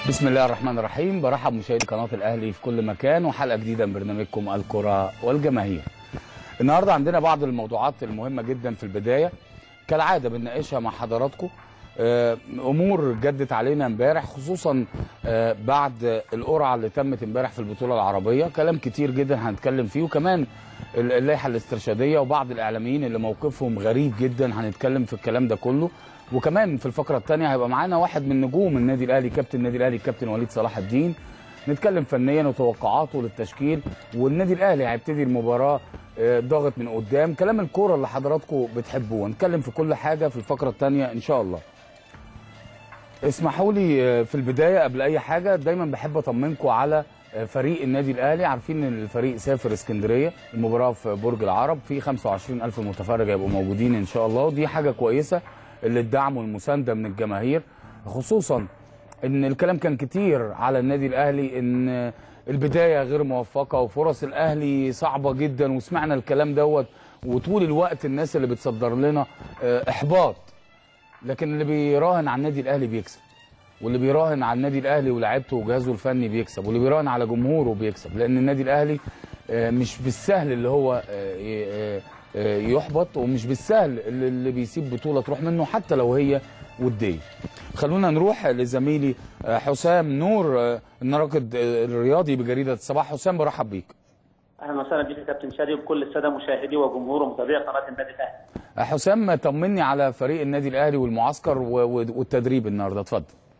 بسم الله الرحمن الرحيم برحب مشاهدي قناه الاهلي في كل مكان وحلقه جديده من برنامجكم الكره والجماهير. النهارده عندنا بعض الموضوعات المهمه جدا في البدايه كالعاده بنناقشها مع حضراتكم آه، امور جدت علينا امبارح خصوصا آه، بعد القرعه اللي تمت امبارح في البطوله العربيه كلام كتير جدا هنتكلم فيه وكمان ال- اللائحه الاسترشاديه وبعض الاعلاميين اللي موقفهم غريب جدا هنتكلم في الكلام ده كله وكمان في الفقره الثانيه هيبقى معانا واحد من نجوم النادي الاهلي كابتن النادي الاهلي الكابتن وليد صلاح الدين نتكلم فنيا وتوقعاته للتشكيل والنادي الاهلي هيبتدي المباراه آه، ضاغط من قدام كلام الكوره اللي حضراتكم بتحبوه نتكلم في كل حاجه في الفقره الثانيه ان شاء الله اسمحوا لي آه، في البدايه قبل اي حاجه دايما بحب اطمنكم على آه، فريق النادي الاهلي عارفين ان الفريق سافر اسكندريه المباراه في برج العرب في 25000 متفرج هيبقوا موجودين ان شاء الله ودي حاجه كويسه اللي الدعم والمسانده من الجماهير خصوصا ان الكلام كان كتير على النادي الاهلي ان البدايه غير موفقه وفرص الاهلي صعبه جدا وسمعنا الكلام دوت وطول الوقت الناس اللي بتصدر لنا آه، احباط لكن اللي بيراهن على النادي الاهلي بيكسب واللي بيراهن على النادي الاهلي ولاعيبته وجهازه الفني بيكسب واللي بيراهن على جمهوره بيكسب لان النادي الاهلي آه، مش بالسهل اللي هو آه، ي- آه، آه، يحبط ومش بالسهل اللي اللي بيسيب بطوله تروح منه حتى لو هي وديه خلونا نروح لزميلي آه، حسام نور آه، الناقد آه، الرياضي بجريده الصباح حسام برحب بيك اهلا وسهلا بك يا كابتن شادي وبكل الساده مشاهدي وجمهور ومتابعي قناه النادي الاهلي. آه، حسام طمني على فريق النادي الاهلي والمعسكر و- و- والتدريب النهارده اتفضل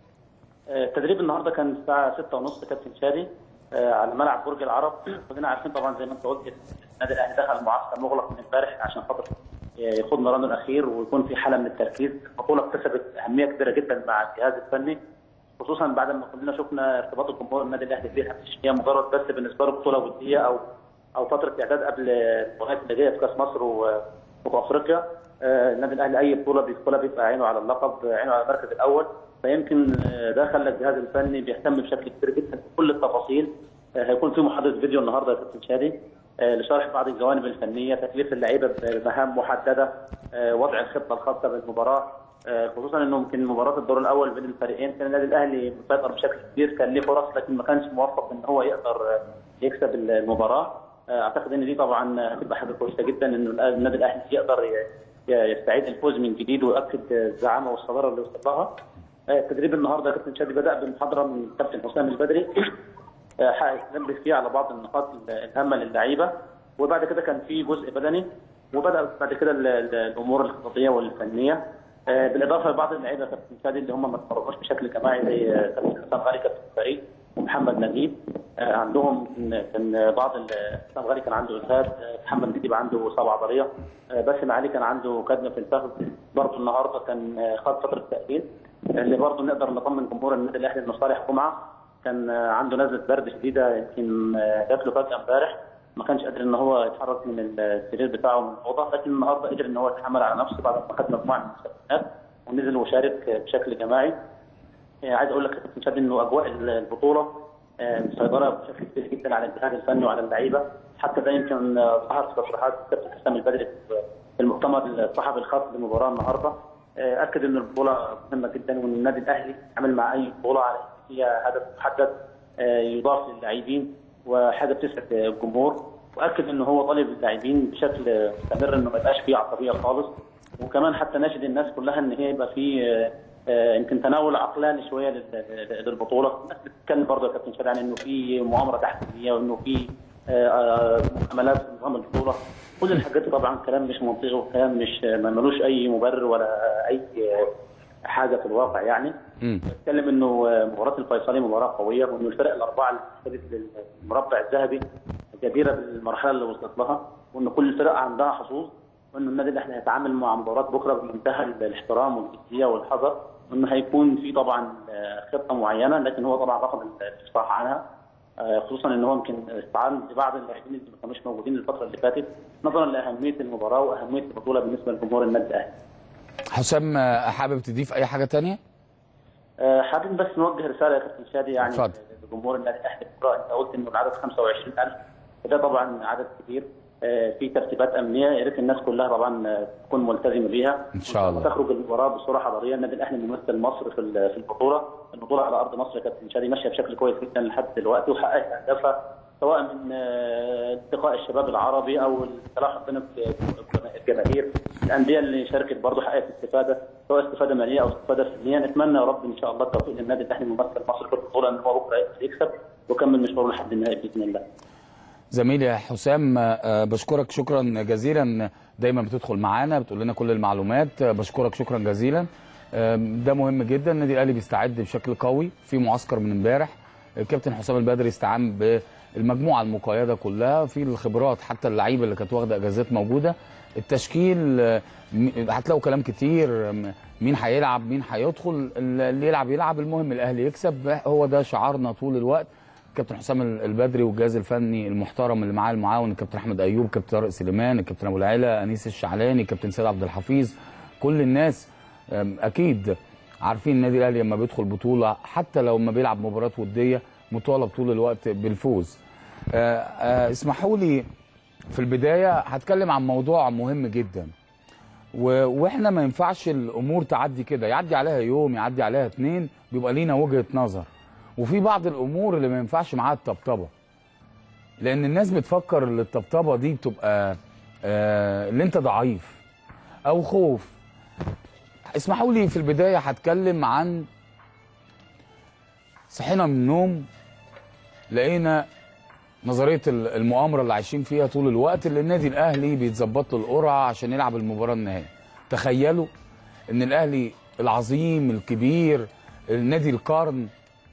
آه، التدريب النهارده كان الساعه 6:30 كابتن شادي آه، على ملعب برج العرب كلنا عارفين طبعا زي ما انت قلت النادي الاهلي دخل معسكر مغلق من امبارح عشان خاطر يخوض مرانه الاخير ويكون في حاله من التركيز البطوله اكتسبت اهميه كبيره جدا مع الجهاز الفني خصوصا بعد ما كلنا شفنا ارتباط الجمهور النادي الاهلي بيها مش هي مجرد بس بالنسبه له بطوله وديه او او فتره اعداد قبل المباريات اللي جايه في كاس مصر و- وفي افريقيا آه، النادي الاهلي اي بطوله بيدخلها بيبقى عينه على اللقب عينه على المركز الاول فيمكن آه، ده خلى الجهاز الفني بيهتم بشكل كبير جدا بكل التفاصيل آه، هيكون في محاضره فيديو النهارده يا كابتن شادي آه، لشرح بعض الجوانب الفنيه تكليف اللعيبه بمهام محدده آه، وضع الخطه الخاصه بالمباراه آه، خصوصا انه يمكن مباراه الدور الاول بين الفريقين كان النادي الاهلي مسيطر بشكل كبير كان ليه فرص لكن ما كانش موفق ان هو يقدر آه، يكسب المباراه آه، اعتقد ان دي طبعا هتبقى حاجه كويسه جدا انه النادي الاهلي يقدر ي- ي- يستعيد الفوز من جديد ويؤكد الزعامه والصداره اللي وصل لها آه، التدريب النهارده كابتن شادي بدا بمحاضره من كابتن حسام البدري آه، هينبه فيه على بعض النقاط الهامه للعيبه وبعد كده كان في جزء بدني وبدا بعد كده ال- ال- الامور الخططيه والفنيه آه، بالاضافه لبعض اللعيبه كابتن شادي اللي هم ما اتمرنوش بشكل جماعي زي آه، كابتن حسام غالي كابتن الفريق ومحمد نجيب آه، عندهم كان- كان بعض ال- حسام غالي كان عنده اجهاد آه، محمد نجيب عنده اصابه عضليه آه، باسم علي كان عنده كدمه في الفخذ برضه النهارده كان آه، خد فتره تاهيل اللي برضه نقدر نطمن جمهور النادي الاهلي انه صالح جمعه كان آه، عنده نزله برد شديده يمكن آه، جات له فجاه امبارح ما كانش قادر ان هو يتحرك من السرير بتاعه من الاوضه لكن النهارده قدر ان هو يتحمل على نفسه بعد ما خد مجموعه من المسابقات ونزل وشارك آه، بشكل جماعي آه، عايز اقول لك يا كابتن شادي انه اجواء البطوله آه، مسيطره بشكل كبير جدا على الجهاز الفني وعلى اللعيبه حتى ده يمكن آه، ظهر في تصريحات كابتن حسام البدري في المؤتمر الصحفي الخاص بالمباراه النهارده آه، اكد ان البطوله مهمه جدا وان النادي الاهلي عمل مع اي بطوله على إن هي هدف محدد آه، يضاف للاعبين وحاجه بتسعد الجمهور واكد ان هو طالب اللاعبين بشكل مستمر انه ما يبقاش فيه عصبيه خالص وكمان حتى ناشد الناس كلها ان هي يبقى في آه، آه، يمكن تناول عقلاني شويه لل- للبطوله الناس بتتكلم برضه يا كابتن شادي عن انه في مؤامره تحكيميه وانه في آه، آه، عمليات في نظام البطوله كل الحاجات دي طبعا كلام مش منطقي وكلام مش ما ملوش اي مبرر ولا اي آه، حاجه في الواقع يعني مم. بتكلم انه مباراه الفيصلي مباراه قويه وانه الفرق الاربعه اللي فازت للمربع الذهبي جديره بالمرحله اللي وصلت لها وان كل الفرق عندها حظوظ وانه النادي الاهلي هيتعامل مع مباراه بكره بمنتهى الاحترام والجديه والحذر وانه هيكون في طبعا آه، خطه معينه لكن هو طبعا رفض الافصاح عنها آه، خصوصا ان هو يمكن استعان ببعض اللاعبين اللي ما كانوش موجودين الفتره اللي فاتت نظرا لاهميه المباراه واهميه البطوله بالنسبه لجمهور النادي الاهلي. حسام آه، حابب تضيف اي حاجه تانية آه، حابب بس نوجه رساله يا كابتن شادي يعني اتفضل. لجمهور النادي الاهلي بكره انت قلت انه العدد 25000 وده طبعا عدد كبير آه، في ترتيبات امنيه يا ريت الناس كلها طبعا آه، تكون ملتزمه بيها إن شاء الله. تخرج المباراه بصوره حضاريه النادي الاهلي ممثل مصر في ال- في البطوله البطوله على ارض مصر يا كابتن شادي ماشيه بشكل كويس جدا لحد دلوقتي وحققت اهدافها سواء من آه، التقاء الشباب العربي او التلاحق بين الجماهير الانديه اللي شاركت برضه حققت استفاده سواء استفاده ماليه او استفاده فنيه نتمنى يا رب ان شاء الله التوفيق للنادي الاهلي ممثل مصر في البطوله ان هو بكره يقدر يكسب ويكمل مشواره لحد النهائي باذن الله زميلي حسام آه، بشكرك شكرا جزيلا دايما بتدخل معانا بتقول لنا كل المعلومات آه، بشكرك شكرا جزيلا آه، ده مهم جدا النادي الاهلي بيستعد بشكل قوي في معسكر من امبارح الكابتن حسام البدري استعان بالمجموعه المقيده كلها في الخبرات حتى اللعيبه اللي كانت واخده اجازات موجوده التشكيل آه، م- هتلاقوا كلام كتير آم، مين هيلعب مين هيدخل اللي يلعب يلعب المهم الاهلي يكسب هو ده شعارنا طول الوقت كابتن حسام البدري والجهاز الفني المحترم اللي معاه المعاون الكابتن احمد ايوب كابتن طارق سليمان الكابتن ابو العلا انيس الشعلاني كابتن سيد عبد الحفيظ كل الناس أم، اكيد عارفين النادي الاهلي لما بيدخل بطوله حتى لو ما بيلعب مباراه وديه مطالب طول الوقت بالفوز آه، آه، اسمحوا لي في البدايه هتكلم عن موضوع مهم جدا و- واحنا ما ينفعش الامور تعدي كده يعدي عليها يوم يعدي عليها اتنين بيبقى لينا وجهه نظر وفي بعض الامور اللي ما ينفعش معاها الطبطبه لان الناس بتفكر ان الطبطبه دي بتبقى آه اللي انت ضعيف او خوف اسمحوا لي في البدايه هتكلم عن صحينا من النوم لقينا نظريه ال- المؤامره اللي عايشين فيها طول الوقت اللي النادي الاهلي بيتظبط له القرعه عشان يلعب المباراه النهائيه تخيلوا ان الاهلي العظيم الكبير النادي القرن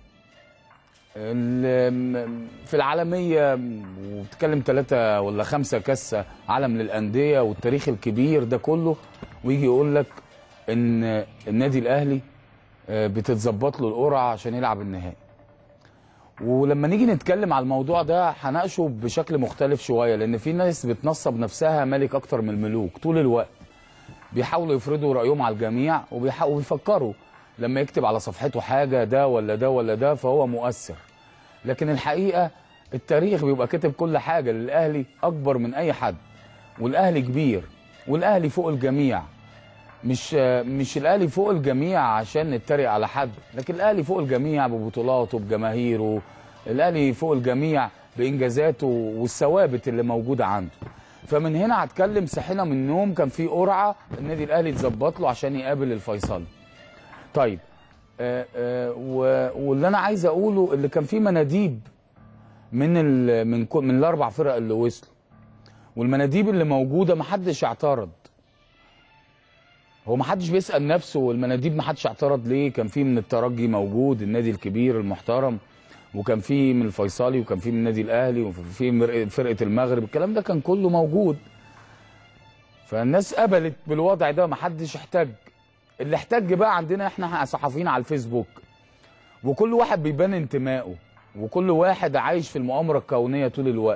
ال- في العالميه وبتتكلم ثلاثة ولا خمسة كاس عالم للأندية والتاريخ الكبير ده كله ويجي يقول لك إن النادي الأهلي آه، بتتظبط له القرعة عشان يلعب النهائي. ولما نيجي نتكلم على الموضوع ده هناقشه بشكل مختلف شوية لأن في ناس بتنصب نفسها ملك أكتر من الملوك طول الوقت. بيحاولوا يفرضوا رأيهم على الجميع وبيحاولوا يفكروا لما يكتب على صفحته حاجة ده ولا ده ولا ده فهو مؤثر لكن الحقيقة التاريخ بيبقى كاتب كل حاجة للأهلي أكبر من أي حد والأهلي كبير والأهلي فوق الجميع مش مش الأهلي فوق الجميع عشان نتريق على حد لكن الأهلي فوق الجميع ببطولاته بجماهيره الأهلي فوق الجميع بإنجازاته والثوابت اللي موجودة عنده فمن هنا هتكلم صحينا من النوم كان في قرعه النادي الاهلي اتظبط له عشان يقابل الفيصلي. طيب آه آه و- واللي انا عايز اقوله اللي كان في مناديب من ال من كل من الاربع فرق اللي وصلوا والمناديب اللي موجوده ما حدش اعترض. هو ما حدش بيسال نفسه والمناديب ما حدش اعترض ليه؟ كان في من الترجي موجود النادي الكبير المحترم وكان في من الفيصلي وكان في من النادي الاهلي وفي من فرقه المغرب الكلام ده كان كله موجود فالناس قبلت بالوضع ده ما حدش احتج اللي احتج بقى عندنا احنا صحفيين على الفيسبوك وكل واحد بيبان انتمائه وكل واحد عايش في المؤامره الكونيه طول الوقت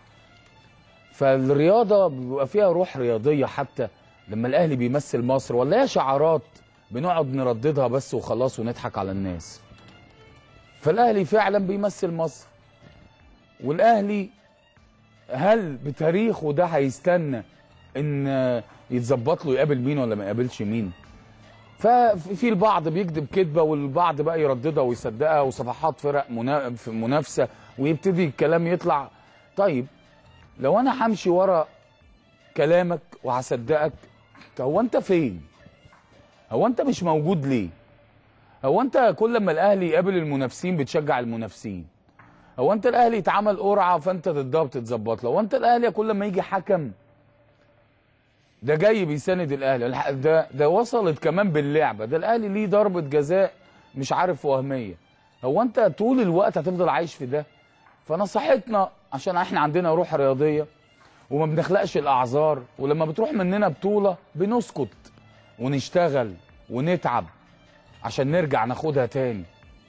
فالرياضه بيبقى فيها روح رياضيه حتى لما الاهلي بيمثل مصر ولا هي شعارات بنقعد نرددها بس وخلاص ونضحك على الناس فالاهلي فعلا بيمثل مصر والاهلي هل بتاريخه ده هيستنى ان يتظبط له يقابل مين ولا ما يقابلش مين ففي البعض بيكذب كذبه والبعض بقى يرددها ويصدقها وصفحات فرق منا- في منافسه ويبتدي الكلام يطلع طيب لو انا همشي ورا كلامك وهصدقك هو انت فين هو انت مش موجود ليه هو انت كل ما الاهلي يقابل المنافسين بتشجع المنافسين هو انت الاهلي يتعمل قرعه فانت ضدها بتتظبط له هو انت الاهلي كل ما يجي حكم ده جاي بيساند الاهلي الح- ده ده وصلت كمان باللعبه ده الاهلي ليه ضربه جزاء مش عارف وهميه هو انت طول الوقت هتفضل عايش في ده فنصيحتنا عشان احنا عندنا روح رياضيه وما بنخلقش الاعذار ولما بتروح مننا بطوله بنسكت ونشتغل ونتعب عشان نرجع ناخدها تاني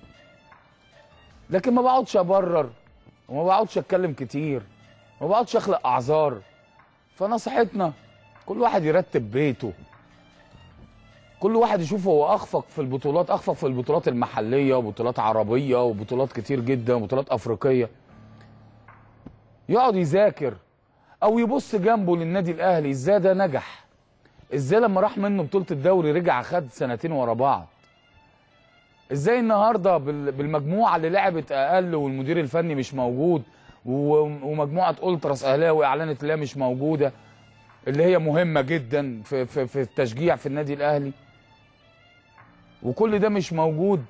لكن ما بقعدش ابرر وما بقعدش اتكلم كتير وما بقعدش اخلق اعذار فنصيحتنا كل واحد يرتب بيته كل واحد يشوف هو اخفق في البطولات اخفق في البطولات المحليه وبطولات عربيه وبطولات كتير جدا وبطولات افريقيه يقعد يذاكر او يبص جنبه للنادي الاهلي ازاي ده نجح ازاي لما راح منه بطوله الدوري رجع خد سنتين ورا بعض ازاي النهارده بال- بالمجموعه اللي لعبت اقل والمدير الفني مش موجود و- ومجموعه التراس اهلاوي اعلنت اللي هي مش موجوده اللي هي مهمه جدا في في في التشجيع في النادي الاهلي وكل ده مش موجود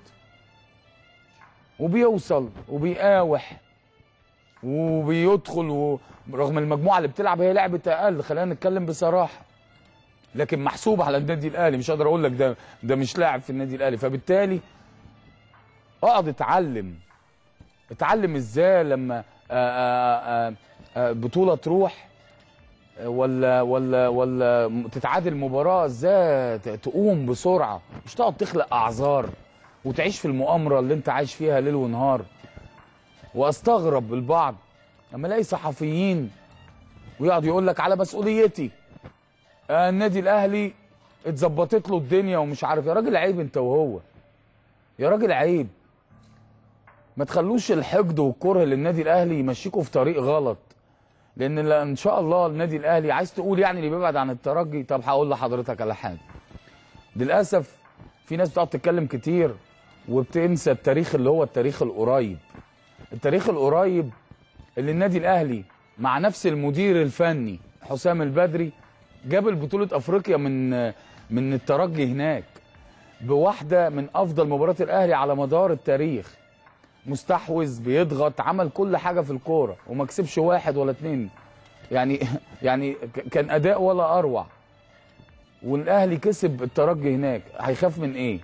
وبيوصل وبيقاوح وبيدخل و... رغم المجموعه اللي بتلعب هي لعبه اقل خلينا نتكلم بصراحه لكن محسوب على النادي الاهلي مش قادر اقول لك ده ده مش لاعب في النادي الاهلي فبالتالي اقعد اتعلم اتعلم ازاي لما آآ آآ آآ بطوله تروح ولا ولا ولا تتعادل مباراه ازاي ت- تقوم بسرعه مش تقعد تخلق اعذار وتعيش في المؤامره اللي انت عايش فيها ليل ونهار واستغرب البعض لما الاقي صحفيين ويقعد يقول لك على مسؤوليتي آه النادي الاهلي اتظبطت له الدنيا ومش عارف يا راجل عيب انت وهو يا راجل عيب ما تخلوش الحقد والكره للنادي الاهلي يمشيكوا في طريق غلط لان لا- ان شاء الله النادي الاهلي عايز تقول يعني اللي بيبعد عن الترجي طب هقول لحضرتك على حاجه للاسف في ناس بتقعد تتكلم كتير وبتنسى التاريخ اللي هو التاريخ القريب التاريخ القريب اللي النادي الاهلي مع نفس المدير الفني حسام البدري جاب البطوله افريقيا من من الترجي هناك بواحده من افضل مباريات الاهلي على مدار التاريخ مستحوذ بيضغط عمل كل حاجه في الكوره وما كسبش واحد ولا اتنين يعني يعني ك- كان اداء ولا اروع والاهلي كسب الترجي هناك هيخاف من ايه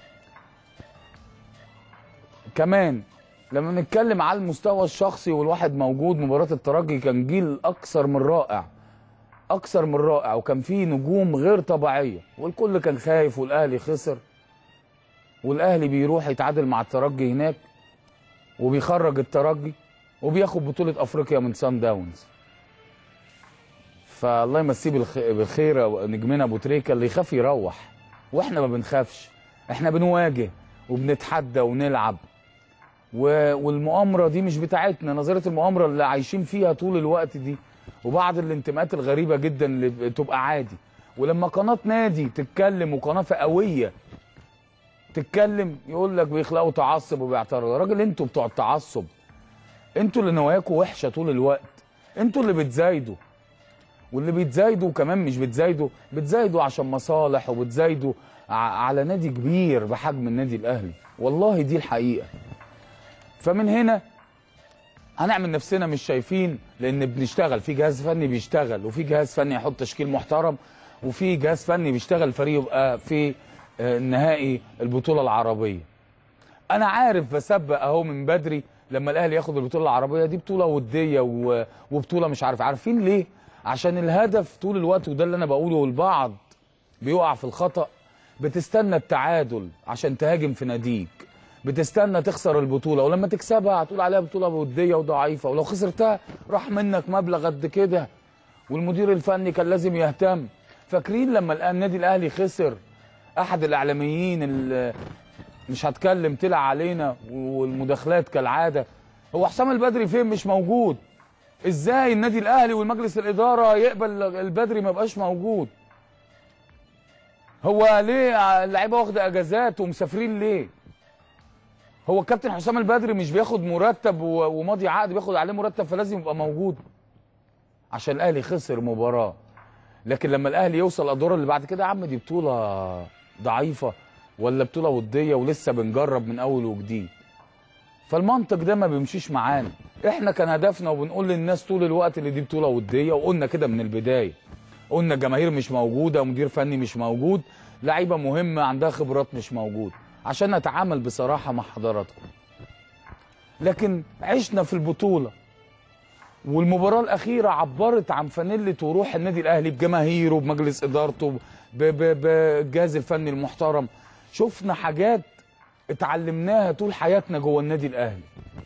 كمان لما نتكلم على المستوى الشخصي والواحد موجود مباراة الترجي كان جيل أكثر من رائع أكثر من رائع وكان فيه نجوم غير طبيعية والكل كان خايف والأهلي خسر والأهلي بيروح يتعادل مع الترجي هناك وبيخرج الترجي وبياخد بطولة أفريقيا من سان داونز فالله يمسيه بالخ- بالخير نجمنا ابو تريكه اللي يخاف يروح واحنا ما بنخافش احنا بنواجه وبنتحدى ونلعب و- والمؤامره دي مش بتاعتنا نظريه المؤامره اللي عايشين فيها طول الوقت دي وبعض الانتماءات الغريبه جدا اللي بتبقى عادي ولما قناه نادي تتكلم وقناه فئويه تتكلم يقول لك بيخلقوا تعصب وبيعترضوا يا راجل انتوا بتوع التعصب انتوا اللي نواياكم وحشه طول الوقت انتوا اللي بتزايدوا واللي بيتزايدوا كمان مش بتزايدوا بتزايدوا عشان مصالح وبتزايدوا ع- على نادي كبير بحجم النادي الاهلي والله دي الحقيقه فمن هنا هنعمل نفسنا مش شايفين لان بنشتغل في جهاز فني بيشتغل وفي جهاز فني يحط تشكيل محترم وفي جهاز فني بيشتغل فريق يبقى في آه، نهائي البطوله العربيه انا عارف بسبق اهو من بدري لما الاهلي ياخد البطوله العربيه دي بطوله وديه و- وبطوله مش عارف عارفين ليه عشان الهدف طول الوقت وده اللي انا بقوله والبعض بيقع في الخطا بتستنى التعادل عشان تهاجم في ناديك بتستنى تخسر البطوله ولما تكسبها هتقول عليها بطوله وديه وضعيفه ولو خسرتها راح منك مبلغ قد كده والمدير الفني كان لازم يهتم فاكرين لما الآن النادي الاهلي خسر احد الاعلاميين اللي مش هتكلم طلع علينا والمداخلات كالعاده هو حسام البدري فين مش موجود ازاي النادي الاهلي والمجلس الاداره يقبل البدري ما يبقاش موجود هو ليه اللعيبه واخده اجازات ومسافرين ليه هو الكابتن حسام البدري مش بياخد مرتب و- وماضي عقد بياخد عليه مرتب فلازم يبقى موجود عشان الاهلي خسر مباراه لكن لما الاهلي يوصل الادوار اللي بعد كده يا عم دي بطوله ضعيفه ولا بطوله وديه ولسه بنجرب من اول وجديد فالمنطق ده ما بيمشيش معانا احنا كان هدفنا وبنقول للناس طول الوقت اللي دي بطوله وديه وقلنا كده من البدايه قلنا الجماهير مش موجوده ومدير فني مش موجود لعيبه مهمه عندها خبرات مش موجود عشان نتعامل بصراحه مع حضراتكم لكن عشنا في البطوله والمباراه الاخيره عبرت عن فانيله وروح النادي الاهلي بجماهيره بمجلس ادارته ب- ب- بالجهاز الفني المحترم شفنا حاجات اتعلمناها طول حياتنا جوه النادي الاهلي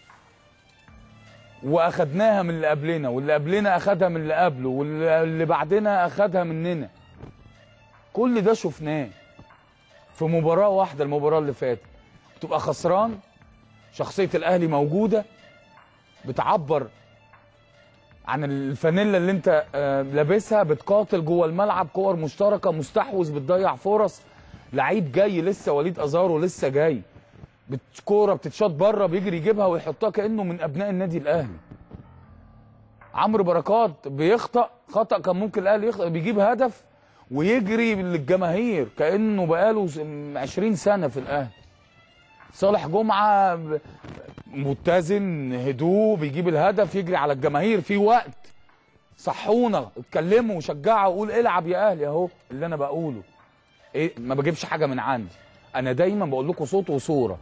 واخدناها من اللي قبلنا واللي قبلنا اخدها من اللي قبله واللي بعدنا اخدها مننا كل ده شفناه في مباراه واحده المباراه اللي فاتت تبقى خسران شخصيه الاهلي موجوده بتعبر عن الفانيلا اللي انت آه، لابسها بتقاتل جوه الملعب كور مشتركه مستحوذ بتضيع فرص لعيب جاي لسه وليد ازارو لسه جاي بت- كوره بتتشاط بره بيجري يجيبها ويحطها كانه من ابناء النادي الاهلي عمرو بركات بيخطأ خطأ كان ممكن الاهلي يخطأ بيجيب هدف ويجري للجماهير كانه بقاله س- 20 سنه في الاهلي صالح جمعه ب- متزن هدوء بيجيب الهدف يجري على الجماهير في وقت صحونا اتكلموا وشجعوا وقول العب يا اهلي اهو اللي انا بقوله ايه ما بجيبش حاجه من عندي انا دايما بقول لكم صوت وصوره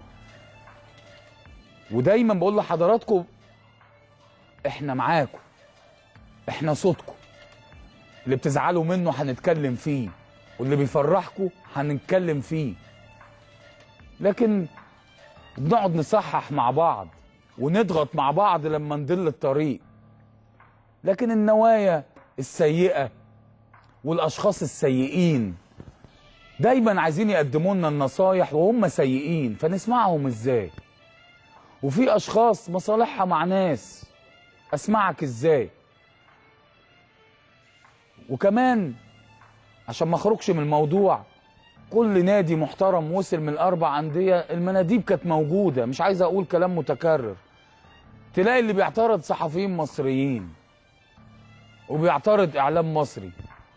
ودايما بقول لحضراتكم احنا معاكم احنا صوتكم اللي بتزعلوا منه هنتكلم فيه واللي بيفرحكم هنتكلم فيه لكن بنقعد نصحح مع بعض ونضغط مع بعض لما نضل الطريق لكن النوايا السيئة والأشخاص السيئين دايما عايزين يقدموا لنا النصايح وهم سيئين فنسمعهم ازاي وفي أشخاص مصالحها مع ناس أسمعك ازاي وكمان عشان ما اخرجش من الموضوع كل نادي محترم وصل من الاربع انديه المناديب كانت موجوده مش عايز اقول كلام متكرر تلاقي اللي بيعترض صحفيين مصريين وبيعترض اعلام مصري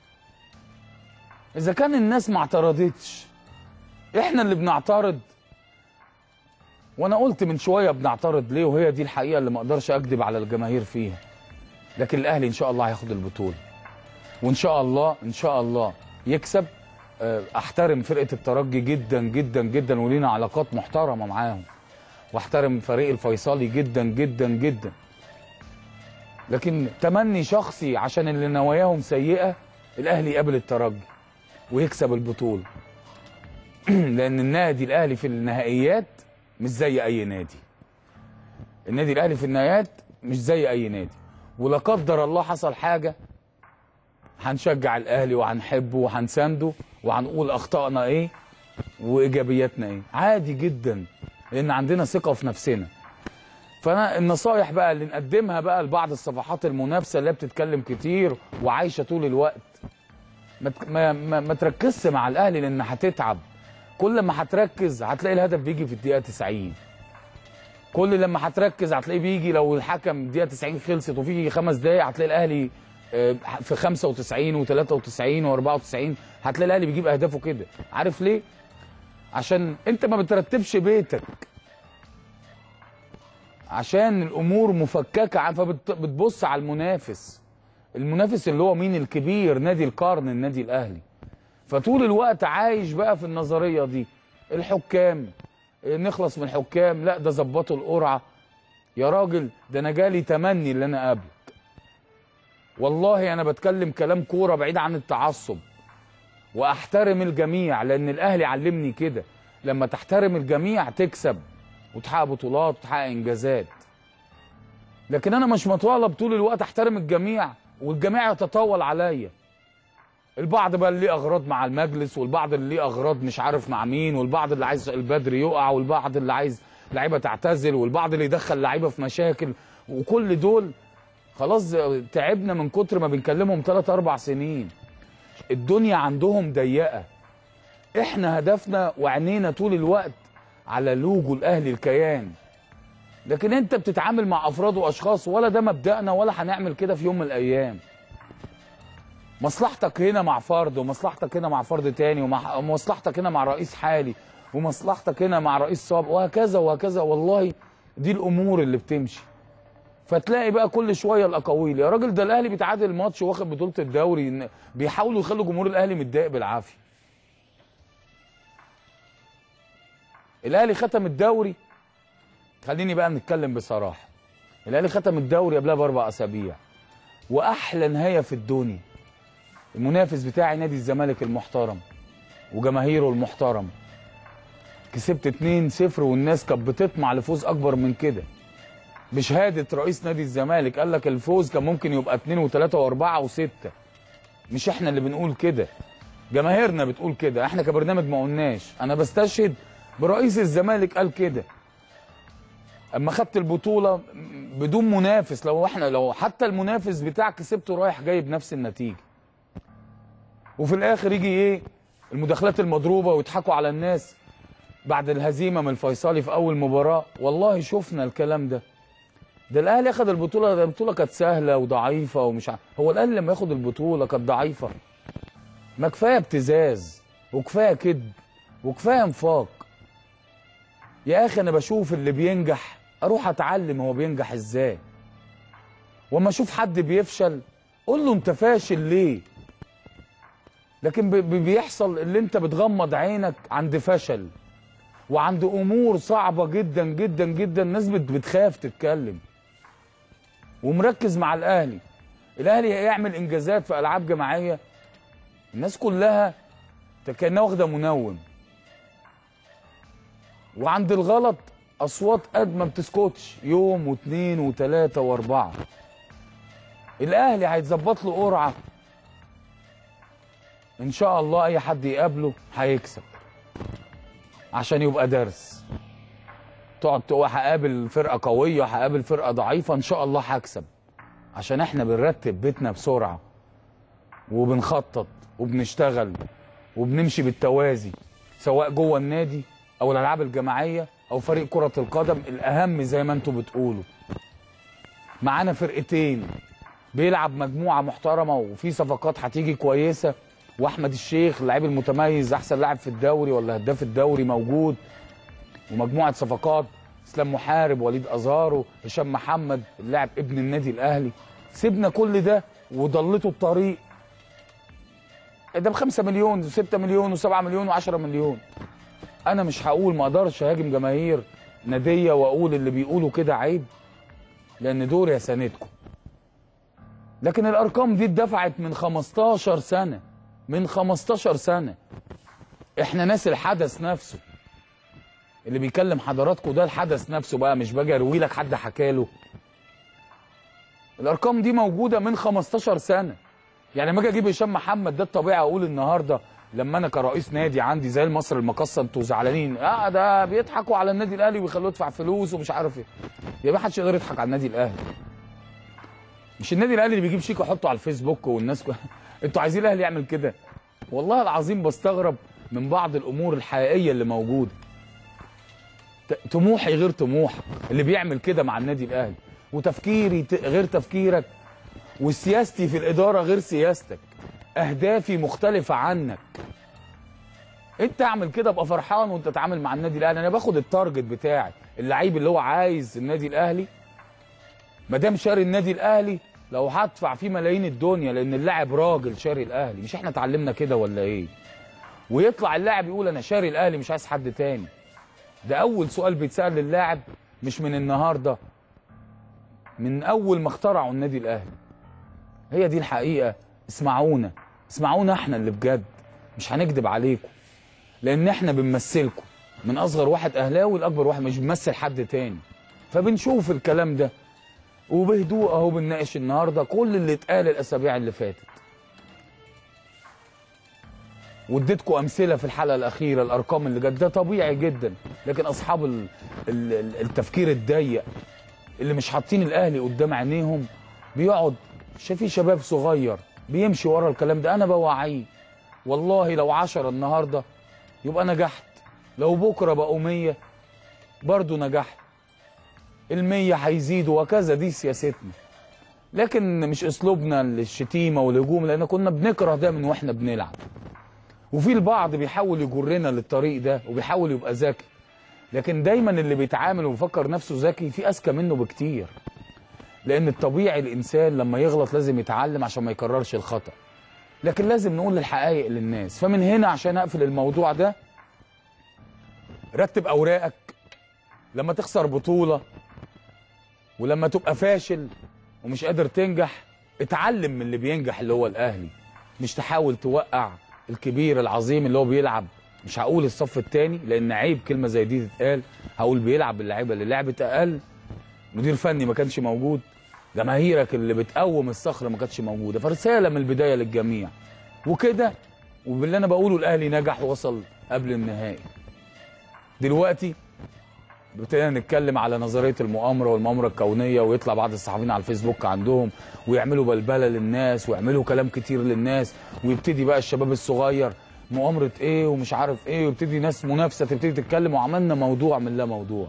اذا كان الناس ما اعترضتش احنا اللي بنعترض وانا قلت من شويه بنعترض ليه وهي دي الحقيقه اللي ما اقدرش اكذب على الجماهير فيها لكن الاهلي ان شاء الله هياخد البطوله وان شاء الله ان شاء الله يكسب آه، احترم فرقه الترجي جدا جدا جدا ولينا علاقات محترمه معاهم واحترم فريق الفيصلي جدا جدا جدا لكن تمني شخصي عشان اللي نواياهم سيئه الاهلي يقابل الترجي ويكسب البطوله لان النادي الاهلي في النهائيات مش زي اي نادي النادي الاهلي في النهائيات مش زي اي نادي ولا قدر الله حصل حاجه هنشجع الاهلي وهنحبه وهنسانده وهنقول اخطائنا ايه وايجابياتنا ايه عادي جدا لان عندنا ثقه في نفسنا فانا النصايح بقى اللي نقدمها بقى لبعض الصفحات المنافسه اللي هي بتتكلم كتير وعايشه طول الوقت ما ت- ما, ما, ما تركزش مع الاهلي لان هتتعب كل ما هتركز هتلاقي الهدف بيجي في الدقيقه 90 كل لما هتركز هتلاقيه بيجي لو الحكم الدقيقه 90 خلصت وفي خمس دقايق هتلاقي الاهلي آه، في 95 و93 و94 هتلاقي الاهلي بيجيب اهدافه كده عارف ليه عشان انت ما بترتبش بيتك عشان الامور مفككه عن- فبتبص على المنافس المنافس اللي هو مين الكبير نادي القرن النادي الاهلي فطول الوقت عايش بقى في النظريه دي الحكام إيه، نخلص من الحكام لا ده ظبطوا القرعه يا راجل ده انا جالي تمني اللي انا قبلك والله انا بتكلم كلام كوره بعيد عن التعصب واحترم الجميع لان الاهلي علمني كده لما تحترم الجميع تكسب وتحقق بطولات وتحقق انجازات لكن انا مش مطالب طول الوقت احترم الجميع والجميع يتطاول عليا البعض بقى اللي ليه اغراض مع المجلس والبعض اللي ليه اغراض مش عارف مع مين والبعض اللي عايز البدري يقع والبعض اللي عايز لعيبه تعتزل والبعض اللي يدخل لعيبه في مشاكل وكل دول خلاص تعبنا من كتر ما بنكلمهم ثلاث اربع سنين الدنيا عندهم ضيقه احنا هدفنا وعينينا طول الوقت على لوجو الاهلي الكيان لكن انت بتتعامل مع افراد واشخاص ولا ده مبدأنا ولا هنعمل كده في يوم من الايام مصلحتك هنا مع فرد ومصلحتك هنا مع فرد تاني ومع- ومصلحتك هنا مع رئيس حالي ومصلحتك هنا مع رئيس سابق وهكذا وهكذا والله دي الامور اللي بتمشي فتلاقي بقى كل شويه الاقاويل يا راجل ده الاهلي بيتعادل ماتش واخد بطوله الدوري إن- بيحاولوا يخلوا جمهور الاهلي متضايق بالعافيه الاهلي ختم الدوري خليني بقى نتكلم بصراحه الاهلي ختم الدوري قبلها باربع اسابيع واحلى نهايه في الدنيا المنافس بتاعي نادي الزمالك المحترم وجماهيره المحترم كسبت 2-0 والناس كانت بتطمع لفوز اكبر من كده بشهاده رئيس نادي الزمالك قال لك الفوز كان ممكن يبقى 2 و3 و4 و6 مش احنا اللي بنقول كده جماهيرنا بتقول كده احنا كبرنامج ما قلناش انا بستشهد برئيس الزمالك قال كده اما خدت البطوله م- بدون منافس لو احنا لو حتى المنافس بتاعك كسبته رايح جاي بنفس النتيجه وفي الاخر يجي ايه المداخلات المضروبه ويضحكوا على الناس بعد الهزيمه من الفيصلي في اول مباراه والله شفنا الكلام ده ده الاهلي اخذ البطوله ده البطوله كانت سهله وضعيفه ومش عارف هو الاهلي لما ياخد البطوله كانت ضعيفه ما كفايه ابتزاز وكفايه كذب وكفايه انفاق يا اخي انا بشوف اللي بينجح اروح اتعلم هو بينجح ازاي واما اشوف حد بيفشل قول له انت فاشل ليه لكن ب- ب- بيحصل اللي انت بتغمض عينك عند فشل وعند امور صعبه جدا جدا جدا الناس بت- بتخاف تتكلم ومركز مع الاهلي الاهلي هيعمل انجازات في العاب جماعيه الناس كلها كانها واخده منوم وعند الغلط اصوات قد ما بتسكتش يوم واثنين وثلاثه واربعه الاهلي هيتظبط له قرعه ان شاء الله اي حد يقابله هيكسب عشان يبقى درس تقعد تقول هقابل فرقه قويه هقابل فرقه ضعيفه ان شاء الله هكسب عشان احنا بنرتب بيتنا بسرعه وبنخطط وبنشتغل وبنمشي بالتوازي سواء جوه النادي او الالعاب الجماعيه او فريق كره القدم الاهم زي ما انتم بتقولوا معانا فرقتين بيلعب مجموعه محترمه وفي صفقات هتيجي كويسه واحمد الشيخ اللاعب المتميز احسن لاعب في الدوري ولا هداف الدوري موجود ومجموعه صفقات اسلام محارب وليد ازارو هشام محمد اللاعب ابن النادي الاهلي سيبنا كل ده وضلته الطريق ده ب 5 مليون و6 مليون و7 مليون و10 مليون انا مش هقول ما اقدرش اهاجم جماهير ناديه واقول اللي بيقولوا كده عيب لان دوري اساندكم لكن الارقام دي اتدفعت من 15 سنه من 15 سنه احنا ناس الحدث نفسه اللي بيكلم حضراتكم ده الحدث نفسه بقى مش باجي اروي لك حد حكاله الارقام دي موجوده من 15 سنه يعني لما اجي اجيب هشام محمد ده الطبيعي اقول النهارده لما انا كرئيس نادي عندي زي المصري المقصه انتوا زعلانين اه ده بيضحكوا على النادي الاهلي ويخلوه يدفع فلوس ومش عارف ايه يا ما حدش يقدر يضحك على النادي الاهلي مش النادي الاهلي اللي بيجيب شيك يحطه على الفيسبوك والناس كو... انتوا عايزين الاهلي يعمل كده والله العظيم بستغرب من بعض الامور الحقيقيه اللي موجوده ت- طموحي غير طموحك اللي بيعمل كده مع النادي الاهلي وتفكيري ت- غير تفكيرك وسياستي في الاداره غير سياستك اهدافي مختلفه عنك انت اعمل كده ابقى فرحان وانت تتعامل مع النادي الاهلي انا باخد التارجت بتاعي اللعيب اللي هو عايز النادي الاهلي ما دام شاري النادي الاهلي لو هدفع فيه ملايين الدنيا لان اللاعب راجل شاري الاهلي مش احنا اتعلمنا كده ولا ايه ويطلع اللاعب يقول انا شاري الاهلي مش عايز حد تاني ده اول سؤال بيتسال للاعب مش من النهارده من اول ما اخترعوا النادي الاهلي هي دي الحقيقه اسمعونا اسمعونا احنا اللي بجد مش هنكذب عليكم لان احنا بنمثلكم من اصغر واحد اهلاوي لاكبر واحد مش بنمثل حد تاني فبنشوف الكلام ده وبهدوء اهو بنناقش النهارده كل اللي اتقال الاسابيع اللي فاتت واديتكم امثله في الحلقه الاخيره الارقام اللي جت ده طبيعي جدا لكن اصحاب ال- ال- ال- التفكير الضيق اللي مش حاطين الاهلي قدام عينيهم بيقعد ش- في شباب صغير بيمشي ورا الكلام ده انا بوعيه والله لو عشرة النهارده يبقى نجحت لو بكره بقوا 100 برضه نجحت المية هيزيدوا وكذا دي سياستنا لكن مش اسلوبنا الشتيمه والهجوم لان كنا بنكره ده من واحنا بنلعب وفي البعض بيحاول يجرنا للطريق ده وبيحاول يبقى ذكي لكن دايما اللي بيتعامل وبيفكر نفسه ذكي في اذكى منه بكتير لان الطبيعي الانسان لما يغلط لازم يتعلم عشان ما يكررش الخطا لكن لازم نقول الحقائق للناس فمن هنا عشان اقفل الموضوع ده رتب اوراقك لما تخسر بطوله ولما تبقى فاشل ومش قادر تنجح اتعلم من اللي بينجح اللي هو الاهلي مش تحاول توقع الكبير العظيم اللي هو بيلعب مش هقول الصف الثاني لان عيب كلمه زي دي تتقال هقول بيلعب باللعيبه اللي لعبت اقل مدير فني ما كانش موجود جماهيرك اللي بتقوم الصخر ما كانتش موجوده فرساله من البدايه للجميع وكده وباللي انا بقوله الاهلي نجح ووصل قبل النهائي دلوقتي ابتدينا نتكلم على نظريه المؤامره والمؤامره الكونيه ويطلع بعض الصحفيين على الفيسبوك عندهم ويعملوا بلبله للناس ويعملوا كلام كتير للناس ويبتدي بقى الشباب الصغير مؤامره ايه ومش عارف ايه ويبتدي ناس منافسه تبتدي تتكلم وعملنا موضوع من لا موضوع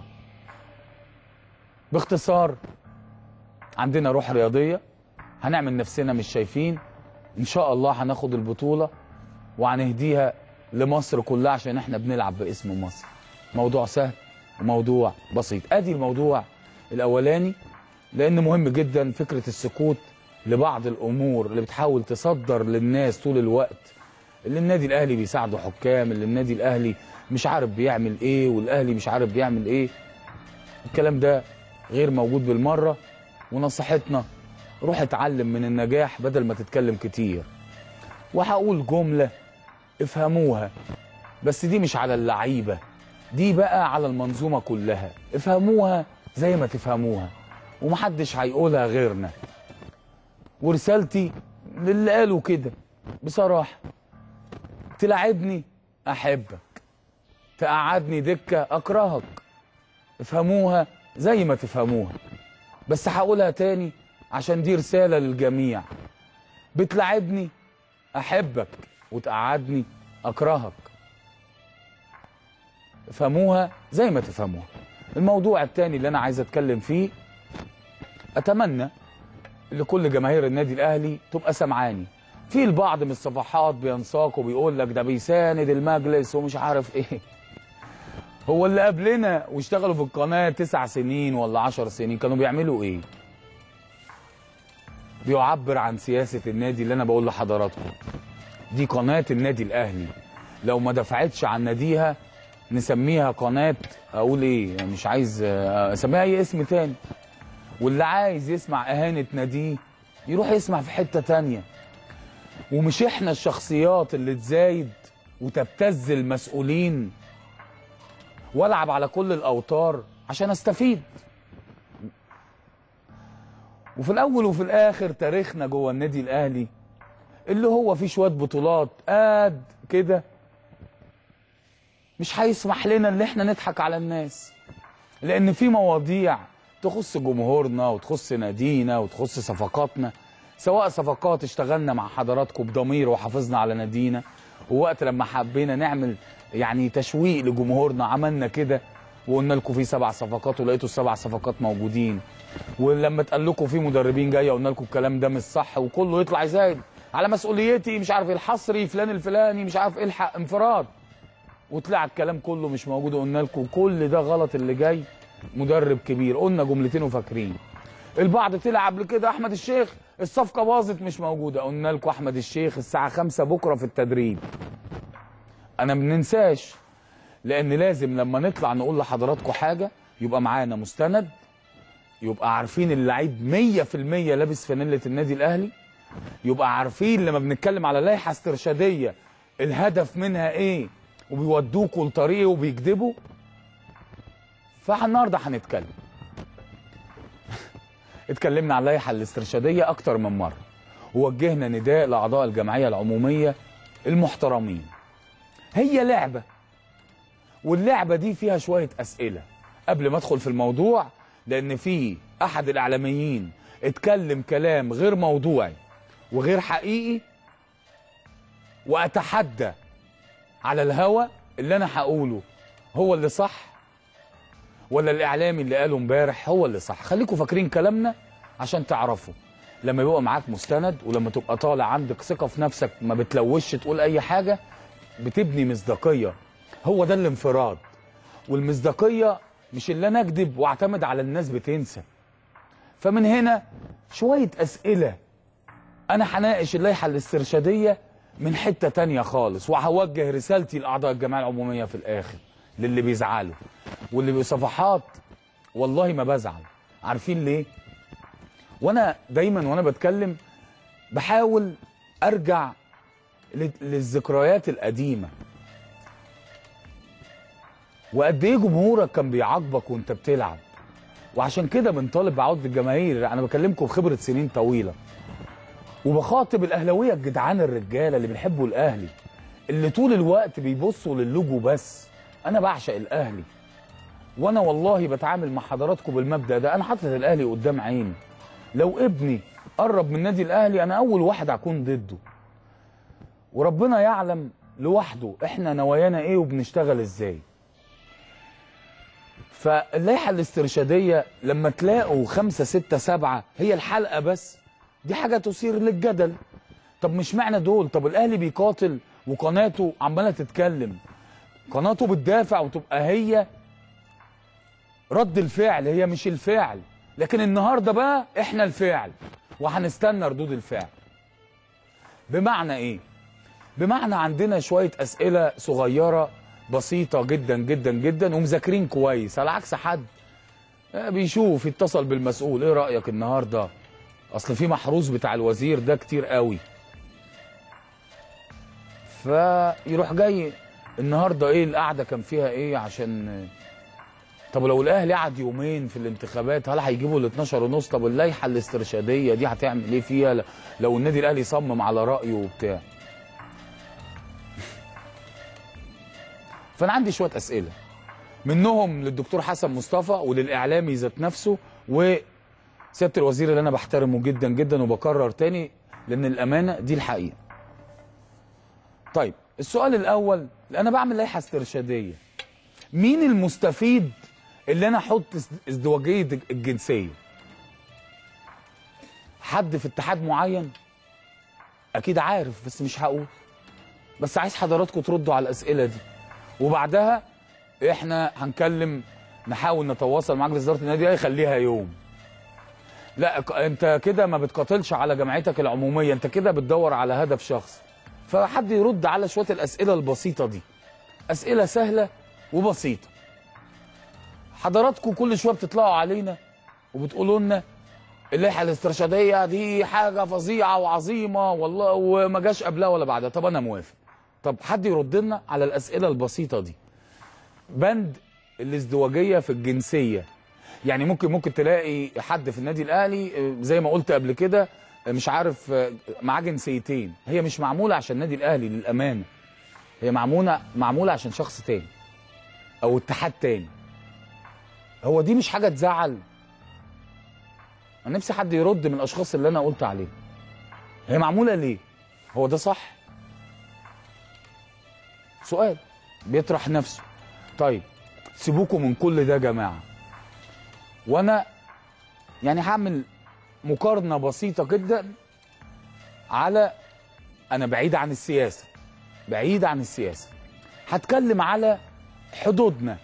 باختصار عندنا روح رياضيه هنعمل نفسنا مش شايفين ان شاء الله هناخد البطوله وهنهديها لمصر كلها عشان احنا بنلعب باسم مصر موضوع سهل وموضوع بسيط ادي الموضوع الاولاني لان مهم جدا فكره السكوت لبعض الامور اللي بتحاول تصدر للناس طول الوقت اللي النادي الاهلي بيساعده حكام اللي النادي الاهلي مش عارف بيعمل ايه والاهلي مش عارف بيعمل ايه الكلام ده غير موجود بالمره ونصيحتنا روح اتعلم من النجاح بدل ما تتكلم كتير وهقول جمله افهموها بس دي مش على اللعيبه دي بقى على المنظومه كلها افهموها زي ما تفهموها ومحدش هيقولها غيرنا ورسالتي للي قالوا كده بصراحه تلعبني احبك تقعدني دكه اكرهك افهموها زي ما تفهموها بس هقولها تاني عشان دي رساله للجميع بتلعبني احبك وتقعدني اكرهك افهموها زي ما تفهموها الموضوع التاني اللي انا عايز اتكلم فيه اتمنى لكل جماهير النادي الاهلي تبقى سمعاني في البعض من الصفحات بينساق وبيقول لك ده بيساند المجلس ومش عارف ايه هو اللي قبلنا واشتغلوا في القناه تسع سنين ولا عشر سنين كانوا بيعملوا ايه بيعبر عن سياسه النادي اللي انا بقول لحضراتكم دي قناه النادي الاهلي لو ما دفعتش عن ناديها نسميها قناه اقول ايه يعني مش عايز آه، اسميها اي اسم تاني واللي عايز يسمع اهانه ناديه يروح يسمع في حته تانيه ومش احنا الشخصيات اللي تزايد وتبتز المسؤولين والعب على كل الاوتار عشان استفيد وفي الاول وفي الاخر تاريخنا جوه النادي الاهلي اللي هو فيه شويه بطولات قد كده مش هيسمح لنا ان احنا نضحك على الناس لان في مواضيع تخص جمهورنا وتخص نادينا وتخص صفقاتنا سواء صفقات اشتغلنا مع حضراتكم بضمير وحافظنا على نادينا ووقت لما حبينا نعمل يعني تشويق لجمهورنا عملنا كده وقلنا لكم في سبع صفقات ولقيتوا السبع صفقات موجودين ولما اتقال لكم في مدربين جايه قلنا لكم الكلام ده مش صح وكله يطلع يزايد على مسؤوليتي مش عارف ايه الحصري فلان الفلاني مش عارف ايه الحق انفراد وطلع الكلام كله مش موجود قلنا لكم كل ده غلط اللي جاي مدرب كبير قلنا جملتين وفاكرين البعض طلع قبل كده احمد الشيخ الصفقه باظت مش موجوده قلنا لكم احمد الشيخ الساعه 5 بكره في التدريب انا ما بننساش لان لازم لما نطلع نقول لحضراتكم حاجه يبقى معانا مستند يبقى عارفين اللعيب 100% لابس فانيله النادي الاهلي يبقى عارفين لما بنتكلم على لائحه استرشاديه الهدف منها ايه وبيودوكوا لطريق وبيكذبوا فالنهارده هنتكلم اتكلمنا عن اللائحه الاسترشاديه اكتر من مره ووجهنا نداء لاعضاء الجمعيه العموميه المحترمين هي لعبه واللعبه دي فيها شويه اسئله قبل ما ادخل في الموضوع لان في احد الاعلاميين اتكلم كلام غير موضوعي وغير حقيقي واتحدى على الهوا اللي انا هقوله هو اللي صح ولا الاعلامي اللي قاله امبارح هو اللي صح خليكم فاكرين كلامنا عشان تعرفوا لما يبقى معاك مستند ولما تبقى طالع عندك ثقه في نفسك ما بتلوش تقول اي حاجه بتبني مصداقيه هو ده الانفراد والمصداقيه مش اللي انا اكذب واعتمد على الناس بتنسى فمن هنا شويه اسئله انا هناقش اللائحه الاسترشاديه من حته تانية خالص وهوجه رسالتي لاعضاء الجمعيه العموميه في الاخر للي بيزعلوا واللي بصفحات والله ما بزعل عارفين ليه وانا دايما وانا بتكلم بحاول ارجع لل- للذكريات القديمه وقد ايه جمهورك كان بيعاقبك وانت بتلعب وعشان كده بنطالب بعوده الجماهير انا بكلمكم بخبره سنين طويله وبخاطب الاهلاويه الجدعان الرجاله اللي بيحبوا الاهلي اللي طول الوقت بيبصوا للوجو بس انا بعشق الاهلي وانا والله بتعامل مع حضراتكم بالمبدا ده انا حاطط الاهلي قدام عيني لو ابني قرب من النادي الاهلي انا اول واحد هكون ضده وربنا يعلم لوحده احنا نوايانا ايه وبنشتغل ازاي فاللائحه الاسترشاديه لما تلاقوا خمسة ستة سبعة هي الحلقه بس دي حاجه تثير للجدل طب مش معنى دول طب الاهلي بيقاتل وقناته عماله تتكلم قناته بتدافع وتبقى هي رد الفعل هي مش الفعل لكن النهارده بقى احنا الفعل وهنستنى ردود الفعل بمعنى ايه بمعنى عندنا شويه اسئله صغيره بسيطه جدا جدا جدا ومذاكرين كويس على عكس حد آه، بيشوف يتصل بالمسؤول ايه رايك النهارده اصل في محروس بتاع الوزير ده كتير قوي فيروح جاي النهارده ايه القعده كان فيها ايه عشان طب لو الاهلي قعد يومين في الانتخابات هل هيجيبوا ال 12 ونص طب اللائحه الاسترشاديه دي هتعمل ايه فيها ل- لو النادي الاهلي صمم على رايه وبتاع فانا عندي شويه اسئله منهم للدكتور حسن مصطفى وللاعلامي ذات نفسه وسياده الوزير اللي انا بحترمه جدا جدا وبكرر تاني لان الامانه دي الحقيقه طيب السؤال الاول انا بعمل لائحه استرشاديه مين المستفيد اللي انا احط ازد- ازدواجيه الجنسيه حد في اتحاد معين اكيد عارف بس مش هقول بس عايز حضراتكم تردوا على الاسئله دي وبعدها احنا هنكلم نحاول نتواصل مع مجلس اداره النادي الاهلي يخليها يوم لا ك- انت كده ما بتقاتلش على جمعيتك العموميه انت كده بتدور على هدف شخصي فحد يرد على شويه الاسئله البسيطه دي اسئله سهله وبسيطه حضراتكم كل شويه بتطلعوا علينا وبتقولوا لنا اللائحه الاسترشاديه دي حاجه فظيعه وعظيمه والله وما جاش قبلها ولا بعدها طب انا موافق طب حد يرد لنا على الاسئله البسيطه دي بند الازدواجيه في الجنسيه يعني ممكن ممكن تلاقي حد في النادي الاهلي آه، زي ما قلت قبل كده آه، مش عارف آه، معاه جنسيتين هي مش معموله عشان النادي الاهلي للامانه هي معموله معموله عشان شخص تاني او اتحاد تاني هو دي مش حاجه تزعل انا نفسي حد يرد من الاشخاص اللي انا قلت عليه هي معموله ليه هو ده صح سؤال بيطرح نفسه طيب سيبوكم من كل ده يا جماعه وانا يعني هعمل مقارنه بسيطه جدا على انا بعيد عن السياسه بعيد عن السياسه هتكلم على حدودنا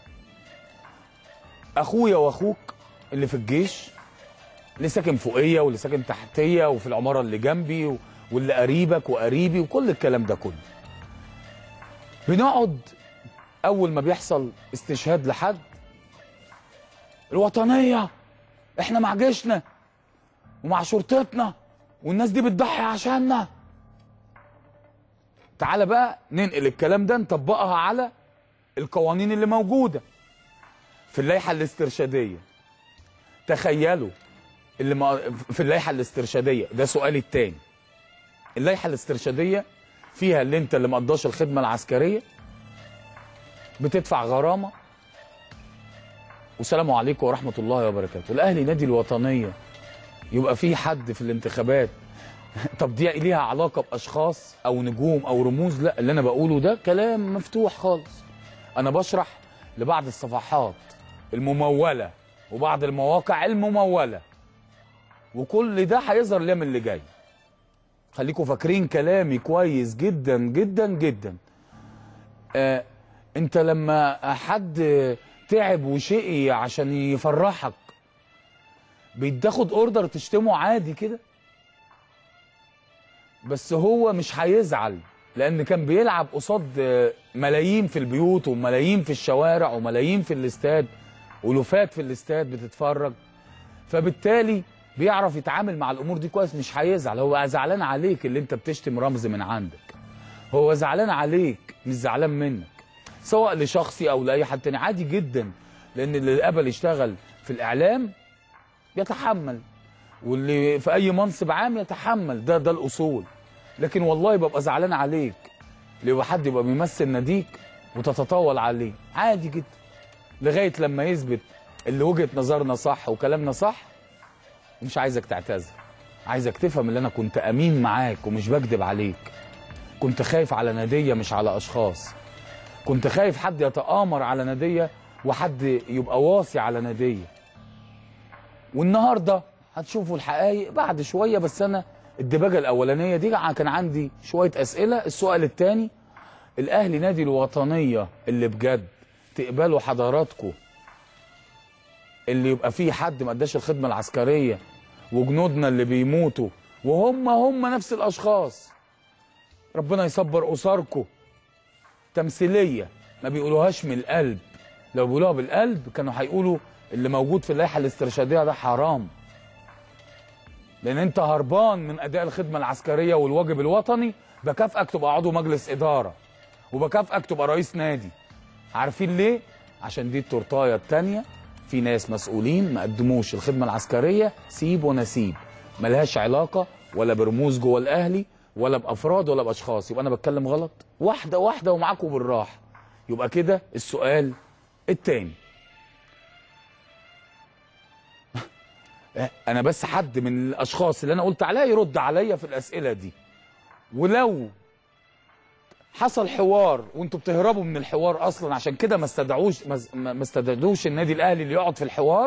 اخويا واخوك اللي في الجيش اللي ساكن فوقيه واللي ساكن تحتيه وفي العماره اللي جنبي و- واللي قريبك وقريبي وكل الكلام ده كله بنقعد اول ما بيحصل استشهاد لحد الوطنيه احنا مع جيشنا ومع شرطتنا والناس دي بتضحي عشاننا تعالى بقى ننقل الكلام ده نطبقها على القوانين اللي موجوده في اللائحه الاسترشاديه تخيلوا اللي ما في اللائحه الاسترشاديه ده سؤالي التاني اللائحه الاسترشاديه فيها اللي انت اللي ما قضاش الخدمه العسكريه بتدفع غرامه والسلام عليكم ورحمه الله وبركاته الاهلي نادي الوطنيه يبقى في حد في الانتخابات طب دي ليها علاقه باشخاص او نجوم او رموز لا اللي انا بقوله ده كلام مفتوح خالص انا بشرح لبعض الصفحات المموله وبعض المواقع المموله وكل ده هيظهر اليوم اللي جاي خليكم فاكرين كلامي كويس جدا جدا جدا آه انت لما حد تعب وشقي عشان يفرحك بيتاخد اوردر تشتمه عادي كده بس هو مش هيزعل لان كان بيلعب قصاد آه، ملايين في البيوت وملايين في الشوارع وملايين في الاستاد ولوفات في الاستاد بتتفرج فبالتالي بيعرف يتعامل مع الامور دي كويس مش هيزعل هو زعلان عليك اللي انت بتشتم رمز من عندك هو زعلان عليك مش زعلان منك سواء لشخصي او لاي حد تاني عادي جدا لان اللي قبل يشتغل في الاعلام يتحمل واللي في اي منصب عام يتحمل ده ده الاصول لكن والله ببقى زعلان عليك اللي يبقى حد يبقى بيمثل ناديك وتتطاول عليه عادي جدا لغايه لما يثبت اللي وجهه نظرنا صح وكلامنا صح ومش عايزك تعتذر عايزك تفهم ان انا كنت امين معاك ومش بكذب عليك كنت خايف على ناديه مش على اشخاص كنت خايف حد يتآمر على ناديه وحد يبقى واصي على ناديه والنهارده هتشوفوا الحقائق بعد شويه بس انا الدباجه الاولانيه دي كان عندي شويه اسئله السؤال الثاني الاهلي نادي الوطنيه اللي بجد تقبلوا حضراتكم اللي يبقى فيه حد ما اداش الخدمه العسكريه وجنودنا اللي بيموتوا وهم هم نفس الاشخاص ربنا يصبر اسركم تمثيليه ما بيقولوهاش من القلب لو بيقولوها بالقلب كانوا هيقولوا اللي موجود في اللائحه الاسترشاديه ده حرام لان انت هربان من اداء الخدمه العسكريه والواجب الوطني بكافئك تبقى عضو مجلس اداره وبكافئك تبقى رئيس نادي عارفين ليه عشان دي التورتايه التانيه في ناس مسؤولين ما قدموش الخدمه العسكريه سيب ونسيب ملهاش علاقه ولا برموز جوه الاهلي ولا بافراد ولا باشخاص يبقى انا بتكلم غلط واحده واحده ومعاكم بالراحه يبقى كده السؤال التاني انا بس حد من الاشخاص اللي انا قلت عليها يرد عليا في الاسئله دي ولو حصل حوار وانتوا بتهربوا من الحوار اصلا عشان كده ما استدعوش ما استدعوش النادي الاهلي اللي يقعد في الحوار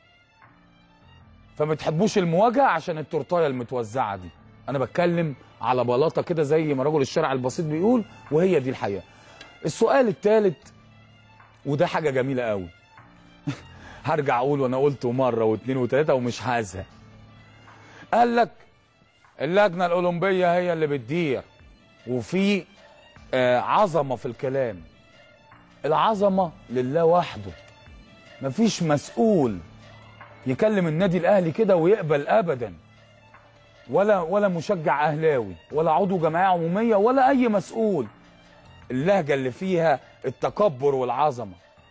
فما تحبوش المواجهه عشان التورتايه المتوزعه دي انا بتكلم على بلاطه كده زي ما رجل الشارع البسيط بيقول وهي دي الحقيقه السؤال الثالث وده حاجه جميله قوي هرجع اقول وانا قلته مره واثنين وثلاثه ومش هزهق قال لك اللجنه الاولمبيه هي اللي بتدير وفي آه عظمه في الكلام العظمه لله وحده مفيش مسؤول يكلم النادي الاهلي كده ويقبل ابدا ولا ولا مشجع اهلاوي ولا عضو جمعيه عموميه ولا اي مسؤول اللهجه اللي فيها التكبر والعظمه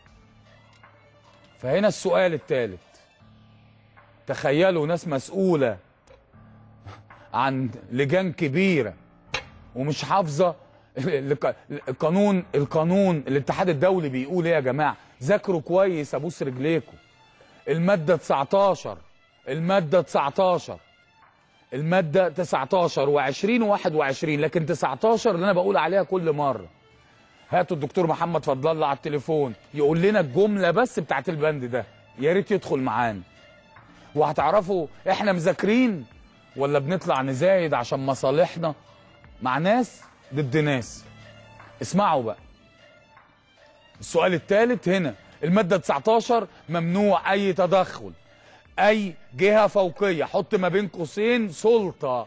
فهنا السؤال الثالث تخيلوا ناس مسؤوله عن لجان كبيره ومش حافظه القانون القانون الاتحاد الدولي بيقول ايه يا جماعه ذاكروا كويس ابوس رجليكم الماده 19 الماده 19 الماده 19 و20 و21 لكن 19 اللي انا بقول عليها كل مره هاتوا الدكتور محمد فضل الله على التليفون يقول لنا الجمله بس بتاعت البند ده يا ريت يدخل معانا وهتعرفوا احنا مذاكرين ولا بنطلع نزايد عشان مصالحنا مع ناس ضد ناس اسمعوا بقى السؤال الثالث هنا الماده 19 ممنوع اي تدخل اي جهه فوقيه حط ما بين قوسين سلطه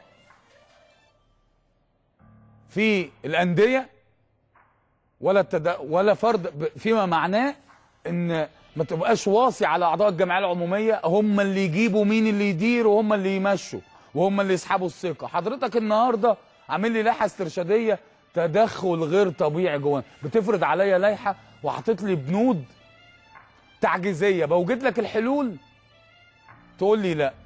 في الانديه ولا التد... ولا فرض فيما معناه ان ما تبقاش واصي على اعضاء الجمعيه العموميه هم اللي يجيبوا مين اللي يدير وهم اللي يمشوا وهم اللي يسحبوا الثقه حضرتك النهارده عامل لي لائحه استرشاديه تدخل غير طبيعي جوه بتفرض عليا لائحه وحاطط لي بنود تعجيزيه بوجد لك الحلول تقول لي لا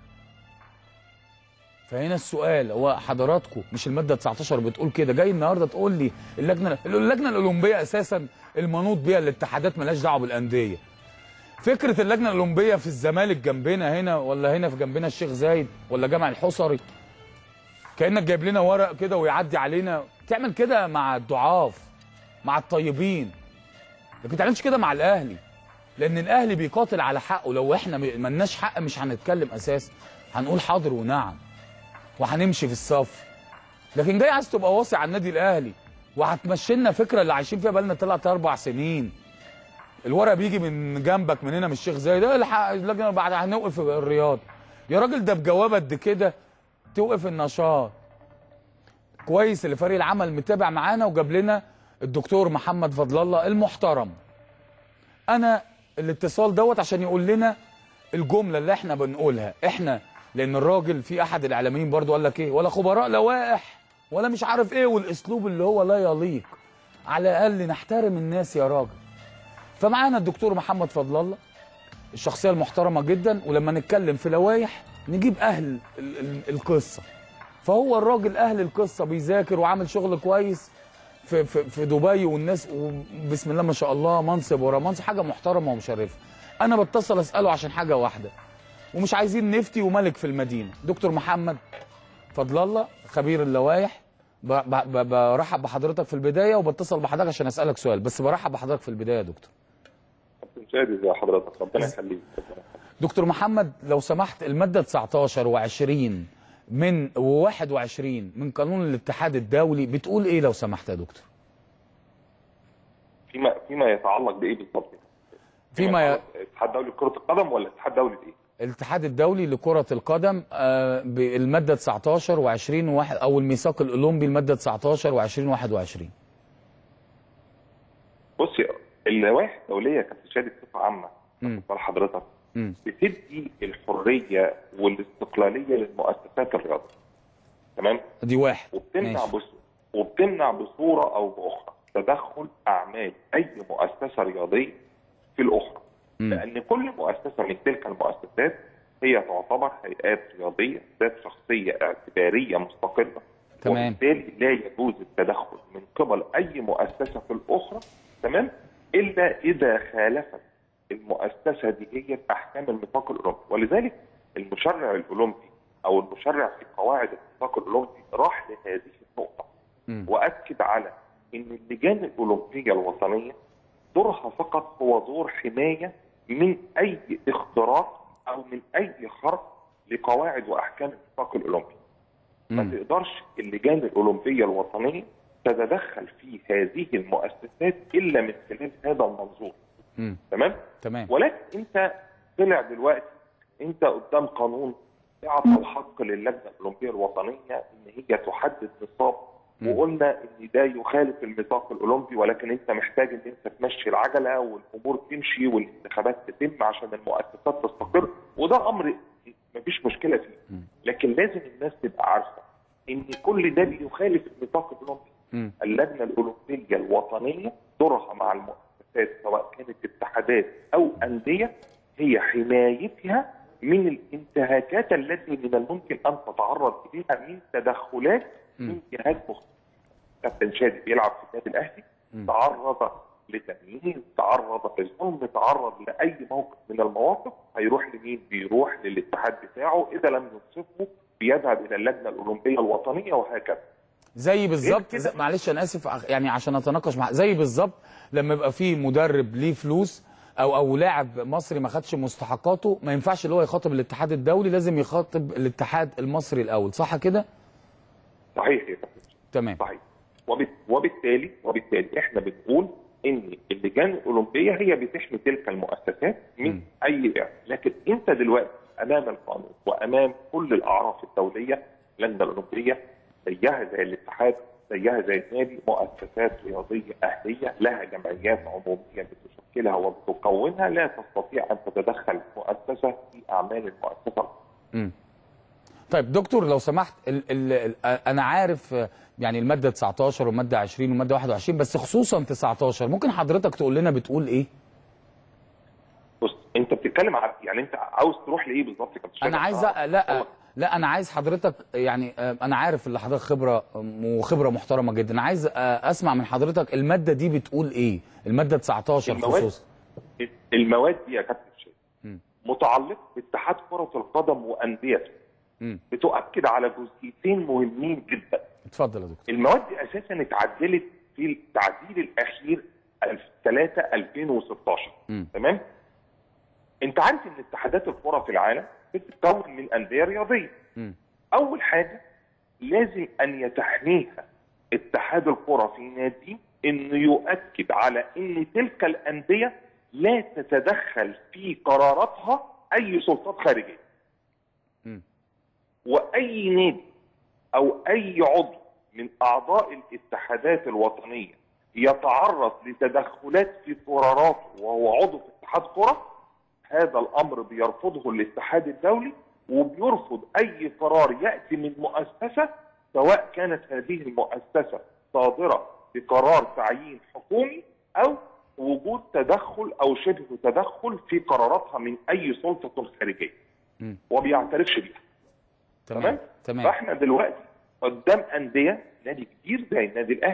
فهنا السؤال هو حضراتكم مش الماده 19 بتقول كده جاي النهارده تقول لي اللجنه اللجنه الاولمبيه اساسا المنوط بيها الاتحادات مالهاش دعوه بالانديه فكره اللجنه الاولمبيه في الزمالك جنبنا هنا ولا هنا في جنبنا الشيخ زايد ولا جامع الحصري كانك جايب لنا ورق كده ويعدي علينا تعمل كده مع الضعاف مع الطيبين لكن ما تعملش كده مع الاهلي لان الاهلي بيقاتل على حقه لو احنا ملناش حق مش هنتكلم اساسا هنقول حاضر ونعم وهنمشي في الصف لكن جاي عايز تبقى واصي على النادي الاهلي وهتمشي لنا فكره اللي عايشين فيها بقالنا ثلاث اربع سنين الورق بيجي من جنبك من هنا من الشيخ زايد اللجنه بعد هنوقف الرياض يا راجل ده بجواب قد كده توقف النشاط كويس اللي فريق العمل متابع معانا وجاب لنا الدكتور محمد فضل الله المحترم انا الاتصال دوت عشان يقول لنا الجمله اللي احنا بنقولها احنا لان الراجل في احد الاعلاميين برضو قال لك ايه ولا خبراء لوائح ولا مش عارف ايه والاسلوب اللي هو لا يليق على الاقل نحترم الناس يا راجل فمعانا الدكتور محمد فضل الله الشخصيه المحترمه جدا ولما نتكلم في لوائح نجيب اهل ال ال القصه فهو الراجل اهل القصه بيذاكر وعامل شغل كويس في في, في دبي والناس بسم الله ما شاء الله منصب ورا منصب حاجه محترمه ومشرفه انا بتصل اساله عشان حاجه واحده ومش عايزين نفتي وملك في المدينه دكتور محمد فضل الله خبير اللوائح ب- ب- ب- برحب بحضرتك في البدايه وبتصل بحضرتك عشان اسالك سؤال بس برحب بحضرتك في البدايه يا دكتور كابتن شادي زي حضرتك ربنا يخليك دكتور محمد لو سمحت المادة 19 و20 من و21 من قانون الاتحاد الدولي بتقول ايه لو سمحت يا دكتور؟ فيما فيما يتعلق بايه بالظبط؟ فيما ي... يتعلق الاتحاد الدولي لكره القدم ولا الاتحاد الدولي لايه؟ الاتحاد الدولي لكرة القدم آه، بالمادة 19 و20 واحد او الميثاق الاولمبي المادة 19 و20 21 بصي اللوائح الدوليه كابتن شادي بصفه عامه مم. بصراحه حضرتك مم. بتدي الحريه والاستقلاليه للمؤسسات الرياضيه تمام؟ دي واحد وبتمنع ماشي. بص وبتمنع بصوره او باخرى تدخل اعمال اي مؤسسه رياضيه في الاخرى مم. لان كل مؤسسه من تلك المؤسسات هي تعتبر هيئات رياضيه ذات شخصيه اعتباريه مستقله تمام. وبالتالي لا يجوز التدخل من قبل اي مؤسسه في الاخرى تمام الا اذا خالفت المؤسسه دي هي احكام الميثاق الاولمبي ولذلك المشرع الاولمبي او المشرع في قواعد الميثاق الاولمبي راح لهذه النقطه مم. واكد على ان اللجان الاولمبيه الوطنيه دورها فقط هو دور حمايه من اي اختراق او من اي خرق لقواعد واحكام الميثاق الاولمبي. ما مم. تقدرش اللجان الاولمبيه الوطنيه تتدخل في هذه المؤسسات الا من خلال هذا المنظور مم. تمام؟ تمام ولكن انت طلع دلوقتي انت قدام قانون اعطى الحق للجنه الاولمبيه الوطنيه ان هي تحدد نصاب مم. وقلنا ان ده يخالف الميثاق الاولمبي ولكن انت محتاج ان انت تمشي العجله والامور تمشي والانتخابات تتم عشان المؤسسات تستقر وده امر مفيش مشكله فيه مم. لكن لازم الناس تبقى عارفه ان كل ده بيخالف الميثاق الاولمبي مم. اللجنه الاولمبيه الوطنيه دورها مع المؤسسات سواء كانت اتحادات او انديه هي حمايتها من الانتهاكات التي من الممكن ان تتعرض اليها من تدخلات من جهات مختلفه. كابتن شادي بيلعب في النادي الاهلي مم. تعرض لتمييز تعرض لظلم تعرض لاي موقف من المواقف هيروح لمين؟ بيروح للاتحاد بتاعه اذا لم ينصفه بيذهب الى اللجنه الاولمبيه الوطنيه وهكذا. زي بالظبط كده. زي- معلش انا اسف ع- يعني عشان اتناقش مع زي بالظبط لما يبقى في مدرب ليه فلوس او او لاعب مصري ما خدش مستحقاته ما ينفعش اللي هو يخاطب الاتحاد الدولي لازم يخاطب الاتحاد المصري الاول صح كده صحيح يا كابتن تمام صحيح وبت- وبالتالي وبالتالي احنا بنقول ان اللجان الاولمبيه هي بتحمي تلك المؤسسات من مم. اي إعلان. لكن انت دلوقتي امام القانون وامام كل الاعراف الدوليه اللجنه الاولمبيه زيها زي الاتحاد زيها زي النادي مؤسسات رياضيه اهليه لها جمعيات عموميه بتشكلها وبتكونها لا تستطيع ان تتدخل مؤسسه في اعمال المؤسسه مم. طيب دكتور لو سمحت ال ال ال انا عارف آه، يعني الماده 19 والماده 20 والماده 21 بس خصوصا 19 ممكن حضرتك تقول لنا بتقول ايه بص انت بتتكلم عن يعني انت عاوز تروح لايه بالظبط يا كابتن انا شادي؟ عايز آه. أ- لا لا انا عايز حضرتك يعني آه، انا عارف ان حضرتك خبره آم، وخبره محترمه جدا انا عايز آه، اسمع من حضرتك الماده دي بتقول ايه الماده 19 المواد- خصوصا المواد دي يا كابتن شادي مم. متعلقه باتحاد كره القدم وانديته مم. بتؤكد على جزئيتين مهمين جدا اتفضل يا دكتور المواد دي اساسا اتعدلت في التعديل الاخير 3 2016 مم. تمام انت عارف ان اتحادات الكره في العالم بتتكون من انديه رياضيه مم. اول حاجه لازم ان يتحميها اتحاد الكره في نادي انه يؤكد على ان تلك الانديه لا تتدخل في قراراتها اي سلطات خارجيه مم. واي نادي او اي عضو من اعضاء الاتحادات الوطنيه يتعرض لتدخلات في قراراته وهو عضو في اتحاد كره هذا الامر بيرفضه الاتحاد الدولي وبيرفض اي قرار ياتي من مؤسسه سواء كانت هذه المؤسسه صادره بقرار تعيين حكومي او وجود تدخل او شبه تدخل في قراراتها من اي سلطه خارجيه مم. وبيعترفش بيها تمام تمام تمام فاحنا دلوقتي قدام انديه نادي كبير زي النادي الاهلي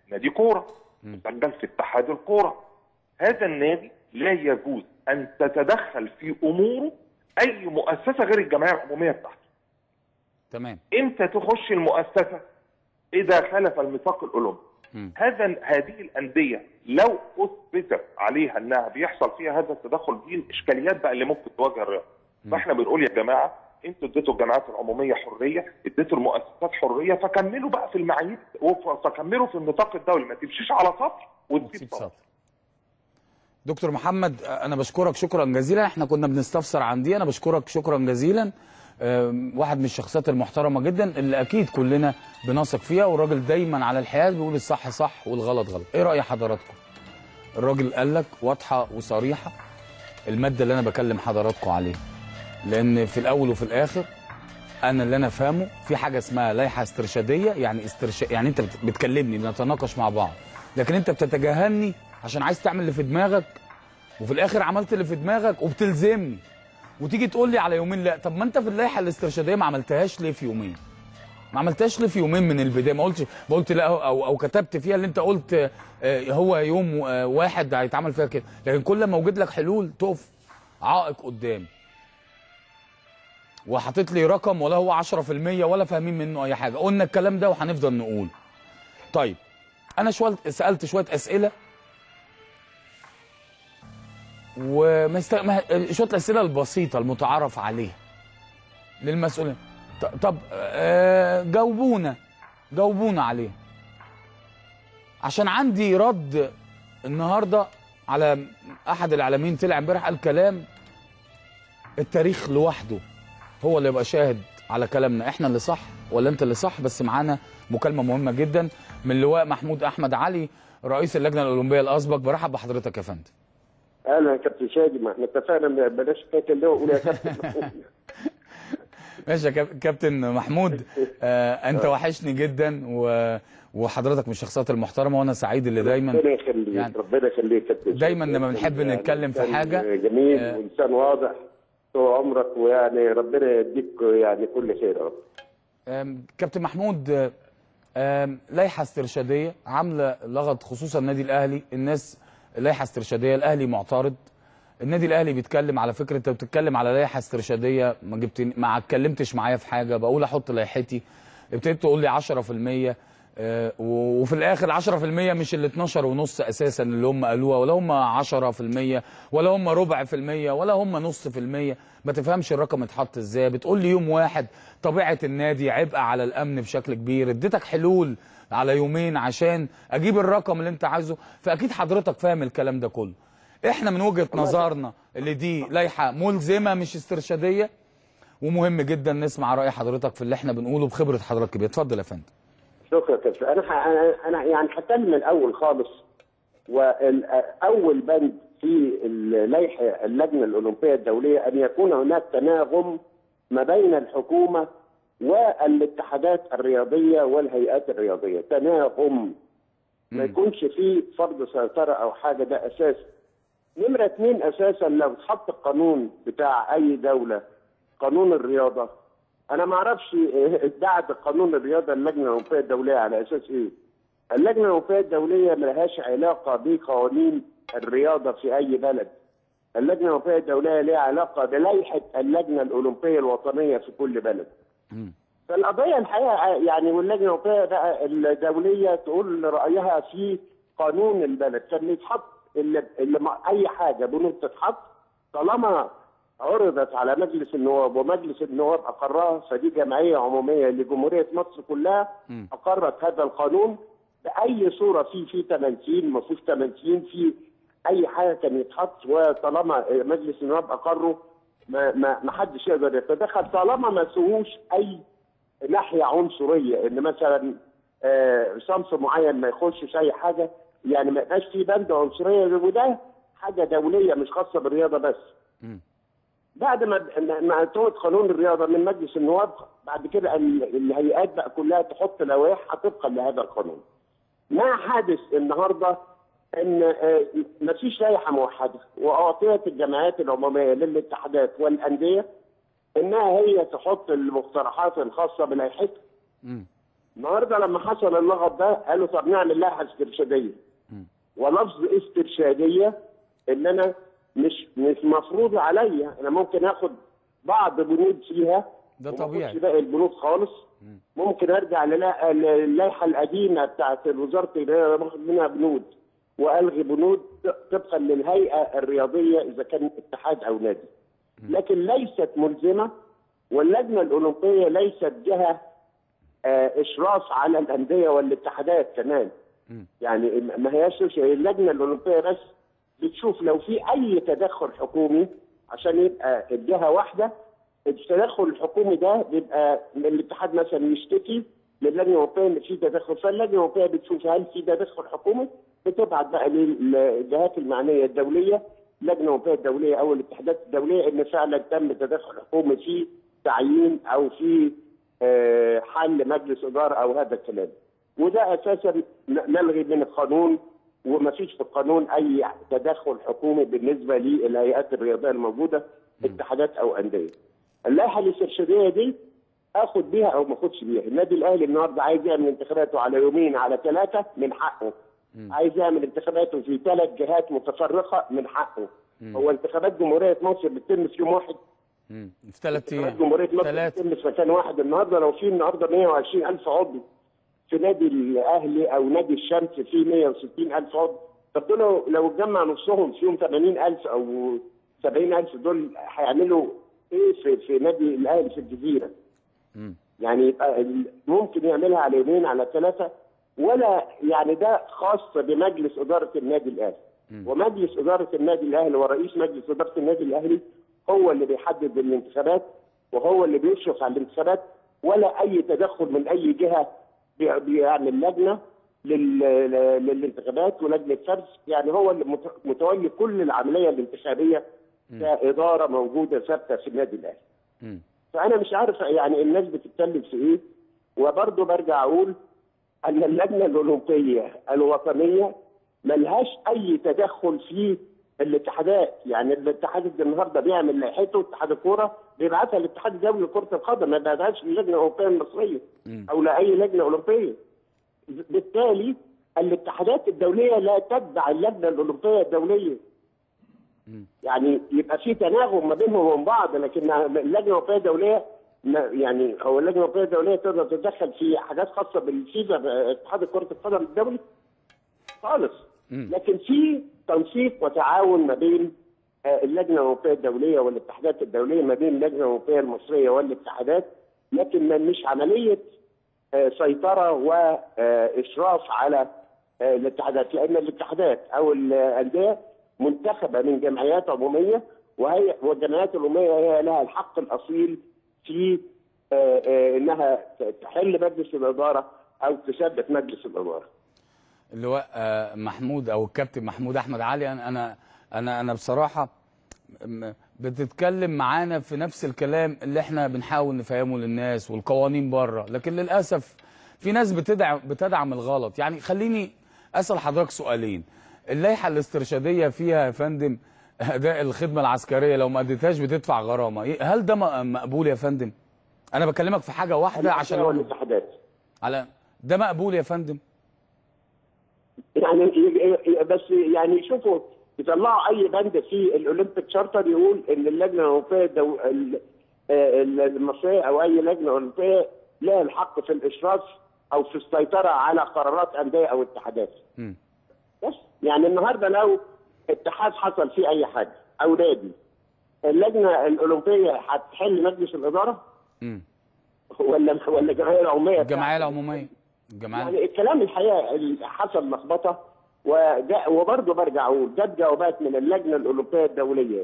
نادي كوره مسجل في اتحاد الكوره هذا النادي لا يجوز ان تتدخل في اموره اي مؤسسه غير الجمعيه العموميه بتاعته تمام امتى تخش المؤسسه اذا خلف الميثاق الاولمبي مم. هذا هذه الانديه لو اثبت عليها انها بيحصل فيها هذا التدخل دي الاشكاليات بقى اللي ممكن تواجه الرياضه فاحنا بنقول يا جماعه انتوا اديتوا الجامعات العموميه حريه اديتوا المؤسسات حريه فكملوا بقى في المعايير وف- فكملوا في النطاق الدولي ما تمشيش على سطر وتسيب نسيب سطر سطر دكتور محمد انا بشكرك شكرا جزيلا احنا كنا بنستفسر عن دي انا بشكرك شكرا جزيلا أم، واحد من الشخصيات المحترمه جدا اللي اكيد كلنا بنثق فيها والراجل دايما على الحياد بيقول الصح صح والغلط غلط ايه راي حضراتكم الراجل قال لك واضحه وصريحه الماده اللي انا بكلم حضراتكم عليها لان في الاول وفي الاخر انا اللي انا فاهمه في حاجه اسمها لائحه استرشاديه يعني استرشاد يعني انت بت- بتكلمني بنتناقش مع بعض لكن انت بتتجاهلني عشان عايز تعمل اللي في دماغك وفي الاخر عملت اللي في دماغك وبتلزمني وتيجي تقول لي على يومين لا طب ما انت في اللائحه الاسترشاديه ما عملتهاش ليه في يومين ما عملتهاش ليه في يومين من البدايه ما قلتش ما قلت لا او او كتبت فيها اللي انت قلت آه، هو يوم آه، واحد هيتعمل فيها كده لكن كل ما اوجد لك حلول تقف عائق قدامي وحاطط لي رقم ولا هو 10% ولا فاهمين منه اي حاجه قلنا الكلام ده وهنفضل نقول طيب انا شويه سالت شويه اسئله وما است... ما... شويه الاسئله البسيطه المتعارف عليها للمسؤولين ط- طب آه جاوبونا جاوبونا عليها عشان عندي رد النهارده على احد الاعلاميين طلع امبارح قال كلام التاريخ لوحده هو اللي يبقى شاهد على كلامنا احنا اللي صح ولا انت اللي صح بس معانا مكالمه مهمه جدا من اللواء محمود احمد علي رئيس اللجنه الاولمبيه الاسبق برحب بحضرتك يا فندم اهلا يا كابتن شادي ما احنا اتفقنا ما بلاش فاكر اللي هو قول يا كابتن ماشي يا كاب- كابتن محمود آه انت وحشني جدا و... وحضرتك من الشخصيات المحترمه وانا سعيد اللي دايما ربنا يخليك يعني ربنا يخليك يا كابتن دايماً شادي. لما بنحب يعني نتكلم في إنسان حاجة، جميل آه، وانسان واضح طول عمرك ويعني ربنا يديك يعني كل خير يا رب آم، كابتن محمود آم، لائحه استرشاديه عامله لغط خصوصا النادي الاهلي الناس لائحه استرشاديه الاهلي معترض النادي الاهلي بيتكلم على فكره انت بتتكلم على لائحه استرشاديه ما جبتني ما اتكلمتش معايا في حاجه بقول احط لائحتي ابتديت تقول لي 10% آه، و- وفي الاخر 10% مش ال 12 ونص اساسا اللي هم قالوها ولا هم 10% ولا هم ربع في المية ولا هم نص في المية ما تفهمش الرقم اتحط ازاي بتقول لي يوم واحد طبيعه النادي عبء على الامن بشكل كبير اديتك حلول على يومين عشان اجيب الرقم اللي انت عايزه فاكيد حضرتك فاهم الكلام ده كله احنا من وجهه نظرنا اللي دي لائحه ملزمه مش استرشاديه ومهم جدا نسمع راي حضرتك في اللي احنا بنقوله بخبره حضرتك كبير اتفضل يا فندم شكرا يا كابتن انا ح- أنا- انا يعني هتكلم من الاول خالص واول بند في اللائحه اللجنه الاولمبيه الدوليه ان يكون هناك تناغم ما بين الحكومه والاتحادات الرياضيه والهيئات الرياضيه تناغم ما يكونش فيه فرض سيطره او حاجه ده اساس نمره اثنين اساسا لو اتحط القانون بتاع اي دوله قانون الرياضه انا ما اعرفش إيه ادعت قانون الرياضه اللجنه الاوروبيه الدوليه على اساس ايه؟ اللجنه الاوروبيه الدوليه ما لهاش علاقه بقوانين الرياضه في اي بلد. اللجنه الاوروبيه الدوليه لها علاقه بلائحه اللجنه الاولمبيه الوطنيه في كل بلد. فالقضيه الحقيقه يعني واللجنه الاوروبيه بقى الدوليه تقول رايها في قانون البلد كان يتحط اللي, اللي مع اي حاجه بنود تتحط طالما عرضت على مجلس النواب ومجلس النواب اقرها فدي جمعيه عموميه لجمهوريه مصر كلها اقرت هذا القانون باي صوره فيه في تمثيل ما فيش تمثيل في اي حاجه كان يتحط وطالما مجلس النواب اقره ما ما ما حدش يقدر يتدخل طالما ما سووش اي ناحيه عنصريه ان مثلا آه، صنف معين ما يخشش اي حاجه يعني ما يبقاش في بند عنصريه وده حاجه دوليه مش خاصه بالرياضه بس. بعد ما ما- ما توت قانون الرياضه من مجلس النواب بعد كده ال- الهيئات بقى كلها تحط لوائح طبقا لهذا القانون. ما حدث النهارده ان آه، مفيش لائحه موحده واعطيت الجمعيات العموميه للاتحادات والانديه انها هي تحط المقترحات الخاصه بلائحتها. النهارده لما حصل اللغط ده قالوا طب نعمل لائحه استرشاديه ولفظ استرشاديه ان انا مش مش مفروض عليا انا ممكن اخد بعض بنود فيها ده وما طبيعي. أخدش باقي البنود خالص ممكن ارجع للا- للائحه القديمه بتاعت وزاره الرياضه باخد منها بنود والغي بنود طبقا للهيئه الرياضيه اذا كان اتحاد او نادي لكن ليست ملزمه واللجنه الاولمبيه ليست جهه آه، اشراف على الانديه والاتحادات كمان يعني ما هياش هي اللجنه الاولمبيه بس بتشوف لو في اي تدخل حكومي عشان يبقى الجهه واحده التدخل الحكومي ده بيبقى الاتحاد مثلا يشتكي للجنه الاوروبيه ان في تدخل فاللجنه الاوروبيه بتشوف هل في تدخل حكومي بتبعت بقى للجهات المعنيه الدوليه اللجنه الاوروبيه الدوليه او الاتحادات الدوليه ان فعلا تم تدخل حكومي في تعيين او في آه، حل مجلس اداره او هذا الكلام وده اساسا ن- نلغي من القانون وما فيش في القانون اي تدخل حكومي بالنسبه للهيئات الرياضيه الموجوده اتحادات او انديه. اللائحه الاسترشاديه دي اخد بيها او ما اخدش بيها، النادي الاهلي النهارده عايز يعمل انتخاباته على يومين على ثلاثه من حقه. عايز يعمل انتخاباته في ثلاث جهات متفرقه من حقه. هو انتخابات جمهوريه مصر بتتم في يوم واحد مم. في ثلاث انتخابات ايام جمهوريه مصر ثلاثة بتتم في مكان واحد النهارده لو في النهارده 120 الف عضو في نادي الاهلي او نادي الشمس في 160 الف عضو طب دول لو- لو اتجمع نصهم فيهم 80 الف او 70 الف دول هيعملوا ايه في, في نادي الاهلي في الجزيره؟ مم. يعني يبقى ال- ممكن يعملها على يومين على ثلاثه ولا يعني ده خاص بمجلس اداره النادي الاهلي ومجلس اداره النادي الاهلي ورئيس مجلس اداره النادي الاهلي هو اللي بيحدد الانتخابات وهو اللي بيشرف على الانتخابات ولا اي تدخل من اي جهه بي- بيعمل لجنه لل- ل- للانتخابات ولجنه فرز يعني هو اللي مت- متولي كل العمليه الانتخابيه كاداره موجوده ثابته في النادي الاهلي. مم. فانا مش عارف يعني الناس بتتكلم في ايه وبرضه برجع اقول ان اللجنه الاولمبيه الوطنيه ملهاش اي تدخل في الاتحادات يعني الاتحاد النهارده بيعمل لائحته اتحاد الكوره بيبعتها للاتحاد الدولي لكره القدم ما بيبعتهاش للجنه الاوروبيه المصريه او لاي لجنه اولمبيه بالتالي الاتحادات الدوليه لا تتبع اللجنه الاولمبيه الدوليه يعني يبقى في تناغم ما بينهم وبين بعض لكن اللجنه الاوروبيه الدوليه ما- يعني هو اللجنه الاوروبيه الدوليه تقدر تتدخل في حاجات خاصه بالفيفا اتحاد كره القدم الدولي خالص لكن في تنسيق وتعاون ما بين آه، اللجنه الاوروبيه الدوليه والاتحادات الدوليه ما بين اللجنه الاوروبيه المصريه والاتحادات لكن ما- مش عمليه آه، سيطره واشراف على آه، الاتحادات لان الاتحادات او الانديه منتخبه من جمعيات عموميه وهي والجمعيات العموميه هي لها الحق الاصيل في آه، آه، انها تحل مجلس الاداره او تثبت مجلس الاداره. اللواء آه، محمود او الكابتن محمود احمد علي انا انا انا انا بصراحه م- بتتكلم معانا في نفس الكلام اللي احنا بنحاول نفهمه للناس والقوانين بره لكن للاسف في ناس بتدعم بتدعم الغلط يعني خليني اسال حضرتك سؤالين اللائحه الاسترشاديه فيها يا فندم اداء الخدمه العسكريه لو ما اديتهاش بتدفع غرامه إيه- هل ده م- مقبول يا فندم انا بكلمك في حاجه واحده عشان والاتحادات. على ده مقبول يا فندم يعني ي- ي- بس يعني شوفوا يطلعوا اي بند في الاولمبيك شارتر يقول ان اللجنه الاوروبيه دو ال- آه، المصريه او اي لجنه اولمبيه لها الحق في الاشراف او في السيطره على قرارات انديه او اتحادات. مم. بس يعني النهارده لو اتحاد حصل فيه اي حاجه او نادي اللجنه الاولمبيه هتحل مجلس الاداره مم. ولا ولا الجمعيه العموميه الجمعيه العموميه الجمعيه يعني الكلام الحقيقه اللي حصل لخبطه وجاء وبرضه برجع اقول جت جوابات من اللجنه الاولمبيه الدوليه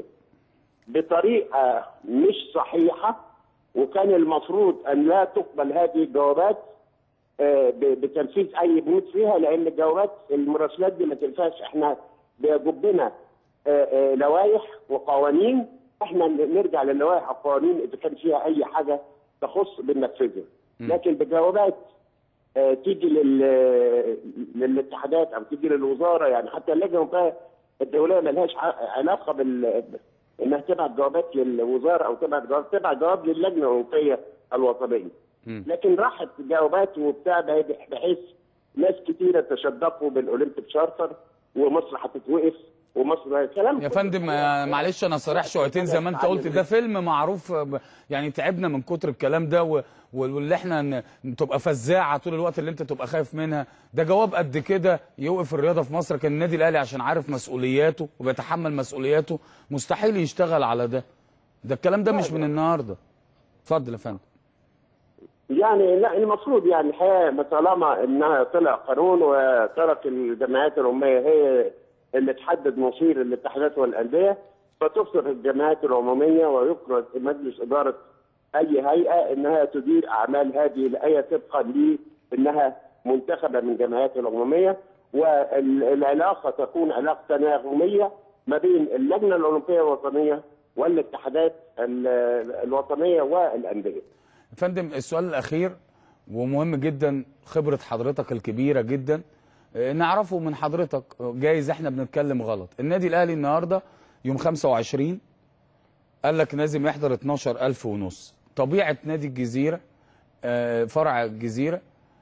بطريقه مش صحيحه وكان المفروض ان لا تقبل هذه الجوابات آه، ب- بتنفيذ اي بنود فيها لان الجوابات المراسلات دي ما تنفعش احنا بيجبنا آه، آه، لوائح وقوانين احنا نرجع للوائح والقوانين اذا كان فيها اي حاجه تخص بننفذها لكن بجوابات آه، تيجي لل- للاتحادات او تيجي للوزاره يعني حتى اللجنه الأوروبية الدوليه ما لهاش ع- علاقه بال انها تبعت جوابات للوزاره او تبعت جواب تبعت جواب للجنه الاوروبيه الوطنيه مم. لكن راحت جوابات وبتاع ده بحيث ناس كتيره تشدقوا بالاولمبيك شارتر ومصر هتتوقف ومصر كلام يا فندم آه، معلش انا صريح شويتين زي ما انت قلت ده فيلم معروف آه، ب- يعني تعبنا من كتر الكلام ده و- واللي احنا ن- تبقى فزاعه طول الوقت اللي انت تبقى خايف منها ده جواب قد كده يوقف الرياضه في مصر كان النادي الاهلي عشان عارف مسؤولياته وبيتحمل مسؤولياته مستحيل يشتغل على ده ده الكلام ده مش من النهارده اتفضل يا فندم يعني لا المفروض يعني الحقيقه ما طالما انها طلع قانون وترك الجمعيات العموميه هي اللي تحدد مصير الاتحادات والانديه فتفرض الجمعيات العموميه ويفرض مجلس اداره اي هيئه انها تدير اعمال هذه الهيئه طبقا لانها منتخبه من الجمعيات العموميه والعلاقه تكون علاقه تناغميه ما بين اللجنه الاولمبيه الوطنيه والاتحادات ال- الوطنيه والانديه. يا فندم السؤال الاخير ومهم جدا خبره حضرتك الكبيره جدا آه، نعرفه من حضرتك جايز احنا بنتكلم غلط النادي الاهلي النهارده يوم 25 قال لك لازم يحضر 12000 ونص طبيعه نادي الجزيره آه، فرع الجزيره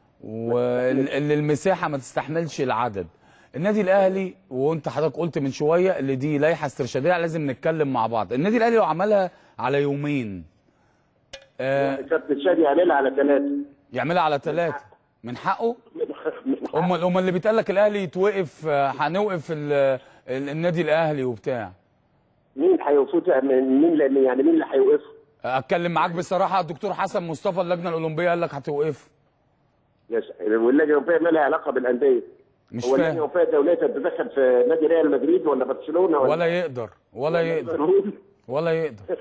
واللي المساحه ما تستحملش العدد النادي الاهلي وانت حضرتك قلت من شويه اللي دي لائحه استرشاديه لازم نتكلم مع بعض النادي الاهلي لو عملها على يومين آه، كابتن شادي يعملها على ثلاثه يعملها على ثلاثة من حقه من امال امال اللي بيتقال لك الاهلي يتوقف آه، هنوقف ال- ال- النادي الاهلي وبتاع مين هيوقفه من مين لان يعني مين اللي هيوقفه؟ اتكلم معاك بصراحه الدكتور حسن مصطفى اللجنه الاولمبيه قال لك هتوقف يس واللجنه الاوروبيه ما لها علاقه بالانديه مش هو اللجنه فاهم الاوروبيه الدوليه تتدخل في نادي ريال مدريد ولا برشلونه ولا ولا يقدر ولا يقدر ولا يقدر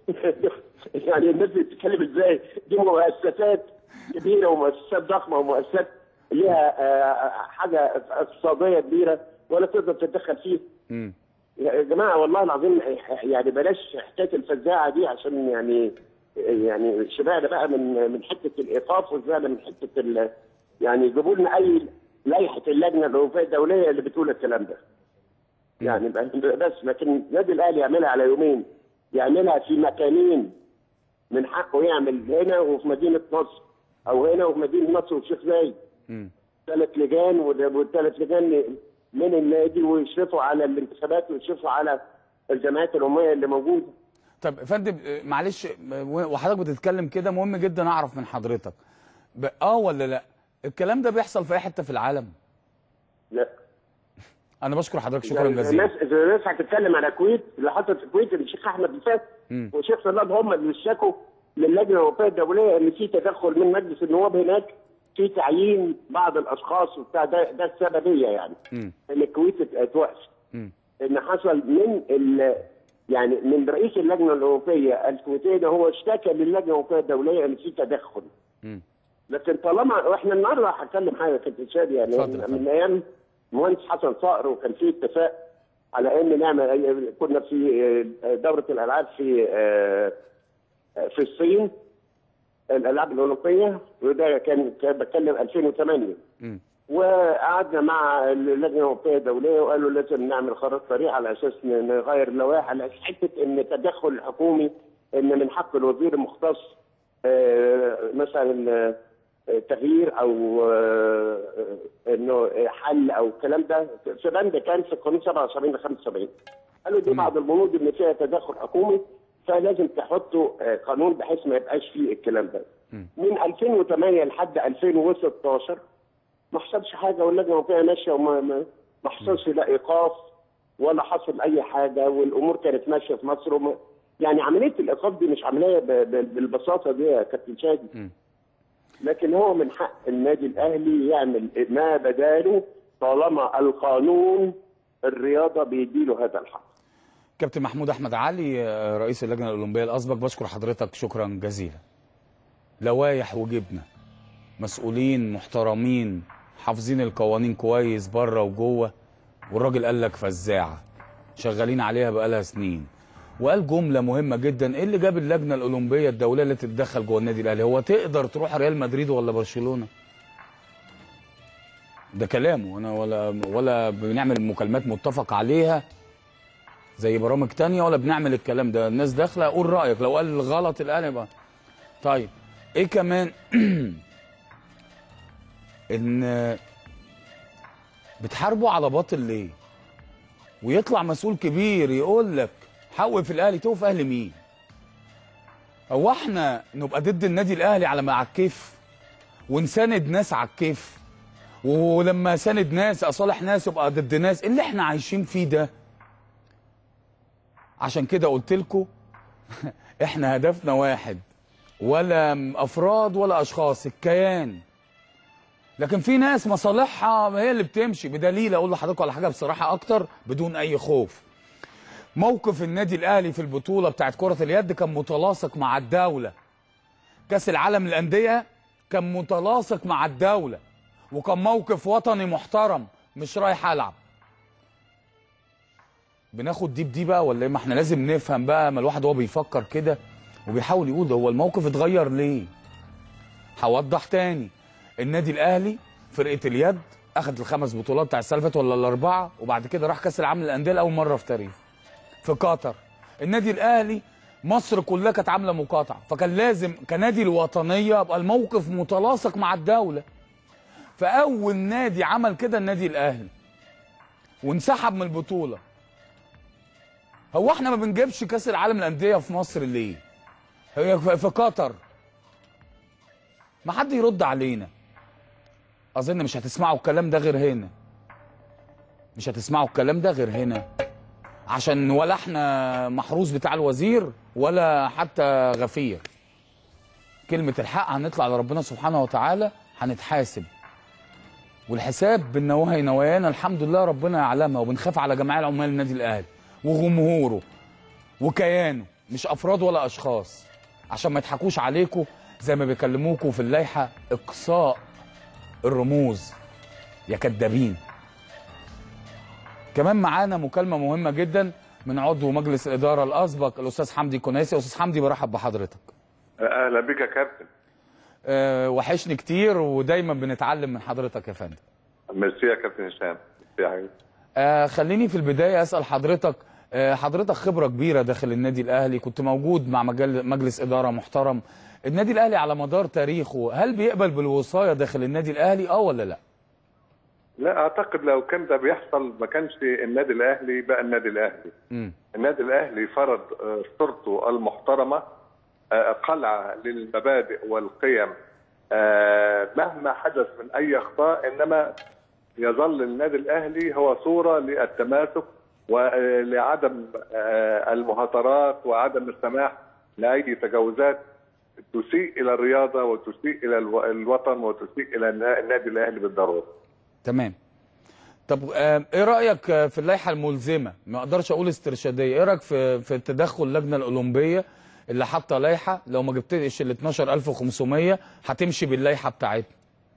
يعني الناس دي بتتكلم ازاي؟ دي مؤسسات كبيره ومؤسسات ضخمه ومؤسسات ليها آه، حاجه اقتصاديه كبيره ولا تقدر تتدخل فيها. مم. يا جماعه والله العظيم يعني بلاش حكايه الفزاعه دي عشان يعني يعني شبعنا بقى من من حته الايقاف وشبعنا من حته ال- يعني يجيبوا لنا اي لائحه اللجنه الاوروبيه الدوليه اللي بتقول الكلام ده. يعني بس لكن النادي الاهلي يعملها على يومين يعملها في مكانين من حقه يعمل هنا وفي مدينه نصر او هنا وفي مدينه نصر والشيخ زايد مم. ثلاث لجان والثلاث لجان من النادي ويشرفوا على الانتخابات ويشرفوا على الجمعيات العموميه اللي موجوده. طب يا فندم آه، معلش آه، وحضرتك بتتكلم كده مهم جدا اعرف من حضرتك ب- اه ولا لا الكلام ده بيحصل في اي حته في العالم لا انا بشكر حضرتك شكرا جزيلا الناس الناس هتتكلم على الكويت اللي حصل في الكويت الشيخ احمد الفات مم. والشيخ صلاد هم اللي اشتكوا للجنه الاوروبيه الدوليه ان في تدخل من مجلس النواب هناك في تعيين بعض الاشخاص وبتاع ده ده السببيه يعني مم. ان الكويت اتوقف مم. ان حصل من ال يعني من رئيس اللجنه الاوروبيه الكويتيه ده هو اشتكى للجنه الاوروبيه الدوليه ان في تدخل مم. لكن طالما واحنا النهارده هتكلم حاجه كابتن شادي يعني اتفضل، من, اتفضل. من ايام المهندس حسن صقر وكان في اتفاق على ان نعمل كنا في دوره الالعاب في في الصين الالعاب الاولمبيه وده كان كان بتكلم 2008 مم. وقعدنا مع اللجنه الاوروبيه الدوليه وقالوا لازم نعمل خريطه طريق على اساس ن- نغير اللوائح على حته ان التدخل الحكومي ان من حق الوزير المختص آه، مثلا آه، تغيير او آه، آه، انه حل او الكلام ده في بند كان في قانون 77 ل 75 قالوا دي بعض البنود اللي فيها تدخل حكومي فلازم تحطوا آه، قانون بحيث ما يبقاش فيه الكلام ده. من 2008 لحد 2016 ما حصلش حاجه واللجنه الاوروبيه ماشيه وما ما ما حصلش لا ايقاف ولا حصل اي حاجه والامور كانت ماشيه في مصر وما يعني عمليه الايقاف دي مش عمليه ب- ب- بالبساطه دي يا كابتن شادي مم. لكن هو من حق النادي الاهلي يعمل ما بداله طالما القانون الرياضه بيديله هذا الحق كابتن محمود احمد علي آه، رئيس اللجنه الاولمبيه الاسبق بشكر حضرتك شكرا جزيلا لوايح وجبنه مسؤولين محترمين حافظين القوانين كويس بره وجوه والراجل قال لك فزاعه شغالين عليها بقالها سنين وقال جمله مهمه جدا ايه اللي جاب اللجنه الاولمبيه الدوليه اللي تتدخل جوه النادي الاهلي هو تقدر تروح ريال مدريد ولا برشلونه ده كلامه انا ولا ولا بنعمل مكالمات متفق عليها زي برامج تانية ولا بنعمل الكلام ده الناس داخله قول رايك لو قال غلط الاهلي يبقى طيب ايه كمان ان بتحاربوا على باطل ليه ويطلع مسؤول كبير يقول لك حقق في الاهلي توقف اهلي مين هو احنا نبقى ضد النادي الاهلي على ما على الكيف ونساند ناس على الكيف ولما ساند ناس اصالح ناس يبقى ضد ناس إيه اللي احنا عايشين فيه ده عشان كده قلت لكم احنا هدفنا واحد ولا افراد ولا اشخاص الكيان لكن في ناس مصالحها هي اللي بتمشي بدليل اقول لحضراتكم على حاجه بصراحه اكتر بدون اي خوف موقف النادي الاهلي في البطوله بتاعت كره اليد كان متلاصق مع الدوله كاس العالم للانديه كان متلاصق مع الدوله وكان موقف وطني محترم مش رايح العب بناخد دي بدي بقى ولا ايه ما احنا لازم نفهم بقى ما الواحد هو بيفكر كده وبيحاول يقول هو الموقف اتغير ليه هوضح تاني النادي الاهلي فرقه اليد اخذ الخمس بطولات بتاع السنه اللي فاتت ولا الاربعه وبعد كده راح كاس العالم للانديه لاول مره في تاريخه في قطر النادي الاهلي مصر كلها كانت عامله مقاطعه فكان لازم كنادي الوطنيه يبقى الموقف متلاصق مع الدوله فاول نادي عمل كده النادي الاهلي وانسحب من البطوله هو احنا ما بنجيبش كاس العالم للانديه في مصر ليه هي في في قطر ما حد يرد علينا اظن مش هتسمعوا الكلام ده غير هنا مش هتسمعوا الكلام ده غير هنا عشان ولا احنا محروس بتاع الوزير ولا حتى غفير كلمة الحق هنطلع لربنا سبحانه وتعالى هنتحاسب والحساب بالنواهي نوايانا الحمد لله ربنا يعلمها وبنخاف على جميع العمال النادي الاهلي وجمهوره وكيانه مش افراد ولا اشخاص عشان ما يضحكوش عليكم زي ما بيكلموكوا في اللائحه اقصاء الرموز يا كدابين كمان معانا مكالمه مهمه جدا من عضو مجلس الاداره الاسبق الاستاذ حمدي كناسي استاذ حمدي برحب بحضرتك اهلا بك يا كابتن أه وحشني كتير ودايما بنتعلم من حضرتك يا فندم ميرسي يا كابتن هشام ميرسي يا حبيبي آه خليني في البداية أسأل حضرتك آه حضرتك خبرة كبيرة داخل النادي الأهلي كنت موجود مع مجل مجلس إدارة محترم النادي الأهلي على مدار تاريخه هل بيقبل بالوصاية داخل النادي الأهلي أه ولا لا؟ لا اعتقد لو كان ده بيحصل ما كانش النادي الاهلي بقى النادي الاهلي مم. النادي الاهلي فرض آه، صورته المحترمه آه، قلعه للمبادئ والقيم آه، مهما حدث من اي اخطاء انما يظل النادي الاهلي هو صوره للتماسك ولعدم آه، المهاترات وعدم السماح لاي تجاوزات تسيء الى الرياضه وتسيء الى الو- الوطن وتسيء الى النا- النادي الاهلي بالضروره. تمام طب آه ايه رايك آه، في اللائحه الملزمه ما اقدرش اقول استرشاديه ايه رايك في في تدخل اللجنه الاولمبيه اللي حاطه لائحه لو ما جبتش ال 12500 هتمشي باللائحه بتاعتنا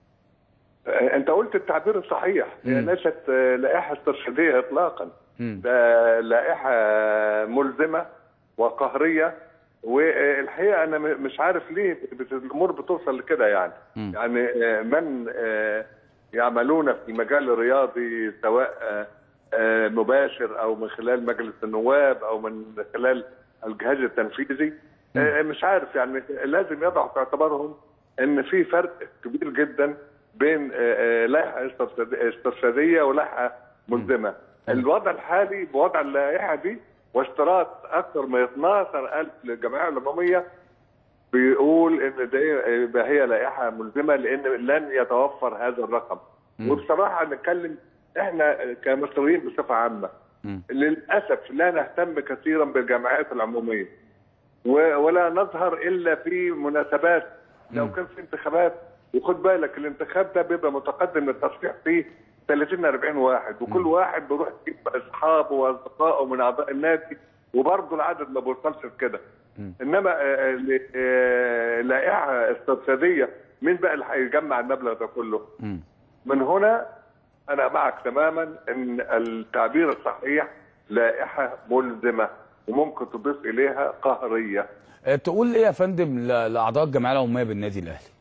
آه، انت قلت التعبير الصحيح هي مم. ليست آه، لائحه استرشاديه اطلاقا مم. ده لائحه ملزمه وقهريه والحقيقه انا م- مش عارف ليه بت- الامور بتوصل لكده يعني مم. يعني آه، من آه، يعملون في المجال الرياضي سواء آه، آه، مباشر او من خلال مجلس النواب او من خلال الجهاز التنفيذي آه، مش عارف يعني لازم يضعوا في اعتبارهم ان في فرق كبير جدا بين آه، آه، لائحه استرشاد- استرشاديه ولائحه ملزمه الوضع الحالي بوضع اللائحه دي واشتراط اكثر من 12000 للجمعيه العموميه بيقول ان دي يبقى هي لائحه ملزمه لان لن يتوفر هذا الرقم مم. وبصراحه نتكلم احنا كمصريين بصفه عامه مم. للاسف لا نهتم كثيرا بالجمعيات العموميه و- ولا نظهر الا في مناسبات لو مم. كان في انتخابات وخد بالك الانتخاب ده بيبقى متقدم التصفيح فيه 30 40 واحد وكل واحد بيروح يجيب اصحابه واصدقائه من اعضاء النادي وبرضه العدد ما بيوصلش لكده مم. انما آه، ل- آه، لائحه استرشاديه مين بقى اللي هيجمع المبلغ ده كله؟ مم. من هنا انا معك تماما ان التعبير الصحيح لائحه ملزمه وممكن تضيف اليها قهريه آه، تقول ايه يا فندم ل- لاعضاء الجمعيه العموميه بالنادي الاهلي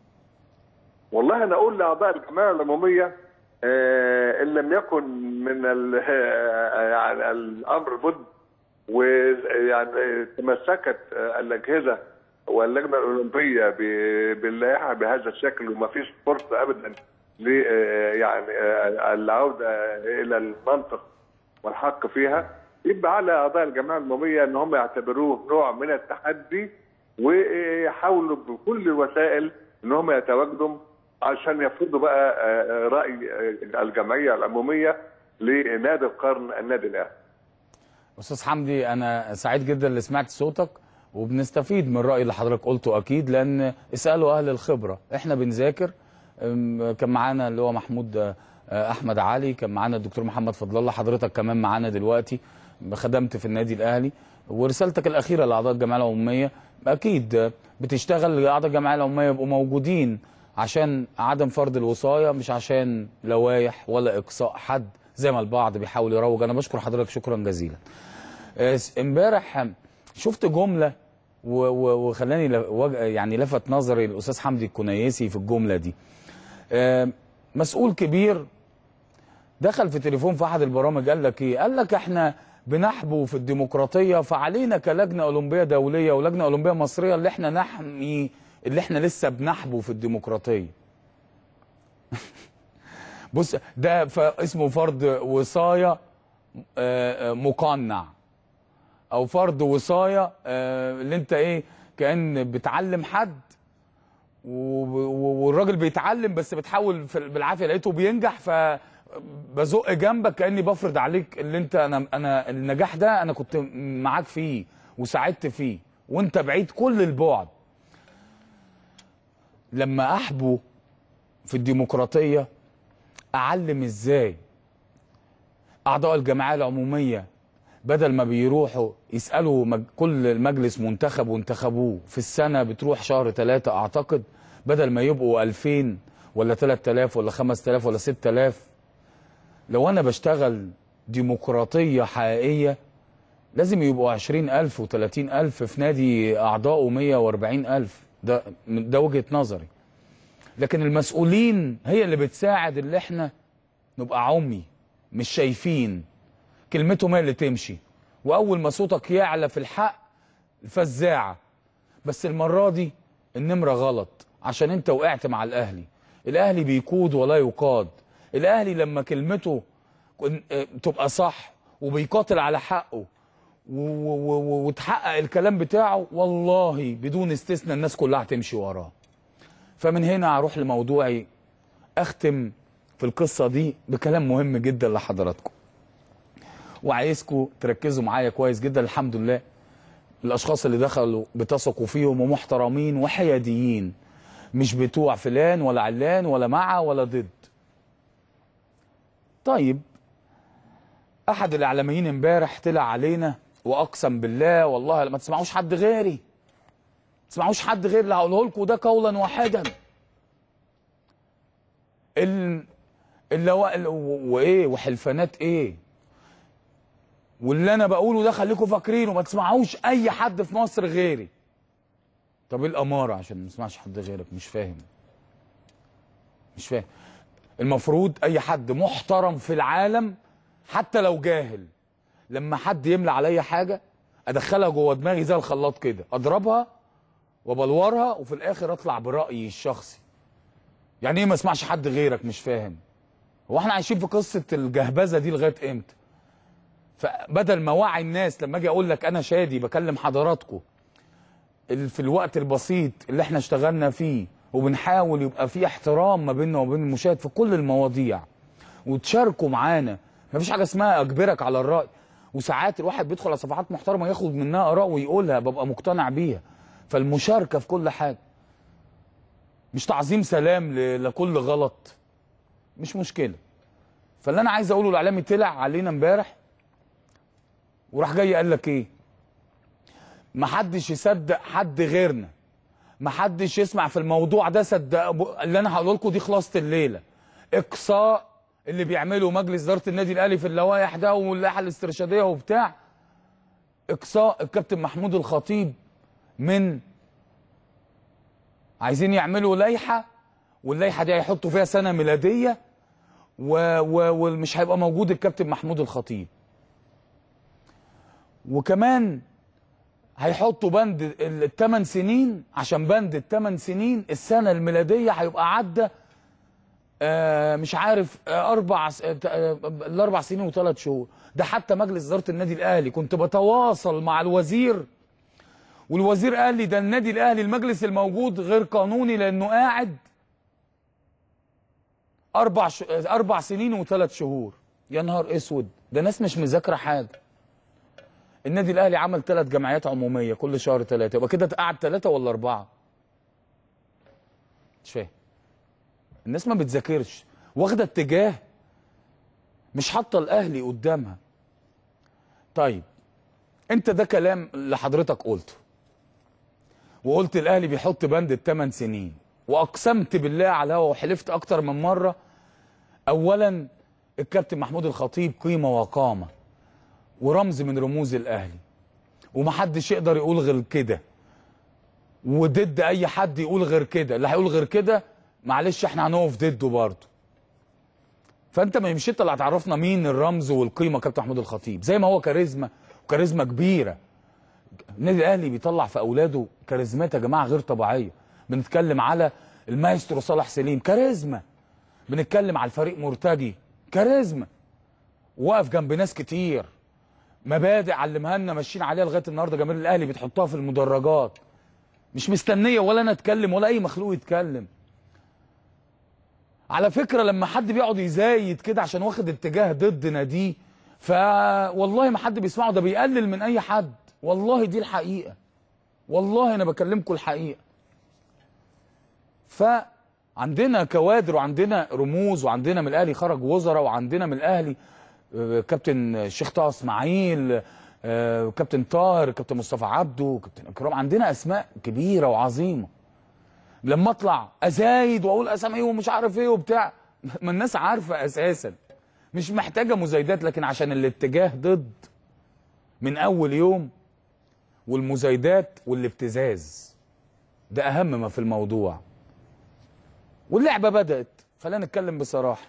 والله انا اقول لاعضاء الجمعيه العموميه آه، ان لم يكن من ال- آه، يعني الامر بد ويعني تمسكت آه، الاجهزه واللجنه الاولمبيه ب- باللائحه بهذا الشكل وما فيش فرصه ابدا ل آه، يعني آه، العوده الى المنطق والحق فيها يبقى على اعضاء الجمعيه العموميه ان هم يعتبروه نوع من التحدي ويحاولوا بكل الوسائل ان هم يتواجدوا عشان يفرضوا بقى آه، آه، راي آه، الجمعيه العموميه لنادي القرن النادي الاهلي. استاذ حمدي انا سعيد جدا اللي سمعت صوتك وبنستفيد من الراي اللي حضرتك قلته اكيد لان اسالوا اهل الخبره احنا بنذاكر أم، كان معانا اللي هو محمود آه، آه، احمد علي كان معانا الدكتور محمد فضل الله حضرتك كمان معانا دلوقتي خدمت في النادي الاهلي ورسالتك الاخيره لاعضاء الجمعيه العموميه اكيد آه، بتشتغل اعضاء الجمعيه العموميه يبقوا موجودين عشان عدم فرض الوصايه مش عشان لوائح ولا اقصاء حد زي ما البعض بيحاول يروج انا بشكر حضرتك شكرا جزيلا آه، امبارح شفت جمله و- و- وخلاني ل- وج- يعني لفت نظري الاستاذ حمدي الكنيسي في الجمله دي آه، مسؤول كبير دخل في تليفون في احد البرامج قال لك ايه قال لك احنا بنحبو في الديمقراطيه فعلينا كلجنه اولمبيه دوليه ولجنه اولمبيه مصريه اللي احنا نحمي اللي احنا لسه بنحبو في الديمقراطيه بص ده ف- اسمه فرض وصايه آه، آه، مقنع او فرض وصايه آه، اللي انت ايه كان بتعلم حد و- و- والراجل بيتعلم بس بتحاول في- بالعافيه لقيته بينجح فبزق جنبك كاني بفرض عليك اللي انت انا انا النجاح ده انا كنت معاك فيه وساعدت فيه وانت بعيد كل البعد لما احبو في الديمقراطيه اعلم ازاي اعضاء الجمعيه العموميه بدل ما بيروحوا يسالوا مج... كل مجلس منتخب وانتخبوه في السنه بتروح شهر ثلاثة اعتقد بدل ما يبقوا 2000 ولا 3000 ولا 5000 ولا 6000 لو انا بشتغل ديمقراطيه حقيقيه لازم يبقوا 20000 و30000 في نادي اعضائه 140000 ده ده وجهه نظري لكن المسؤولين هي اللي بتساعد اللي احنا نبقى عمي مش شايفين كلمتهم هي اللي تمشي واول ما صوتك يعلى في الحق الفزاعه بس المره دي النمره غلط عشان انت وقعت مع الاهلي الاهلي بيقود ولا يقاد الاهلي لما كلمته كن- اه، تبقى صح وبيقاتل على حقه و- و- و- وتحقق الكلام بتاعه والله بدون استثناء الناس كلها هتمشي وراه فمن هنا هروح لموضوعي اختم في القصه دي بكلام مهم جدا لحضراتكم وعايزكم تركزوا معايا كويس جدا الحمد لله الاشخاص اللي دخلوا بتثقوا فيهم ومحترمين وحياديين مش بتوع فلان ولا علان ولا مع ولا ضد طيب احد الاعلاميين امبارح طلع علينا واقسم بالله والله ما تسمعوش حد غيري ما تسمعوش حد غير اللي هقوله لكم ده قولا واحدا ال... اللي هو ال... و- وايه وحلفانات ايه واللي انا بقوله ده خليكم فاكرينه ما تسمعوش اي حد في مصر غيري طب ايه الاماره عشان ما نسمعش حد غيرك مش فاهم مش فاهم المفروض اي حد محترم في العالم حتى لو جاهل لما حد يملى عليا حاجه ادخلها جوه دماغي زي الخلاط كده اضربها وبلورها وفي الاخر اطلع برايي الشخصي يعني ايه ما اسمعش حد غيرك مش فاهم هو احنا عايشين في قصه الجهبذه دي لغايه امتى فبدل ما اوعي الناس لما اجي اقول لك انا شادي بكلم حضراتكم ال- في الوقت البسيط اللي احنا اشتغلنا فيه وبنحاول يبقى في احترام ما بيننا وبين المشاهد في كل المواضيع وتشاركوا معانا مفيش حاجه اسمها اجبرك على الراي وساعات الواحد بيدخل على صفحات محترمه ياخد منها اراء ويقولها ببقى مقتنع بيها فالمشاركه في كل حاجه مش تعظيم سلام ل- لكل غلط مش مشكله فاللي انا عايز اقوله الاعلامي طلع علينا امبارح وراح جاي قال لك ايه محدش يصدق حد غيرنا محدش يسمع في الموضوع ده صدق اللي انا هقول لكم دي خلاصه الليله اقصاء اللي بيعمله مجلس اداره النادي الاهلي في اللوائح ده واللائحه الاسترشاديه وبتاع اقصاء الكابتن محمود الخطيب من عايزين يعملوا لائحه واللائحه دي هيحطوا فيها سنه ميلاديه و... و... ومش هيبقى موجود الكابتن محمود الخطيب وكمان هيحطوا بند الثمان سنين عشان بند الثمان سنين السنه الميلاديه هيبقى عدى آه مش عارف آه اربع س- آه آه، الاربع سنين وثلاث شهور ده حتى مجلس اداره النادي الاهلي كنت بتواصل مع الوزير والوزير قال لي ده النادي الاهلي المجلس الموجود غير قانوني لانه قاعد اربع ش... اربع سنين وثلاث شهور يا نهار اسود ده ناس مش مذاكره حاجه النادي الاهلي عمل ثلاث جمعيات عموميه كل شهر ثلاثه يبقى كده قعد ثلاثه ولا اربعه مش فاهم الناس ما بتذاكرش واخده اتجاه مش حاطه الاهلي قدامها طيب انت ده كلام اللي حضرتك قلته وقلت الاهلي بيحط بند الثمان سنين واقسمت بالله على الهوا وحلفت اكتر من مره اولا الكابتن محمود الخطيب قيمه وقامه ورمز من رموز الاهلي ومحدش يقدر يقول غير كده وضد اي حد يقول غير كده اللي هيقول غير كده معلش احنا هنقف ضده برضه فانت ما مش انت اللي هتعرفنا مين الرمز والقيمه كابتن محمود الخطيب زي ما هو كاريزما وكاريزما كبيره النادي الاهلي بيطلع في اولاده كاريزمات يا جماعه غير طبيعيه بنتكلم على المايسترو صالح سليم كاريزما بنتكلم على الفريق مرتجي كاريزما وقف جنب ناس كتير مبادئ علمها لنا ماشيين عليها لغايه النهارده جماهير الاهلي بتحطها في المدرجات مش مستنيه ولا انا اتكلم ولا اي مخلوق يتكلم على فكره لما حد بيقعد يزايد كده عشان واخد اتجاه ضد ناديه فوالله ما حد بيسمعه ده بيقلل من اي حد والله دي الحقيقه والله انا بكلمكم الحقيقه فعندنا كوادر وعندنا رموز وعندنا من الاهلي خرج وزراء وعندنا من الاهلي آه، كابتن الشيخ طه اسماعيل آه، كابتن طاهر كابتن مصطفى عبده كابتن اكرام عندنا اسماء كبيره وعظيمه لما اطلع ازايد واقول اسامي ومش عارف ايه وبتاع ما الناس عارفه اساسا مش محتاجه مزايدات لكن عشان الاتجاه ضد من اول يوم والمزايدات والابتزاز ده اهم ما في الموضوع واللعبه بدات خلينا نتكلم بصراحه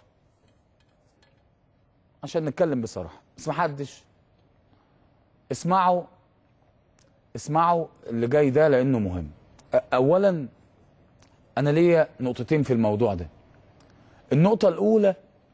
عشان نتكلم بصراحه بس محدش اسمعوا اسمعوا اللي جاي ده لانه مهم أ- اولا انا ليا نقطتين في الموضوع ده النقطه الاولى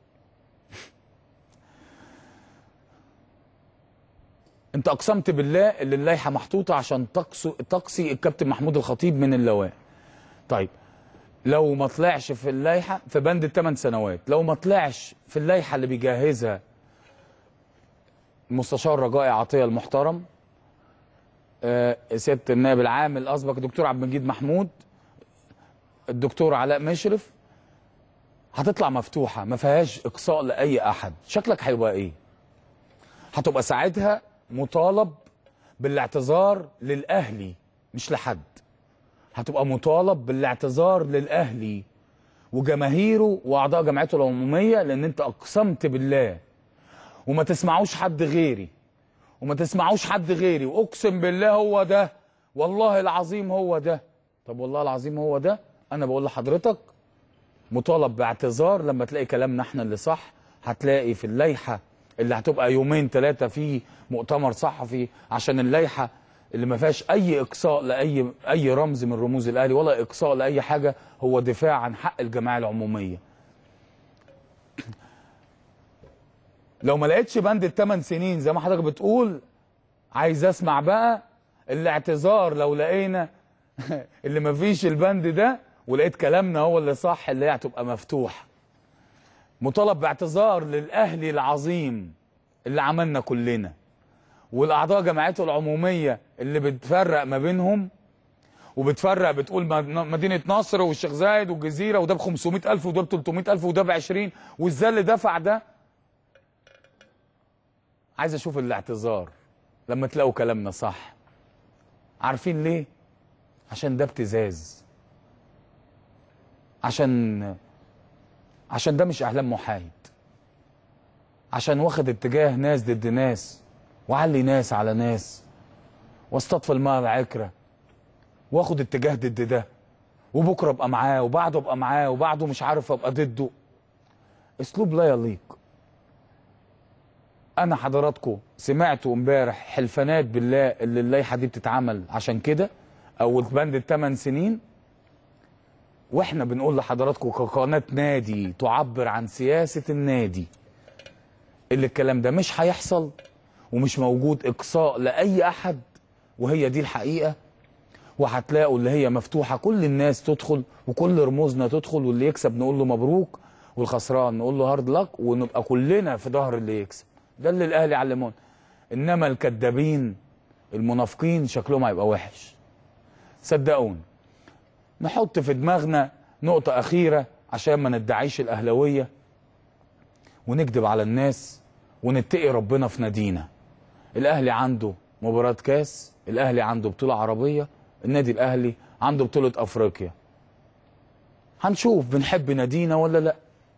انت اقسمت بالله اللي اللائحه محطوطه عشان تقصي تقصي الكابتن محمود الخطيب من اللواء طيب لو ما طلعش في اللائحه في بند الثمان سنوات لو ما طلعش في اللائحه اللي بيجهزها المستشار رجائي عطيه المحترم آه، سياده النائب العام الاسبق دكتور عبد المجيد محمود الدكتور علاء مشرف هتطلع مفتوحه ما فيهاش اقصاء لاي احد شكلك هيبقى ايه هتبقى ساعتها مطالب بالاعتذار للاهلي مش لحد هتبقى مطالب بالاعتذار للاهلي وجماهيره واعضاء جمعيته العموميه لان انت اقسمت بالله وما تسمعوش حد غيري وما تسمعوش حد غيري واقسم بالله هو ده والله العظيم هو ده طب والله العظيم هو ده انا بقول لحضرتك مطالب باعتذار لما تلاقي كلامنا احنا اللي صح هتلاقي في اللائحه اللي هتبقى يومين ثلاثه في مؤتمر صحفي عشان اللائحه اللي ما فيهاش اي اقصاء لاي اي رمز من رموز الاهلي ولا اقصاء لاي حاجه هو دفاع عن حق الجماعه العموميه لو ما لقيتش بند الثمان سنين زي ما حضرتك بتقول عايز اسمع بقى الاعتذار لو لقينا اللي ما فيش البند ده ولقيت كلامنا هو اللي صح اللي هي هتبقى مفتوحه مطالب باعتذار للاهلي العظيم اللي عملنا كلنا والاعضاء جمعيته العموميه اللي بتفرق ما بينهم وبتفرق بتقول مد- مدينه نصر والشيخ زايد والجزيره وده ب 500000 وده ب 300000 وده ب 20 وازاي اللي دفع ده عايز اشوف الاعتذار لما تلاقوا كلامنا صح عارفين ليه عشان ده ابتزاز عشان عشان ده مش اعلام محايد عشان واخد اتجاه ناس ضد ناس وعلي ناس على ناس واستطفى الماء العكره واخد اتجاه ضد ده وبكره ابقى معاه وبعده ابقى معاه وبعده مش عارف ابقى ضده اسلوب لا يليق انا حضراتكم سمعتوا امبارح حلفانات بالله اللي اللائحه دي بتتعمل عشان كده او بند الثمان سنين واحنا بنقول لحضراتكم كقناه نادي تعبر عن سياسه النادي اللي الكلام ده مش هيحصل ومش موجود اقصاء لاي احد وهي دي الحقيقه وهتلاقوا اللي هي مفتوحه كل الناس تدخل وكل رموزنا تدخل واللي يكسب نقول له مبروك والخسران نقول له هارد لك ونبقى كلنا في ظهر اللي يكسب ده اللي الاهلي علمونا انما الكذابين المنافقين شكلهم هيبقى وحش صدقوني نحط في دماغنا نقطة أخيرة عشان ما ندعيش الأهلوية ونكذب على الناس ونتقي ربنا في نادينا الأهلي عنده مباراة كاس الأهلي عنده بطولة عربية النادي الأهلي عنده بطولة أفريقيا هنشوف بنحب نادينا ولا لا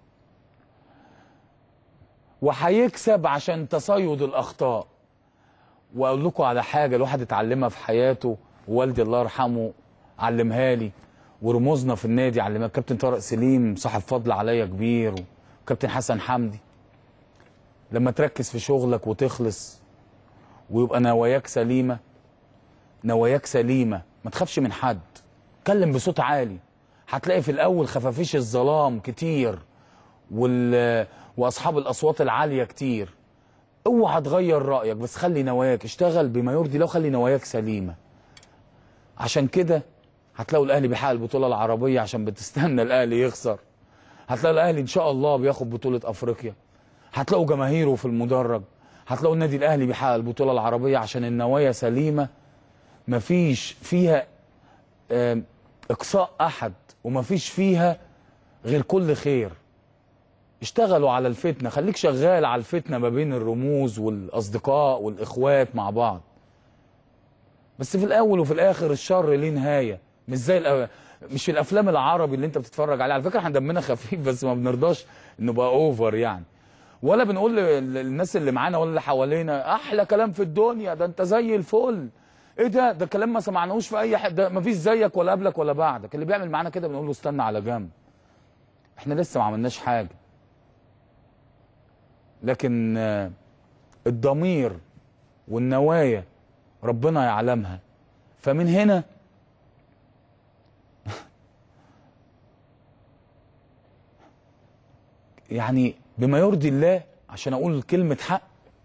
وهيكسب عشان تصيد الأخطاء وأقول لكم على حاجة الواحد اتعلمها في حياته ووالدي الله يرحمه علمها لي ورموزنا في النادي علمها كابتن طارق سليم صاحب فضل عليا كبير وكابتن حسن حمدي لما تركز في شغلك وتخلص ويبقى نواياك سليمه نواياك سليمه ما تخافش من حد اتكلم بصوت عالي هتلاقي في الاول خفافيش الظلام كتير وال... واصحاب الاصوات العاليه كتير اوعى تغير رايك بس خلي نواياك اشتغل بما يرضي الله وخلي نواياك سليمه عشان كده هتلاقوا الاهلي بيحقق البطوله العربيه عشان بتستنى الاهلي يخسر هتلاقوا الاهلي ان شاء الله بياخد بطوله افريقيا هتلاقوا جماهيره في المدرج هتلاقوا النادي الاهلي بيحقق البطوله العربيه عشان النوايا سليمه مفيش فيها آم، اقصاء احد ومفيش فيها غير كل خير اشتغلوا على الفتنه خليك شغال على الفتنه ما بين الرموز والاصدقاء والاخوات مع بعض بس في الاول وفي الاخر الشر ليه نهايه مش زي الأ... مش الافلام العربي اللي انت بتتفرج عليها على فكره احنا دمنا خفيف بس ما بنرضاش نبقى اوفر يعني ولا بنقول لل- للناس اللي معانا ولا اللي حوالينا احلى كلام في الدنيا ده انت زي الفل ايه ده ده كلام ما سمعناهوش في اي حد ده ما فيش زيك ولا قبلك ولا بعدك اللي بيعمل معانا كده بنقول له استنى على جنب احنا لسه ما عملناش حاجه لكن آه، الضمير والنوايا ربنا يعلمها فمن هنا يعني بما يرضي الله عشان اقول كلمة حق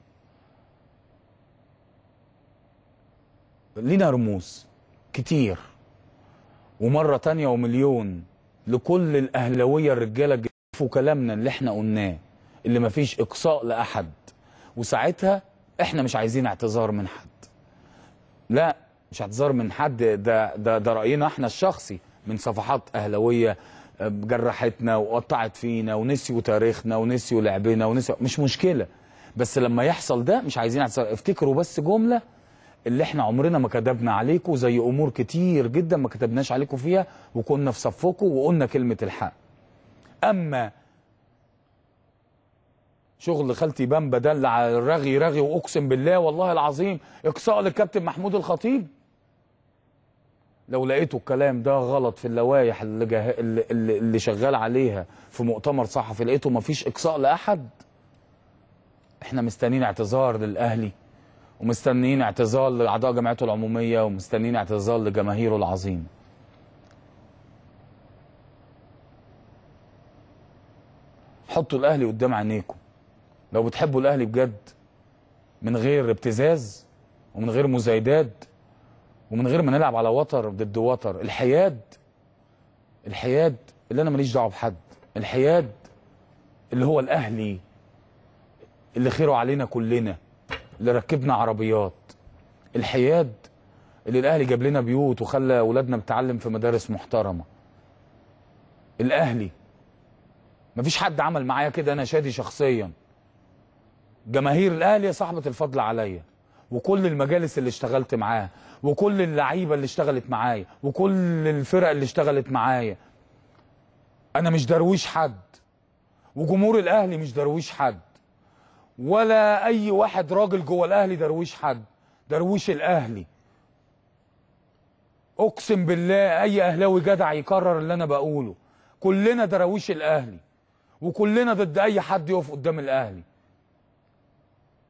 لينا رموز كتير ومرة تانية ومليون لكل الأهلوية الرجالة الج- شوفوا كلامنا اللي احنا قلناه اللي مفيش إقصاء لأحد وساعتها احنا مش عايزين اعتذار من حد لا مش اعتذار من حد ده ده ده راينا احنا الشخصي من صفحات اهلاويه آه، جرحتنا وقطعت فينا ونسيوا تاريخنا ونسيوا لعبنا ونسيوا مش مشكله بس لما يحصل ده مش عايزين اعتذار افتكروا بس جمله اللي احنا عمرنا ما كتبنا عليكم زي امور كتير جدا ما كتبناش عليكم فيها وكنا في صفكم وقلنا كلمه الحق اما شغل خالتي بامبا ده اللي على الرغي رغي واقسم بالله والله العظيم اقصاء للكابتن محمود الخطيب لو لقيتوا الكلام ده غلط في اللوائح اللي, جه... اللي, اللي اللي شغال عليها في مؤتمر صحفي لقيته مفيش اقصاء لاحد احنا مستنيين اعتذار للاهلي ومستنيين اعتذار لاعضاء جمعيته العموميه ومستنيين اعتذار لجماهيره العظيمه حطوا الاهلي قدام عينيكم لو بتحبوا الاهلي بجد من غير ابتزاز ومن غير مزايدات ومن غير ما نلعب على وتر ضد وتر الحياد الحياد اللي انا ماليش دعوه بحد الحياد اللي هو الاهلي اللي خيره علينا كلنا اللي ركبنا عربيات الحياد اللي الاهلي جاب لنا بيوت وخلى اولادنا بتعلم في مدارس محترمه الاهلي مفيش حد عمل معايا كده انا شادي شخصيا جماهير الاهلي صاحبه الفضل عليا وكل المجالس اللي اشتغلت معاها وكل اللعيبه اللي اشتغلت معايا وكل الفرق اللي اشتغلت معايا انا مش درويش حد وجمهور الاهلي مش درويش حد ولا اي واحد راجل جوه الاهلي درويش حد درويش الاهلي اقسم بالله اي اهلاوي جدع يكرر اللي انا بقوله كلنا دراويش الاهلي وكلنا ضد اي حد يقف قدام الاهلي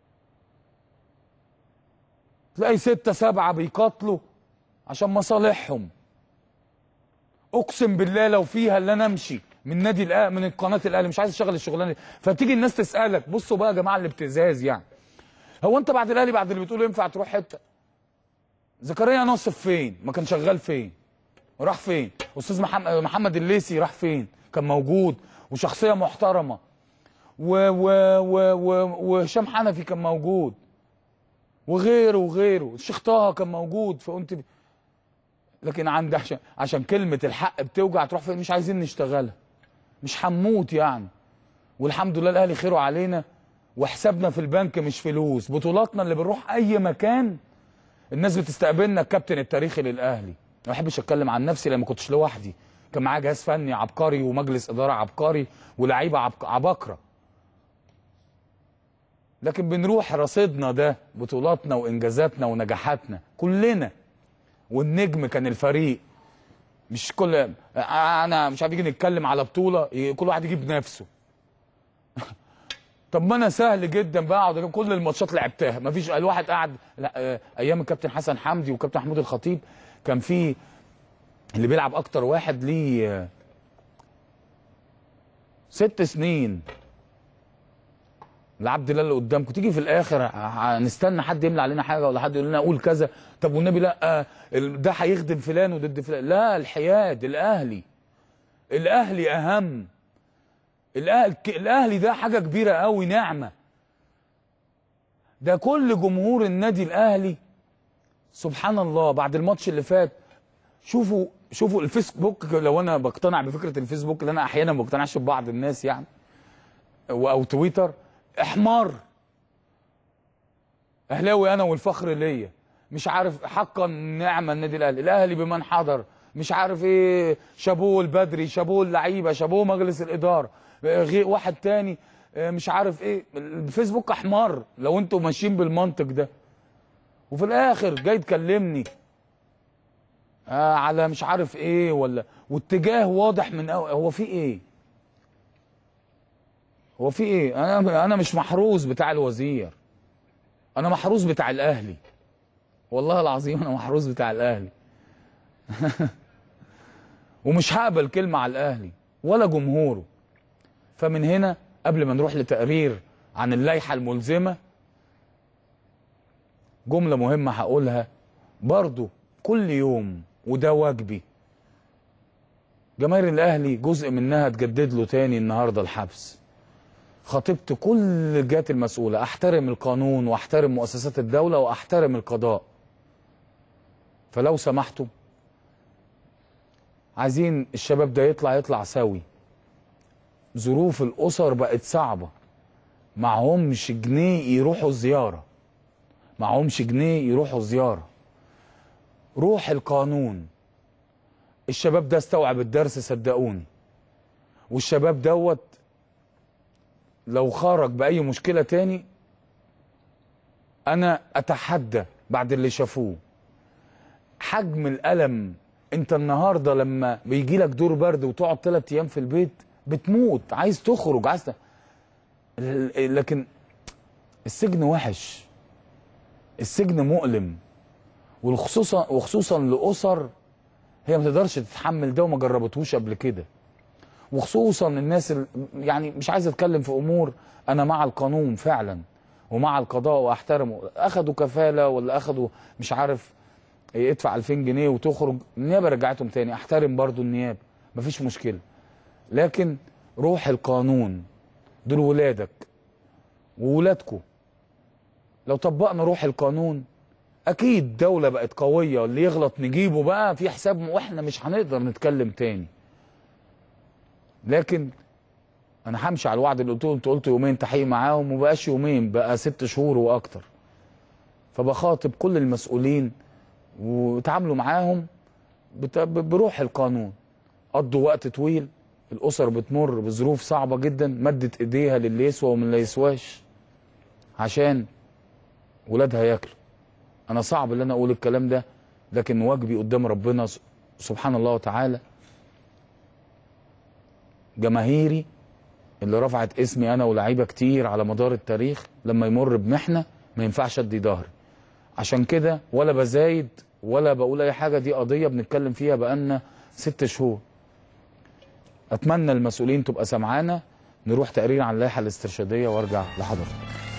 تلاقي ستة سبعة بيقاتلوا عشان مصالحهم اقسم بالله لو فيها اللي انا امشي من نادي الأهلي من القناه الاهلي مش عايز اشتغل الشغلانه دي فتيجي الناس تسالك بصوا بقى يا جماعه الابتزاز يعني هو انت بعد الاهلي بعد اللي بتقوله ينفع تروح حته زكريا ناصف فين ما كان شغال فين راح فين استاذ محمد محمد الليسي راح فين كان موجود وشخصيه محترمه و و و و وهشام حنفي كان موجود وغيره وغيره الشيخ طه كان موجود فقلت لكن عند عشان عشان كلمه الحق بتوجع تروح فين مش عايزين نشتغلها مش هنموت يعني والحمد لله الاهلي خيره علينا وحسابنا في البنك مش فلوس بطولاتنا اللي بنروح اي مكان الناس بتستقبلنا الكابتن التاريخي للاهلي ما بحبش اتكلم عن نفسي لان ما كنتش لوحدي كان معايا جهاز فني عبقري ومجلس اداره عبقري ولاعيبه عبق- عباقره لكن بنروح رصيدنا ده بطولاتنا وانجازاتنا ونجاحاتنا كلنا والنجم كان الفريق مش كل انا مش عارف يجي نتكلم على بطوله ي- كل واحد يجيب نفسه طب ما انا سهل جدا بقعد أجيب كل الماتشات لعبتها مفيش الواحد قاعد لا آه، ايام الكابتن حسن حمدي وكابتن محمود الخطيب كان في اللي بيلعب اكتر واحد ليه آه، ست سنين العبد الله اللي قدامكم تيجي في الاخر هنستنى حد يملى علينا حاجه ولا حد يقول لنا قول كذا طب والنبي لا آه، ال- ده هيخدم فلان وضد فلان لا الحياد الاهلي الاهلي اهم الاهلي الاهلي ده حاجه كبيره قوي نعمه ده كل جمهور النادي الاهلي سبحان الله بعد الماتش اللي فات شوفوا شوفوا الفيسبوك لو انا بقتنع بفكره الفيسبوك اللي انا احيانا ما بقتنعش ببعض الناس يعني و- او تويتر احمر اهلاوي انا والفخر ليا مش عارف حقا نعمه النادي الاهلي الاهلي بمن حضر مش عارف ايه شابوه البدري شابوه اللعيبه شابوه مجلس الاداره آه، غي واحد تاني آه، مش عارف ايه الفيسبوك احمر لو انتوا ماشيين بالمنطق ده وفي الاخر جاي تكلمني آه على مش عارف ايه ولا واتجاه واضح من أو هو في ايه هو في ايه انا انا مش محروس بتاع الوزير انا محروس بتاع الاهلي والله العظيم انا محروس بتاع الاهلي ومش هقبل كلمه على الاهلي ولا جمهوره فمن هنا قبل ما نروح لتقرير عن اللائحه الملزمه جمله مهمه هقولها برضو كل يوم وده واجبي جماهير الاهلي جزء منها تجدد له تاني النهارده الحبس خاطبت كل الجهات المسؤوله احترم القانون واحترم مؤسسات الدوله واحترم القضاء فلو سمحتوا عايزين الشباب ده يطلع يطلع سوي ظروف الاسر بقت صعبه معهمش جنيه يروحوا زياره معهمش جنيه يروحوا زياره روح القانون الشباب ده استوعب الدرس صدقوني والشباب دوت لو خرج بأي مشكلة تاني أنا أتحدى بعد اللي شافوه حجم الألم أنت النهاردة لما بيجي لك دور برد وتقعد ثلاث أيام في البيت بتموت عايز تخرج عايز ت... ال- لكن السجن وحش السجن مؤلم وخصوصا وخصوصا لأسر هي ما تقدرش تتحمل ده وما جربتهوش قبل كده وخصوصا الناس ال... يعني مش عايز اتكلم في امور انا مع القانون فعلا ومع القضاء واحترمه اخدوا كفاله ولا اخدوا مش عارف إيه، ادفع 2000 جنيه وتخرج النيابه رجعتهم تاني احترم برضو النيابه مفيش مشكله لكن روح القانون دول ولادك وولادكم لو طبقنا روح القانون اكيد دولة بقت قوية اللي يغلط نجيبه بقى في حساب واحنا مش هنقدر نتكلم تاني لكن انا همشي على الوعد اللي قلته انت قلت يومين تحقيق معاهم ومبقاش يومين بقى ست شهور واكتر فبخاطب كل المسؤولين وتعاملوا معاهم بت- ب- بروح القانون قضوا وقت طويل الاسر بتمر بظروف صعبه جدا مدت ايديها للي يسوى ومن لا يسواش عشان ولادها ياكلوا انا صعب ان انا اقول الكلام ده لكن واجبي قدام ربنا س- سبحان الله وتعالى جماهيري اللي رفعت اسمي انا ولاعيبه كتير على مدار التاريخ لما يمر بمحنه ما ينفعش ادي ظهري عشان كده ولا بزايد ولا بقول اي حاجه دي قضيه بنتكلم فيها بقالنا ست شهور اتمنى المسؤولين تبقى سمعانا نروح تقرير عن اللائحه الاسترشاديه وارجع لحضرتك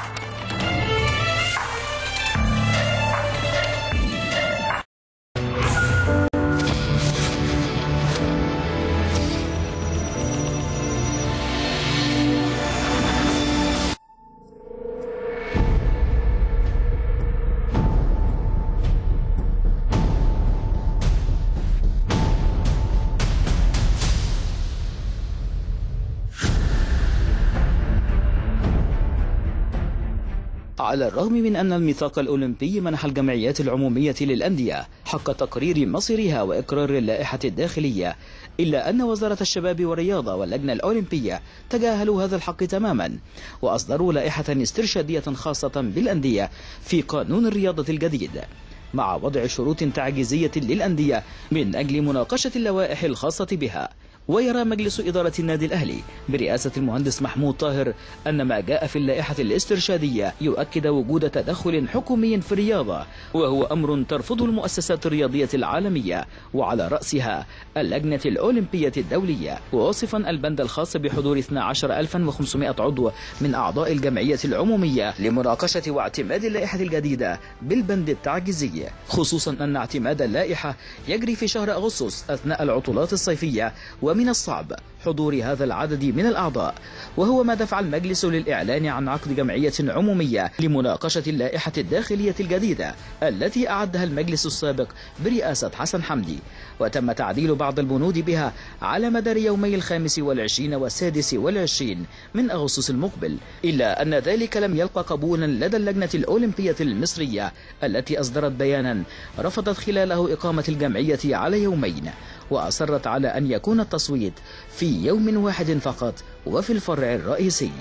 على الرغم من أن الميثاق الأولمبي منح الجمعيات العمومية للأندية حق تقرير مصيرها وإقرار اللائحة الداخلية إلا أن وزارة الشباب والرياضة واللجنة الأولمبية تجاهلوا هذا الحق تماما وأصدروا لائحة استرشادية خاصة بالأندية في قانون الرياضة الجديد مع وضع شروط تعجيزية للأندية من أجل مناقشة اللوائح الخاصة بها ويرى مجلس إدارة النادي الأهلي برئاسة المهندس محمود طاهر أن ما جاء في اللائحة الاسترشادية يؤكد وجود تدخل حكومي في الرياضة وهو أمر ترفضه المؤسسات الرياضية العالمية وعلى رأسها اللجنة الأولمبية الدولية واصفا البند الخاص بحضور 12500 عضو من أعضاء الجمعية العمومية لمناقشة واعتماد اللائحة الجديدة بالبند التعجيزي خصوصا أن اعتماد اللائحة يجري في شهر أغسطس أثناء العطلات الصيفية ومن الصعب حضور هذا العدد من الأعضاء وهو ما دفع المجلس للإعلان عن عقد جمعية عمومية لمناقشة اللائحة الداخلية الجديدة التي أعدها المجلس السابق برئاسة حسن حمدي وتم تعديل بعض البنود بها على مدار يومي الخامس والعشرين والسادس والعشرين من أغسطس المقبل إلا أن ذلك لم يلقى قبولا لدى اللجنة الأولمبية المصرية التي أصدرت بيانا رفضت خلاله إقامة الجمعية على يومين وأصرت على أن يكون التصويت في يوم واحد فقط وفي الفرع الرئيسي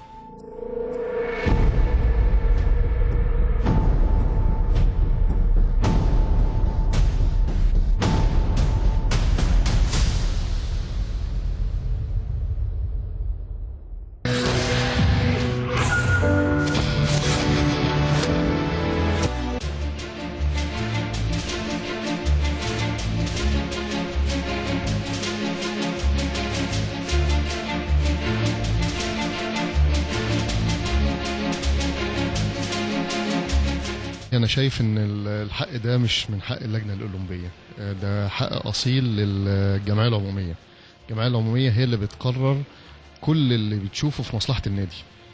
أنا شايف إن ال- الحق ده مش من حق اللجنة الأولمبية آه، ده حق أصيل للجمعية العمومية الجمعية العمومية هي اللي بتقرر كل اللي بتشوفه في مصلحة النادي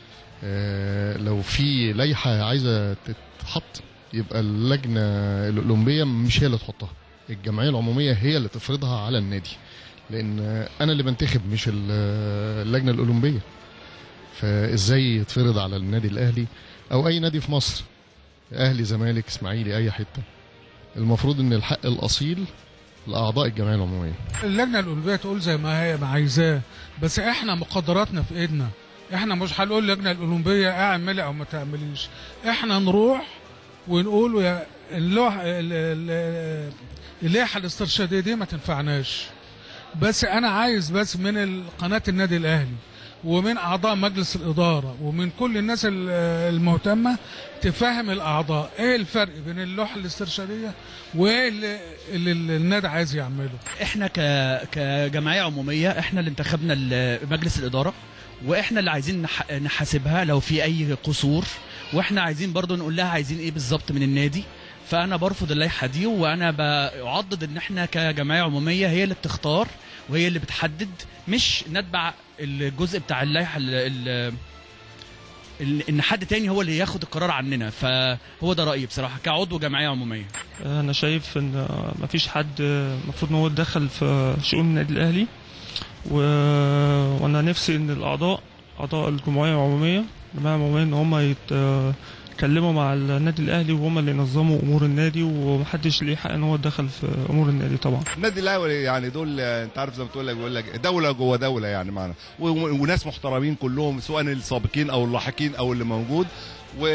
آه، لو في لائحة عايزة تتحط يبقى اللجنة الأولمبية مش هي اللي تحطها الجمعية العمومية هي اللي تفرضها على النادي لأن أنا اللي بنتخب مش ال- اللجنة الأولمبية فإزاي يتفرض على النادي الأهلي أو أي نادي في مصر اهلي زمالك اسماعيلي اي حته المفروض ان الحق الاصيل لاعضاء الجمعيه العموميه اللجنه الاولمبيه تقول زي ما هي ما عايزاه بس احنا مقدراتنا في ايدنا احنا مش هنقول اللجنه الاولمبيه اعملي او ما تعمليش احنا نروح ونقول يا اللوح ال- ال- اللائحه الاسترشاديه دي ما تنفعناش بس انا عايز بس من قناه النادي الاهلي ومن اعضاء مجلس الاداره ومن كل الناس ال- المهتمه تفهم الاعضاء ايه الفرق بين اللوحه الاسترشاديه وايه اللي, اللي النادي عايز يعمله احنا ك... كجمعيه عموميه احنا اللي انتخبنا ال- مجلس الاداره واحنا اللي عايزين نح... نحاسبها لو في اي قصور واحنا عايزين برضو نقول لها عايزين ايه بالظبط من النادي فانا برفض اللائحه دي وانا بعضد ان احنا كجمعيه عموميه هي اللي بتختار وهي اللي بتحدد مش نتبع الجزء بتاع اللائحه ال... ال... ال- ان حد تاني هو اللي ياخد القرار عننا فهو ده رايي بصراحه كعضو جمعيه عموميه انا شايف ان مفيش حد المفروض ان هو يتدخل في شؤون النادي الاهلي و... وانا نفسي ان الاعضاء اعضاء الجمعيه العموميه الجمعيه العموميه ان هم يت... يتكلموا مع النادي الاهلي وهم اللي ينظموا امور النادي ومحدش ليه حق ان هو يتدخل في امور النادي طبعا النادي الاهلي يعني دول انت عارف زي ما تقول لك بيقول لك دوله جوه دوله يعني معنا و- و- وناس محترمين كلهم سواء السابقين او اللاحقين او اللي موجود و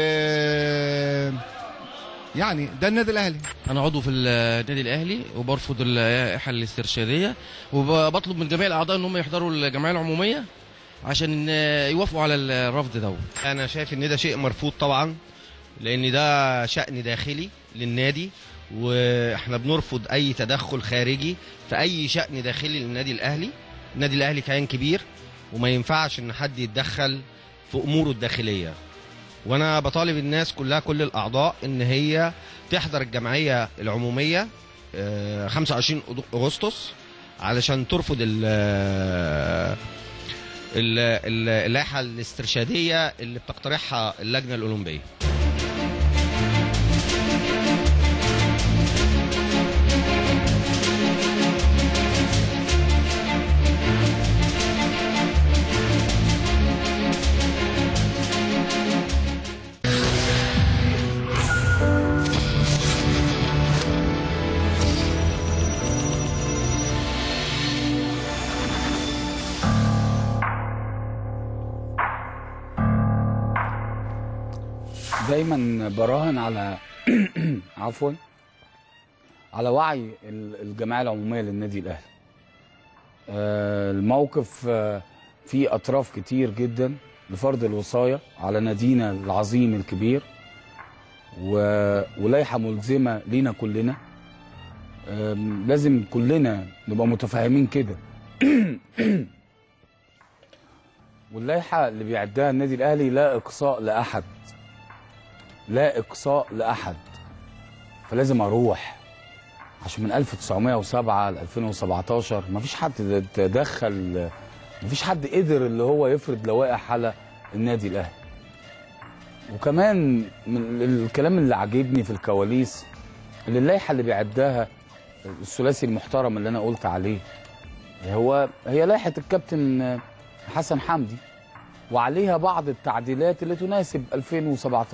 يعني ده النادي الاهلي انا عضو في النادي الاهلي وبرفض اللائحه الاسترشاديه وبطلب من جميع الاعضاء ان هم يحضروا الجمعيه العموميه عشان يوافقوا على الرفض ده انا شايف ان ده شيء مرفوض طبعا لان ده شأن داخلي للنادي واحنا بنرفض اي تدخل خارجي في اي شأن داخلي للنادي الاهلي النادي الاهلي كيان كبير وما ينفعش ان حد يتدخل في اموره الداخليه وانا بطالب الناس كلها كل الاعضاء ان هي تحضر الجمعيه العموميه آه، 25 اغسطس علشان ترفض ال ال- ال- اللائحه الاسترشاديه اللي بتقترحها اللجنه الاولمبيه دايما براهن على عفوا على وعي ال- الجمعيه العموميه للنادي الاهلي آه، الموقف آه، فيه اطراف كتير جدا لفرض الوصايه على نادينا العظيم الكبير و- ولائحه ملزمه لينا كلنا آم، لازم كلنا نبقى متفاهمين كده واللائحه اللي بيعدها النادي الاهلي لا اقصاء لاحد لا اقصاء لاحد فلازم اروح عشان من 1907 ل 2017 مفيش حد تدخل مفيش حد قدر اللي هو يفرض لوائح على النادي الاهلي وكمان من الكلام اللي عاجبني في الكواليس اللي اللائحه اللي بيعدها الثلاثي المحترم اللي انا قلت عليه هو هي لائحه الكابتن حسن حمدي وعليها بعض التعديلات اللي تناسب 2017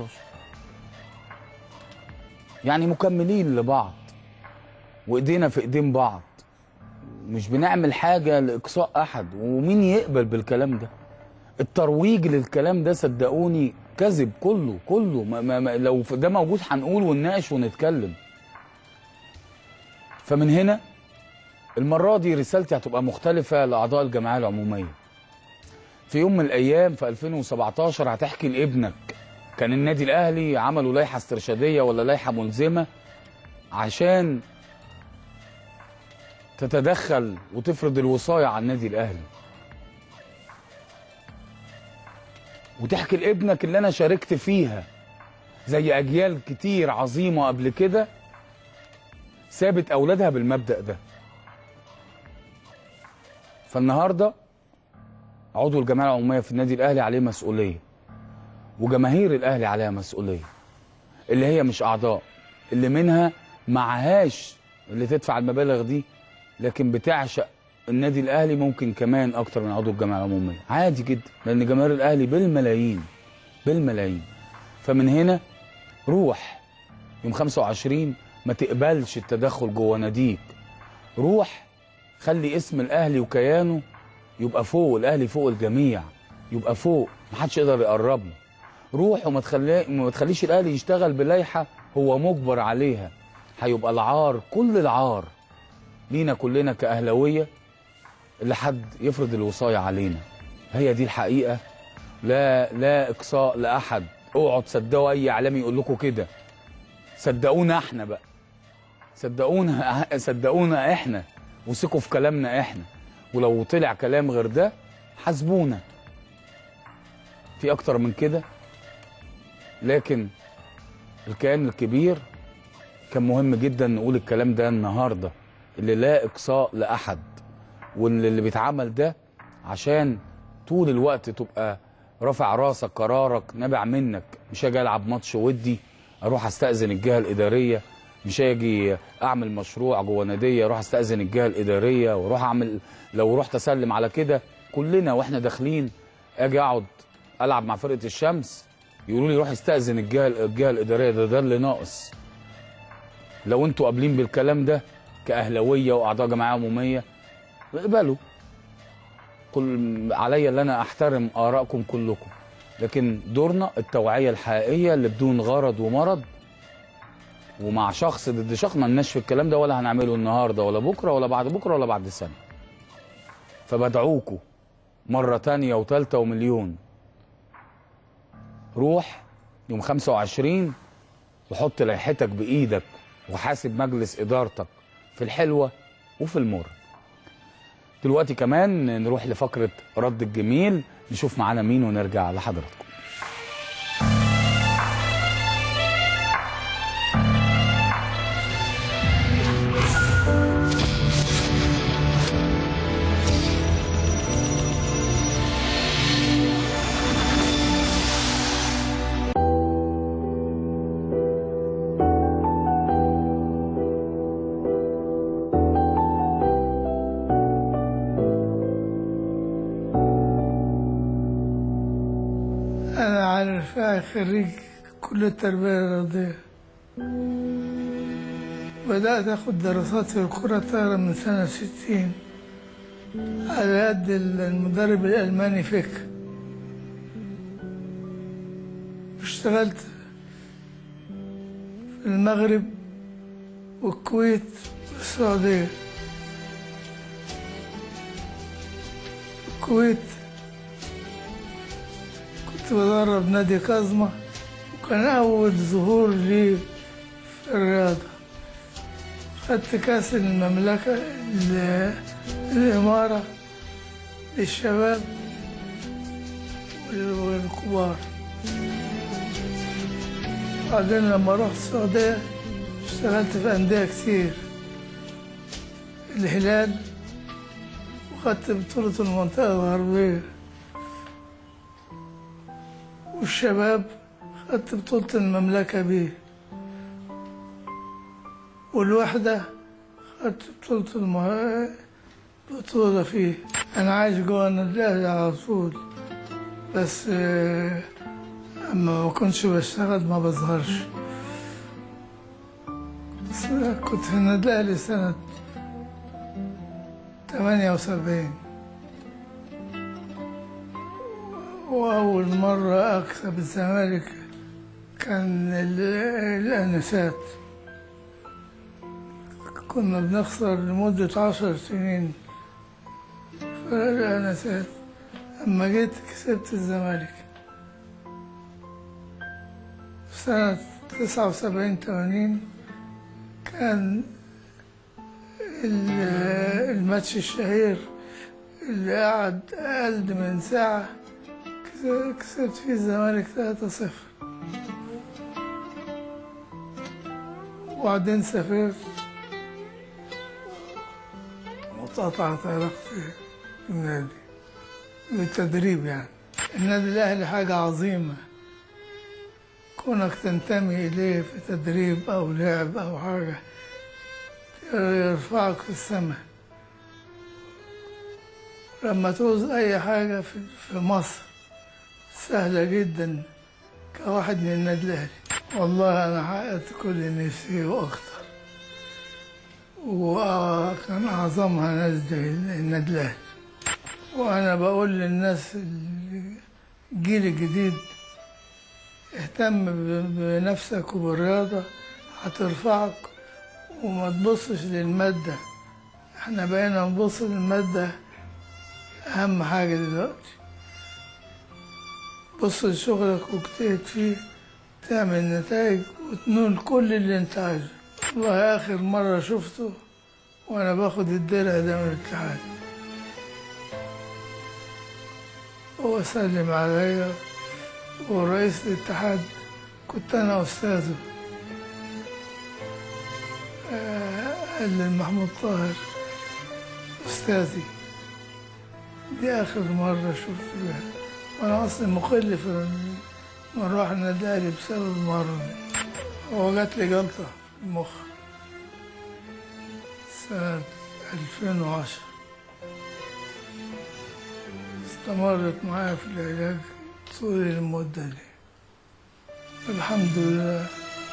يعني مكملين لبعض وايدينا في ايدين بعض مش بنعمل حاجه لاقصاء احد ومين يقبل بالكلام ده الترويج للكلام ده صدقوني كذب كله كله ما ما ما لو ده موجود هنقول ونناقش ونتكلم فمن هنا المره دي رسالتي هتبقى مختلفه لاعضاء الجمعيه العموميه في يوم من الايام في 2017 هتحكي لابنك كان النادي الاهلي عملوا لائحه استرشاديه ولا لائحه ملزمه عشان تتدخل وتفرض الوصايه على النادي الاهلي وتحكي لابنك اللي انا شاركت فيها زي اجيال كتير عظيمه قبل كده سابت اولادها بالمبدا ده فالنهارده عضو الجمعيه العموميه في النادي الاهلي عليه مسؤوليه وجماهير الاهلي عليها مسؤوليه اللي هي مش اعضاء اللي منها معهاش اللي تدفع المبالغ دي لكن بتعشق النادي الاهلي ممكن كمان اكتر من عضو الجمعيه العموميه عادي جدا لان جماهير الاهلي بالملايين بالملايين فمن هنا روح يوم 25 ما تقبلش التدخل جوه ناديك روح خلي اسم الاهلي وكيانه يبقى فوق الاهلي فوق الجميع يبقى فوق محدش يقدر يقرب له روح وما تخلي ما تخليش الاهلي يشتغل بلائحه هو مجبر عليها هيبقى العار كل العار لينا كلنا كاهلاويه اللي حد يفرض الوصايه علينا هي دي الحقيقه لا لا اقصاء لاحد اوعوا تصدقوا اي اعلامي يقول لكم كده صدقونا احنا بقى صدقونا صدقونا احنا وثقوا في كلامنا احنا ولو طلع كلام غير ده حاسبونا في اكتر من كده لكن الكيان الكبير كان مهم جدا نقول الكلام ده النهارده اللي لا اقصاء لاحد واللي اللي بيتعمل ده عشان طول الوقت تبقى رافع راسك قرارك نابع منك مش هاجي العب ماتش ودي اروح استاذن الجهه الاداريه مش هاجي اعمل مشروع جوه ناديه اروح استاذن الجهه الاداريه واروح اعمل لو رحت اسلم على كده كلنا واحنا داخلين اجي اقعد العب مع فرقه الشمس يقولوا لي روح استاذن الجهه الجهه الاداريه ده ده اللي ناقص لو انتوا قابلين بالكلام ده كاهلاويه واعضاء جمعيه عموميه اقبلوا كل عليا ان انا احترم ارائكم كلكم لكن دورنا التوعيه الحقيقيه اللي بدون غرض ومرض ومع شخص ضد شخص ما لناش في الكلام ده ولا هنعمله النهارده ولا بكره ولا بعد بكره ولا بعد سنه فبدعوكوا مره تانية وتالتة ومليون روح يوم 25 وحط لائحتك بايدك وحاسب مجلس ادارتك في الحلوه وفي المر دلوقتي كمان نروح لفقره رد الجميل نشوف معانا مين ونرجع لحضراتكم أنا علي رفاعي خريج كلية التربية الرياضية بدأت أخد دراسات في الكرة الطايرة من سنة ستين على يد المدرب الألماني فيك اشتغلت في المغرب والكويت والسعودية الكويت كنت بدرب نادي كازما وكان أول ظهور لي في الرياضة خدت كأس المملكة ال- الإمارة للشباب وال- والكبار بعدين لما رحت السعودية اشتغلت في أندية كتير الهلال وخدت بطولة المنطقة الغربية والشباب خدت بطولة المملكة بيه والوحدة خدت بطولة الم... بطولة فيه أنا عايش جوا النادي الأهلي على طول بس آه، أما ما كنتش بشتغل ما بظهرش بس كنت في النادي الأهلي سنة تمانية وسبعين وأول مرة أكسب الزمالك كان ال- الأنسات كنا بنخسر لمدة عشر سنين في الأنسات أما جيت كسبت الزمالك في سنة تسعة وسبعين تمانين كان ال- الماتش الشهير اللي قعد أقل من ساعة كس- كسبت فيه الزمالك 3-0 وبعدين سافرت وقطعت علاقتي بالنادي بالتدريب يعني النادي الأهلي حاجة عظيمة كونك تنتمي إليه في تدريب أو لعب أو حاجة يرفعك في السماء لما تعوز أي حاجة في في مصر سهلة جدا كواحد من النادي الأهلي والله أنا حققت كل نفسي وأكتر وكان أعظمها ناس زي النادي الأهلي وأنا بقول للناس الجيل الجديد اهتم ب- بنفسك وبالرياضة هترفعك وما تبصش للمادة احنا بقينا نبص للمادة أهم حاجة دلوقتي بص لشغلك واجتهد فيه تعمل نتائج وتنول كل اللي انت عايزه والله آخر مرة شفته وأنا باخد الدرع ده من الاتحاد هو سلم عليا ورئيس الاتحاد كنت أنا أستاذه آه، قال لي محمود طاهر أستاذي دي آخر مرة شفت بها وأنا أصلا مقل في مروح النادي الأهلي بسبب المرة دي هو جات لي جلطة في المخ سنة 2010 استمرت معايا في العلاج طول المدة دي الحمد لله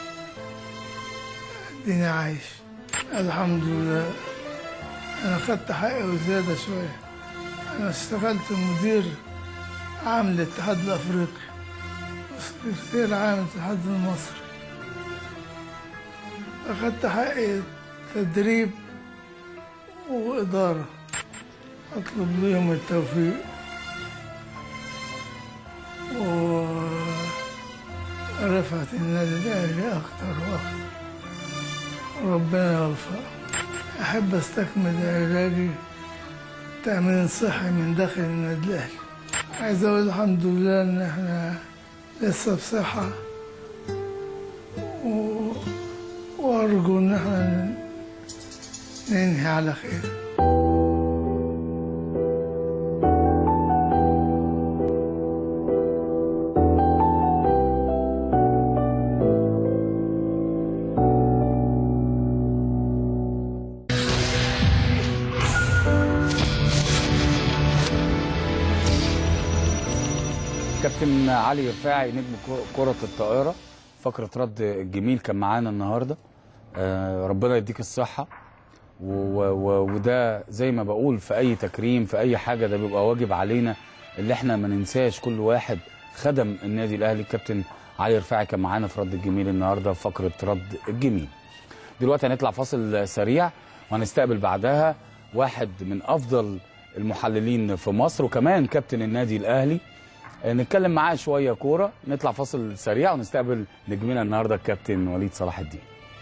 اديني عايش الحمد لله انا خدت حقي وزيادة شوية انا اشتغلت مدير عام الاتحاد الافريقي وسكرتير عام الاتحاد المصري اخدت حقي تدريب وإدارة أطلب لهم التوفيق رفعت النادي الأهلي أكتر وأكتر وربنا يوفق أحب أستكمل علاجي تأمين صحي من داخل النادي الأهلي عايز أقول الحمد لله إن إحنا لسه بصحة و... وأرجو إن إحنا ننهي على خير كابتن علي رفاعي نجم كر- كرة الطائرة فقرة رد الجميل كان معانا النهاردة آه ربنا يديك الصحة و- و- وده زي ما بقول في أي تكريم في أي حاجة ده بيبقى واجب علينا اللي احنا ما ننساش كل واحد خدم النادي الأهلي الكابتن علي رفاعي كان معانا في رد الجميل النهاردة في فقرة رد الجميل دلوقتي هنطلع فاصل سريع وهنستقبل بعدها واحد من أفضل المحللين في مصر وكمان كابتن النادي الأهلي نتكلم معاه شويه كوره نطلع فاصل سريع ونستقبل نجمنا النهارده الكابتن وليد صلاح الدين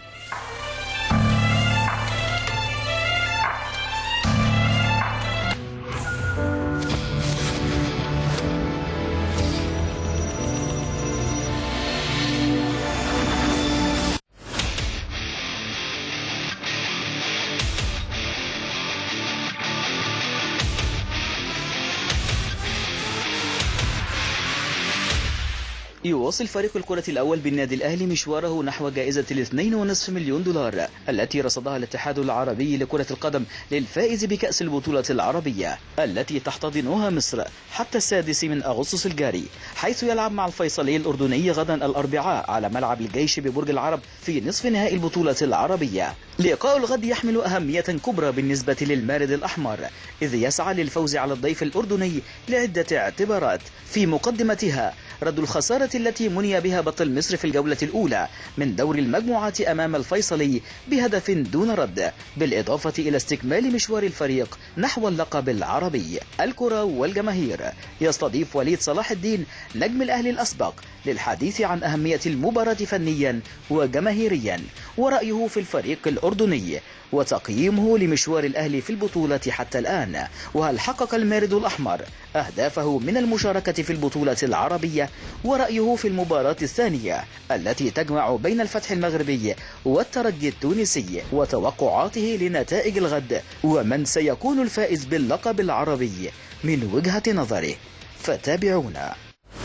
يواصل فريق الكرة الأول بالنادي الأهلي مشواره نحو جائزة الاثنين ونصف مليون دولار التي رصدها الاتحاد العربي لكرة القدم للفائز بكأس البطولة العربية التي تحتضنها مصر حتى السادس من أغسطس الجاري حيث يلعب مع الفيصلي الأردني غدا الأربعاء على ملعب الجيش ببرج العرب في نصف نهائي البطولة العربية لقاء الغد يحمل أهمية كبرى بالنسبة للمارد الأحمر إذ يسعى للفوز على الضيف الأردني لعدة اعتبارات في مقدمتها رد الخسارة التي مني بها بطل مصر في الجولة الأولى من دور المجموعات أمام الفيصلي بهدف دون رد بالإضافة إلى استكمال مشوار الفريق نحو اللقب العربي الكرة والجماهير يستضيف وليد صلاح الدين نجم الأهلي الأسبق للحديث عن أهمية المباراة فنيا وجماهيريا ورأيه في الفريق الأردني وتقييمه لمشوار الأهلي في البطولة حتى الآن وهل حقق المارد الأحمر أهدافه من المشاركة في البطولة العربية ورأيه في المباراة الثانية التي تجمع بين الفتح المغربي والترجي التونسي وتوقعاته لنتائج الغد ومن سيكون الفائز باللقب العربي من وجهة نظره فتابعونا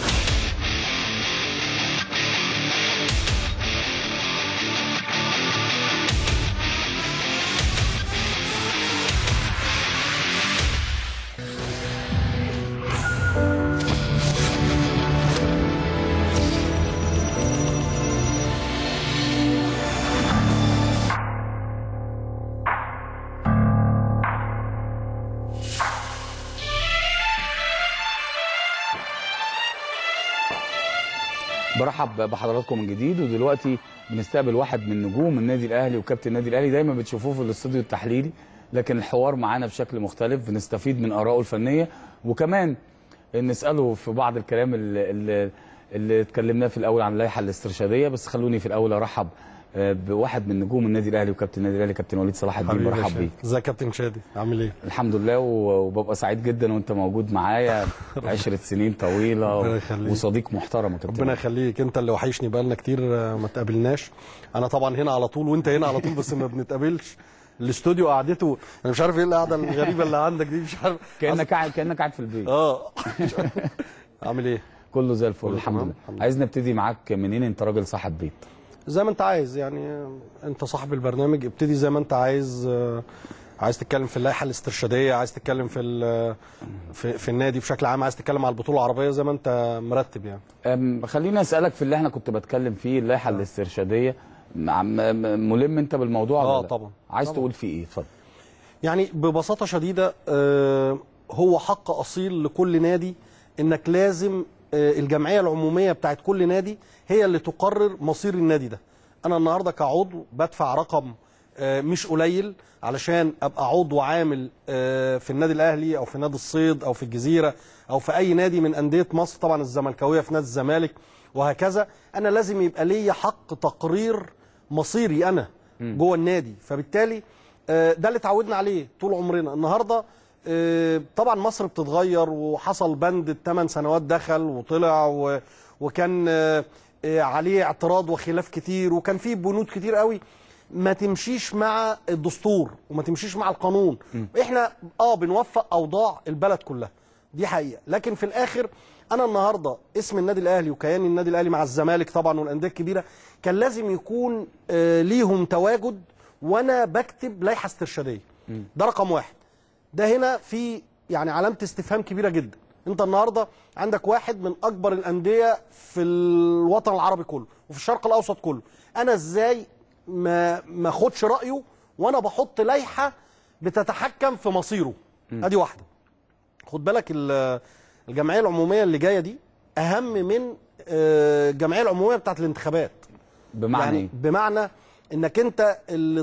برحب بحضراتكم من جديد ودلوقتي بنستقبل واحد من نجوم النادي الاهلي وكابتن النادي الاهلي دايما بتشوفوه في الاستوديو التحليلي لكن الحوار معانا بشكل مختلف بنستفيد من ارائه الفنيه وكمان نساله في بعض الكلام اللي, اللي, اللي اتكلمناه في الاول عن اللائحه الاسترشاديه بس خلوني في الاول ارحب آه، بواحد من نجوم النادي الاهلي وكابتن النادي الاهلي كابتن وليد صلاح الدين حبيبي يا برحب شادي. بيك ازيك يا كابتن شادي عامل ايه الحمد لله و- وببقى سعيد جدا وانت موجود معايا عشرة سنين طويله ربنا يخليك. وصديق محترم يا كابتن ربنا يخليك انت اللي وحشني بقالنا كتير آه، ما تقابلناش انا طبعا هنا على طول وانت هنا على طول بس ما بنتقابلش الاستوديو قعدته انا مش عارف ايه القعده الغريبه اللي عندك دي مش عارف كانك قاعد كانك قاعد في البيت اه عامل ايه كله زي الفل كله الحمد تمام؟ لله عايز نبتدي معاك منين انت راجل صاحب بيت زي ما انت عايز يعني آه، انت صاحب البرنامج ابتدي زي ما انت عايز آه، عايز تتكلم في اللائحه الاسترشاديه عايز تتكلم في ال- في, في النادي بشكل عام عايز تتكلم على البطوله العربيه زي ما انت مرتب يعني أم، خليني اسالك في اللي احنا كنت بتكلم فيه اللائحه الاسترشاديه مع- م- م- ملم انت بالموضوع اه ولا لا؟ طبعا عايز طبعا. تقول فيه ايه اتفضل يعني ببساطه شديده آه، هو حق اصيل لكل نادي انك لازم آه، الجمعيه العموميه بتاعت كل نادي هي اللي تقرر مصير النادي ده انا النهارده كعضو بدفع رقم آه، مش قليل علشان ابقى عضو عامل آه، في النادي الاهلي او في نادي الصيد او في الجزيره او في اي نادي من انديه مصر طبعا الزملكاويه في نادي الزمالك وهكذا انا لازم يبقى ليا حق تقرير مصيري انا جوه النادي فبالتالي آه، ده اللي اتعودنا عليه طول عمرنا النهارده آه، طبعا مصر بتتغير وحصل بند الثمان سنوات دخل وطلع و- وكان آه، آه، عليه اعتراض وخلاف كتير وكان فيه بنود كتير قوي ما تمشيش مع الدستور وما تمشيش مع القانون احنا اه بنوفق اوضاع البلد كلها دي حقيقه لكن في الاخر انا النهارده اسم النادي الاهلي وكيان النادي الاهلي مع الزمالك طبعا والانديه الكبيره كان لازم يكون آه ليهم تواجد وانا بكتب لائحه استرشاديه ده رقم واحد ده هنا في يعني علامه استفهام كبيره جدا انت النهارده عندك واحد من اكبر الانديه في الوطن العربي كله وفي الشرق الاوسط كله انا ازاي ما ما اخدش رايه وانا بحط لائحه بتتحكم في مصيره ادي واحده خد بالك ال- الجمعيه العموميه اللي جايه دي اهم من آه، الجمعيه العموميه بتاعت الانتخابات بمعنى يعني ايه؟ بمعنى انك انت ال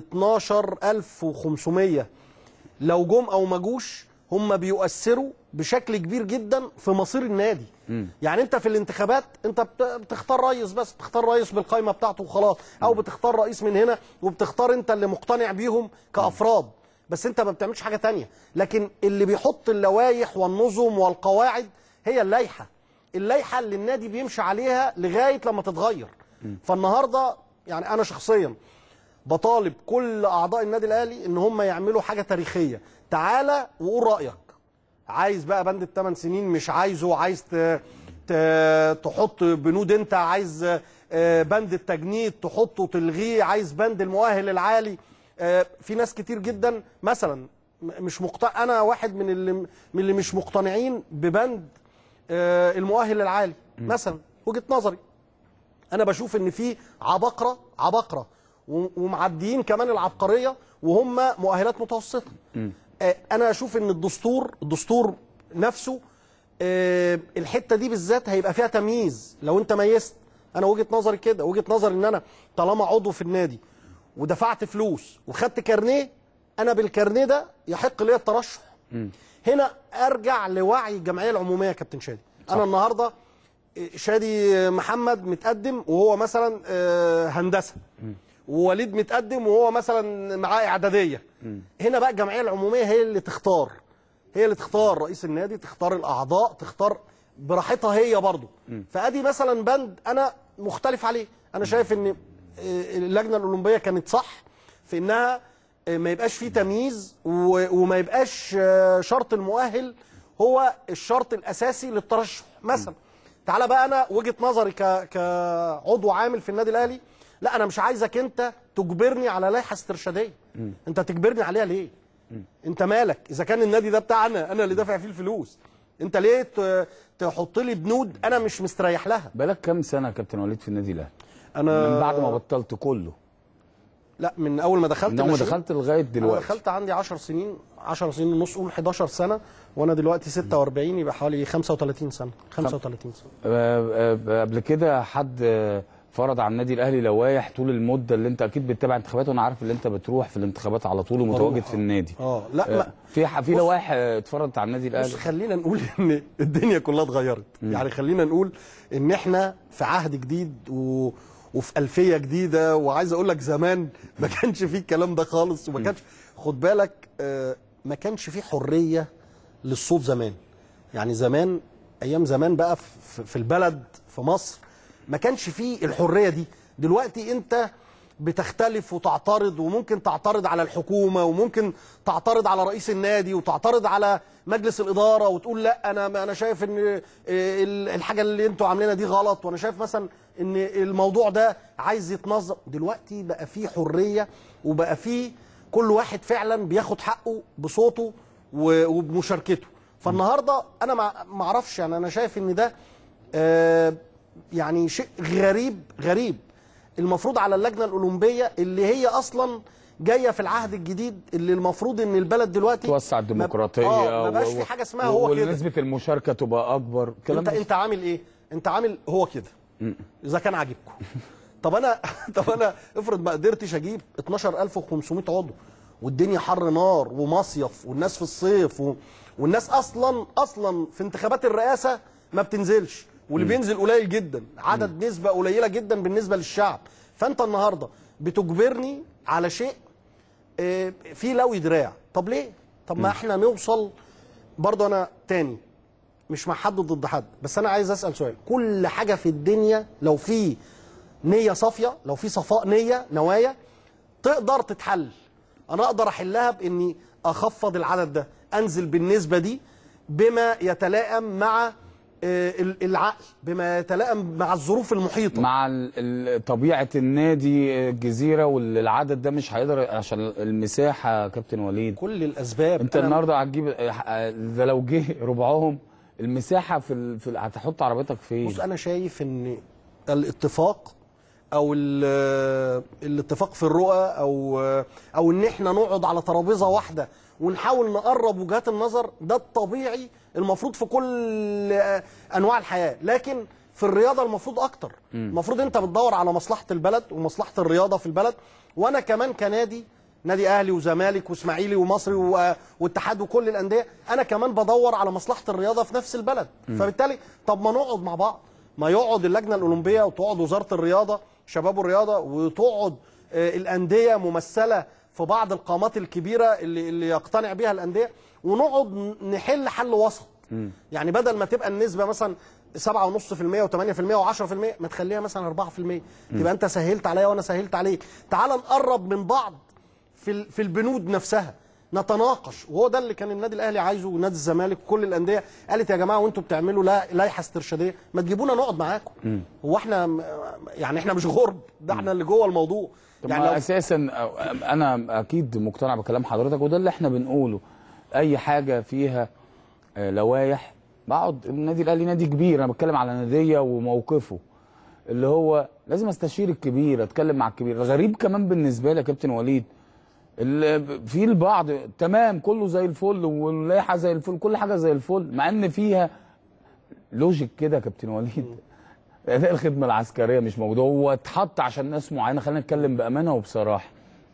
12500 لو جم او ما جوش هم بيؤثروا بشكل كبير جدا في مصير النادي يعني انت في الانتخابات انت بت- بتختار رئيس بس بتختار رئيس بالقائمه بتاعته وخلاص او بتختار رئيس من هنا وبتختار انت اللي مقتنع بيهم كافراد بس انت ما بتعملش حاجه تانية لكن اللي بيحط اللوائح والنظم والقواعد هي اللائحه اللائحه اللي النادي بيمشي عليها لغايه لما تتغير فالنهارده يعني انا شخصيا بطالب كل اعضاء النادي الاهلي ان هم يعملوا حاجه تاريخيه تعالى وقول رايك عايز بقى بند الثمان سنين مش عايزه عايز ت... ت... تحط بنود انت عايز آه، بند التجنيد تحطه تلغيه عايز بند المؤهل العالي آه، في ناس كتير جدا مثلا م- مش مقتنع انا واحد من اللي من اللي مش مقتنعين ببند آه، المؤهل العالي مثلا وجهه نظري انا بشوف ان في عبقره عبقره و- ومعديين كمان العبقريه وهم مؤهلات متوسطه آه، انا اشوف ان الدستور الدستور نفسه آه، الحته دي بالذات هيبقى فيها تمييز لو انت ميزت انا وجهه نظري كده وجهه نظري ان انا طالما عضو في النادي ودفعت فلوس وخدت كارنيه انا بالكارنيه ده يحق لي الترشح هنا ارجع لوعي الجمعيه العموميه يا كابتن شادي انا النهارده شادي محمد متقدم وهو مثلا آه، هندسه ووليد متقدم وهو مثلا معاه اعداديه هنا بقى الجمعيه العموميه هي اللي تختار هي اللي تختار رئيس النادي تختار الاعضاء تختار براحتها هي برضو فادي مثلا بند انا مختلف عليه انا شايف ان آه، اللجنه الاولمبيه كانت صح في انها آه، ما يبقاش فيه تمييز و- وما يبقاش آه، شرط المؤهل هو الشرط الاساسي للترشح مثلا تعالى بقى انا وجهه نظري ك... كعضو عامل في النادي الاهلي لا انا مش عايزك انت تجبرني على لائحه استرشاديه انت تجبرني عليها ليه انت مالك اذا كان النادي ده بتاعنا انا اللي دافع فيه الفلوس انت ليه ت... تحط لي بنود انا مش مستريح لها بقالك كام سنه يا كابتن وليد في النادي الاهلي؟ انا من بعد ما بطلت كله لا من اول ما دخلت من اول ما الناشئين. دخلت لغايه انا دلوقتي دخلت عندي 10 سنين 10 سنين ونص قول 11 سنه وانا دلوقتي 46 يبقى حوالي 35 سنه 35 سنه آه، آه، قبل كده حد آه، فرض على النادي الاهلي لوائح طول المده اللي انت اكيد بتتابع انتخابات وانا عارف ان انت بتروح في الانتخابات على طول ومتواجد بروح، في النادي اه لا آه، ما في ح- في بص- لوائح آه، اتفرضت على النادي بص الاهلي خلينا نقول ان الدنيا كلها اتغيرت يعني خلينا نقول ان احنا في عهد جديد و... وفي ألفية جديدة وعايز أقول لك زمان ما كانش فيه الكلام ده خالص وما كانش خد بالك آه، ما كانش فيه حرية للصوت زمان يعني زمان أيام زمان بقى في في البلد في مصر ما كانش فيه الحرية دي دلوقتي أنت بتختلف وتعترض وممكن تعترض على الحكومه وممكن تعترض على رئيس النادي وتعترض على مجلس الاداره وتقول لا انا انا شايف ان آه، ال- الحاجه اللي انتوا عاملينها دي غلط وانا شايف مثلا ان الموضوع ده عايز يتنظم دلوقتي بقى فيه حريه وبقى فيه كل واحد فعلا بياخد حقه بصوته و- وبمشاركته فالنهارده انا ما ما اعرفش يعني انا شايف ان ده آه، يعني شيء غريب غريب المفروض على اللجنه الاولمبيه اللي هي اصلا جايه في العهد الجديد اللي المفروض ان البلد دلوقتي توسع الديمقراطيه اه ما بقاش و- في حاجه اسمها هو كده ونسبه المشاركه تبقى اكبر الكلام انت ده انت عامل ايه انت عامل هو كده اذا كان عاجبكم طب انا طب انا افرض ما قدرتش اجيب 12500 عضو والدنيا حر نار ومصيف والناس في الصيف و... والناس اصلا اصلا في انتخابات الرئاسه ما بتنزلش واللي مم. بينزل قليل جدا عدد نسبه قليله جدا بالنسبه للشعب فانت النهارده بتجبرني على شيء آه، فيه لوي دراع طب ليه طب ما احنا نوصل برضه انا تاني مش مع حد ضد حد بس انا عايز اسال سؤال كل حاجه في الدنيا لو في نيه صافيه لو في صفاء نيه نوايا تقدر تتحل انا اقدر احلها باني اخفض العدد ده انزل بالنسبه دي بما يتلائم مع آه، ال- العقل بما يتلائم مع الظروف المحيطه مع ال- ال- طبيعه النادي الجزيره والعدد ده مش هيقدر عشان المساحه يا كابتن وليد كل الاسباب انت أنا- النهارده هتجيب ده لو جه ربعهم المساحه في, ال... في ال... هتحط عربيتك فين بص انا شايف ان الاتفاق او ال- الاتفاق في الرؤى او او ان احنا نقعد على ترابيزه واحده ونحاول نقرب وجهات النظر ده الطبيعي المفروض في كل انواع الحياه لكن في الرياضه المفروض اكتر مم. المفروض انت بتدور على مصلحه البلد ومصلحه الرياضه في البلد وانا كمان كنادي نادي اهلي وزمالك واسماعيلي ومصري و- واتحاد وكل الانديه انا كمان بدور على مصلحه الرياضه في نفس البلد مم. فبالتالي طب ما نقعد مع بعض ما يقعد اللجنه الاولمبيه وتقعد وزاره الرياضه شباب الرياضه وتقعد آه، الانديه ممثله في بعض القامات الكبيره اللي اللي يقتنع بيها الانديه ونقعد ن- نحل حل وسط يعني بدل ما تبقى النسبه مثلا 7.5% و8% و10% ما تخليها مثلا 4% تبقى انت سهلت عليا وانا سهلت عليك تعال نقرب من بعض في ال- في البنود نفسها نتناقش وهو ده اللي كان النادي الاهلي عايزه ونادي الزمالك وكل الانديه قالت يا جماعه وانتوا بتعملوا لا لائحه استرشاديه ما تجيبونا نقعد معاكم هو احنا م- يعني احنا مش غرب ده احنا اللي جوه الموضوع طب يعني يعني لو اساسا انا اكيد مقتنع بكلام حضرتك وده اللي احنا بنقوله اي حاجه فيها آه، لوائح بقعد النادي الاهلي نادي كبير انا بتكلم على ناديه وموقفه اللي هو لازم استشير الكبير اتكلم مع الكبير الغريب كمان بالنسبه لي يا كابتن وليد اللي في البعض تمام كله زي الفل واللائحه زي الفل كل حاجه زي الفل مع ان فيها لوجيك كده يا كابتن وليد اداء الخدمه العسكريه مش موجود هو اتحط عشان ناس معينه خلينا نتكلم بامانه وبصراحه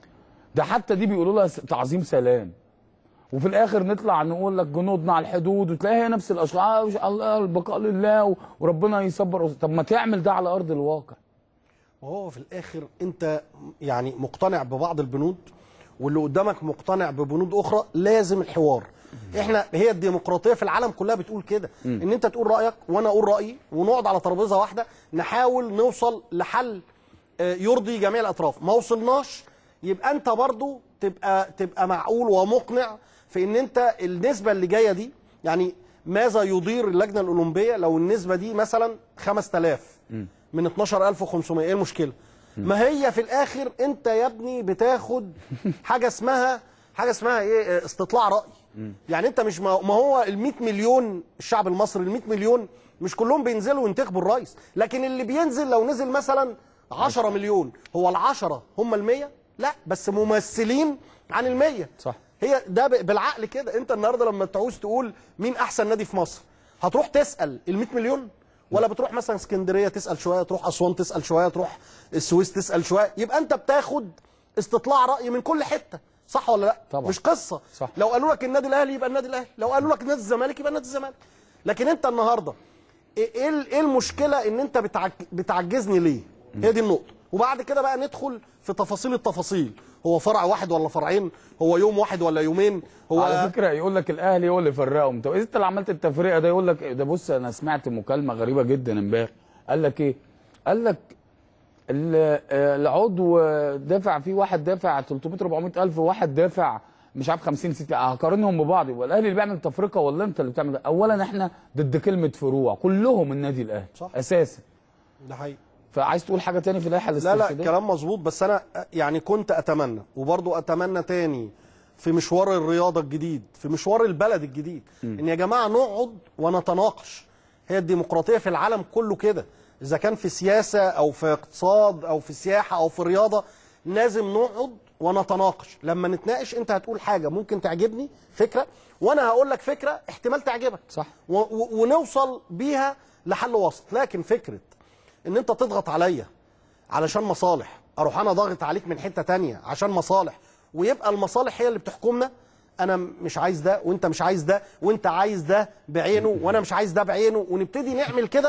ده حتى دي بيقولوا لها س- تعظيم سلام وفي الاخر نطلع نقول لك جنودنا على الحدود وتلاقي هي نفس الاشخاص آه مش الله البقاء لله و- وربنا يصبر طب ما تعمل ده على ارض الواقع وهو في الاخر انت يعني مقتنع ببعض البنود واللي قدامك مقتنع ببنود اخرى لازم الحوار احنا هي الديمقراطيه في العالم كلها بتقول كده مم. ان انت تقول رايك وانا اقول رايي ونقعد على ترابيزه واحده نحاول نوصل لحل آه، يرضي جميع الاطراف ما وصلناش يبقى انت برضو تبقى تبقى معقول ومقنع في ان انت النسبه اللي جايه دي يعني ماذا يضير اللجنه الاولمبيه لو النسبه دي مثلا 5000 من 12500 ايه المشكله ما هي في الاخر انت يا ابني بتاخد حاجه اسمها حاجه اسمها ايه اه، استطلاع راي يعني انت مش ما ما هو ال 100 مليون الشعب المصري ال 100 مليون مش كلهم بينزلوا ينتخبوا الرئيس لكن اللي بينزل لو نزل مثلا 10 مليون هو ال 10 هم ال 100 لا بس ممثلين عن ال 100 صح هي ده ب- بالعقل كده انت النهارده لما تعوز تقول مين احسن نادي في مصر هتروح تسال ال 100 مليون ولا بتروح مثلا اسكندريه تسال شويه تروح اسوان تسال شويه تروح السويس تسال شويه يبقى انت بتاخد استطلاع راي من كل حته صح ولا لا طبعا. مش قصه صح. لو قالوا لك النادي الاهلي يبقى النادي الاهلي لو قالوا لك نادي الزمالك يبقى نادي الزمالك لكن انت النهارده ايه ايه ال- ايه المشكله ان انت بتعج... بتعجزني ليه هي دي النقطه وبعد كده بقى ندخل في تفاصيل التفاصيل هو فرع واحد ولا فرعين هو يوم واحد ولا يومين هو على فكره يقول لك الاهلي هو اللي فرقهم طب انت اللي عملت التفرقه ده يقول لك ده بص انا سمعت مكالمه غريبه جدا امبارح قال لك ايه قال لك ال- آه، العضو دافع فيه واحد دافع 300 400 الف وواحد دافع مش عارف 50 60 هقارنهم ببعض يبقى الاهلي اللي بيعمل تفرقه ولا انت اللي بتعمل ده اولا احنا ضد كلمه فروع كلهم النادي الاهلي صح. اساسا ده حقيقي فعايز تقول حاجه تاني في اللائحه لا الاسترشاديه لا كلام مظبوط بس انا يعني كنت اتمنى وبرضو اتمنى تاني في مشوار الرياضه الجديد في مشوار البلد الجديد ان يا جماعه نقعد ونتناقش هي الديمقراطيه في العالم كله كده اذا كان في سياسه او في اقتصاد او في سياحه او في رياضه لازم نقعد ونتناقش لما نتناقش انت هتقول حاجه ممكن تعجبني فكره وانا هقول لك فكره احتمال تعجبك صح و- و- ونوصل بيها لحل وسط لكن فكره ان انت تضغط عليا علشان مصالح اروح انا ضاغط عليك من حته تانية عشان مصالح ويبقى المصالح هي اللي بتحكمنا انا مش عايز ده وانت مش عايز ده وانت عايز ده بعينه وانا مش عايز ده بعينه ونبتدي نعمل كده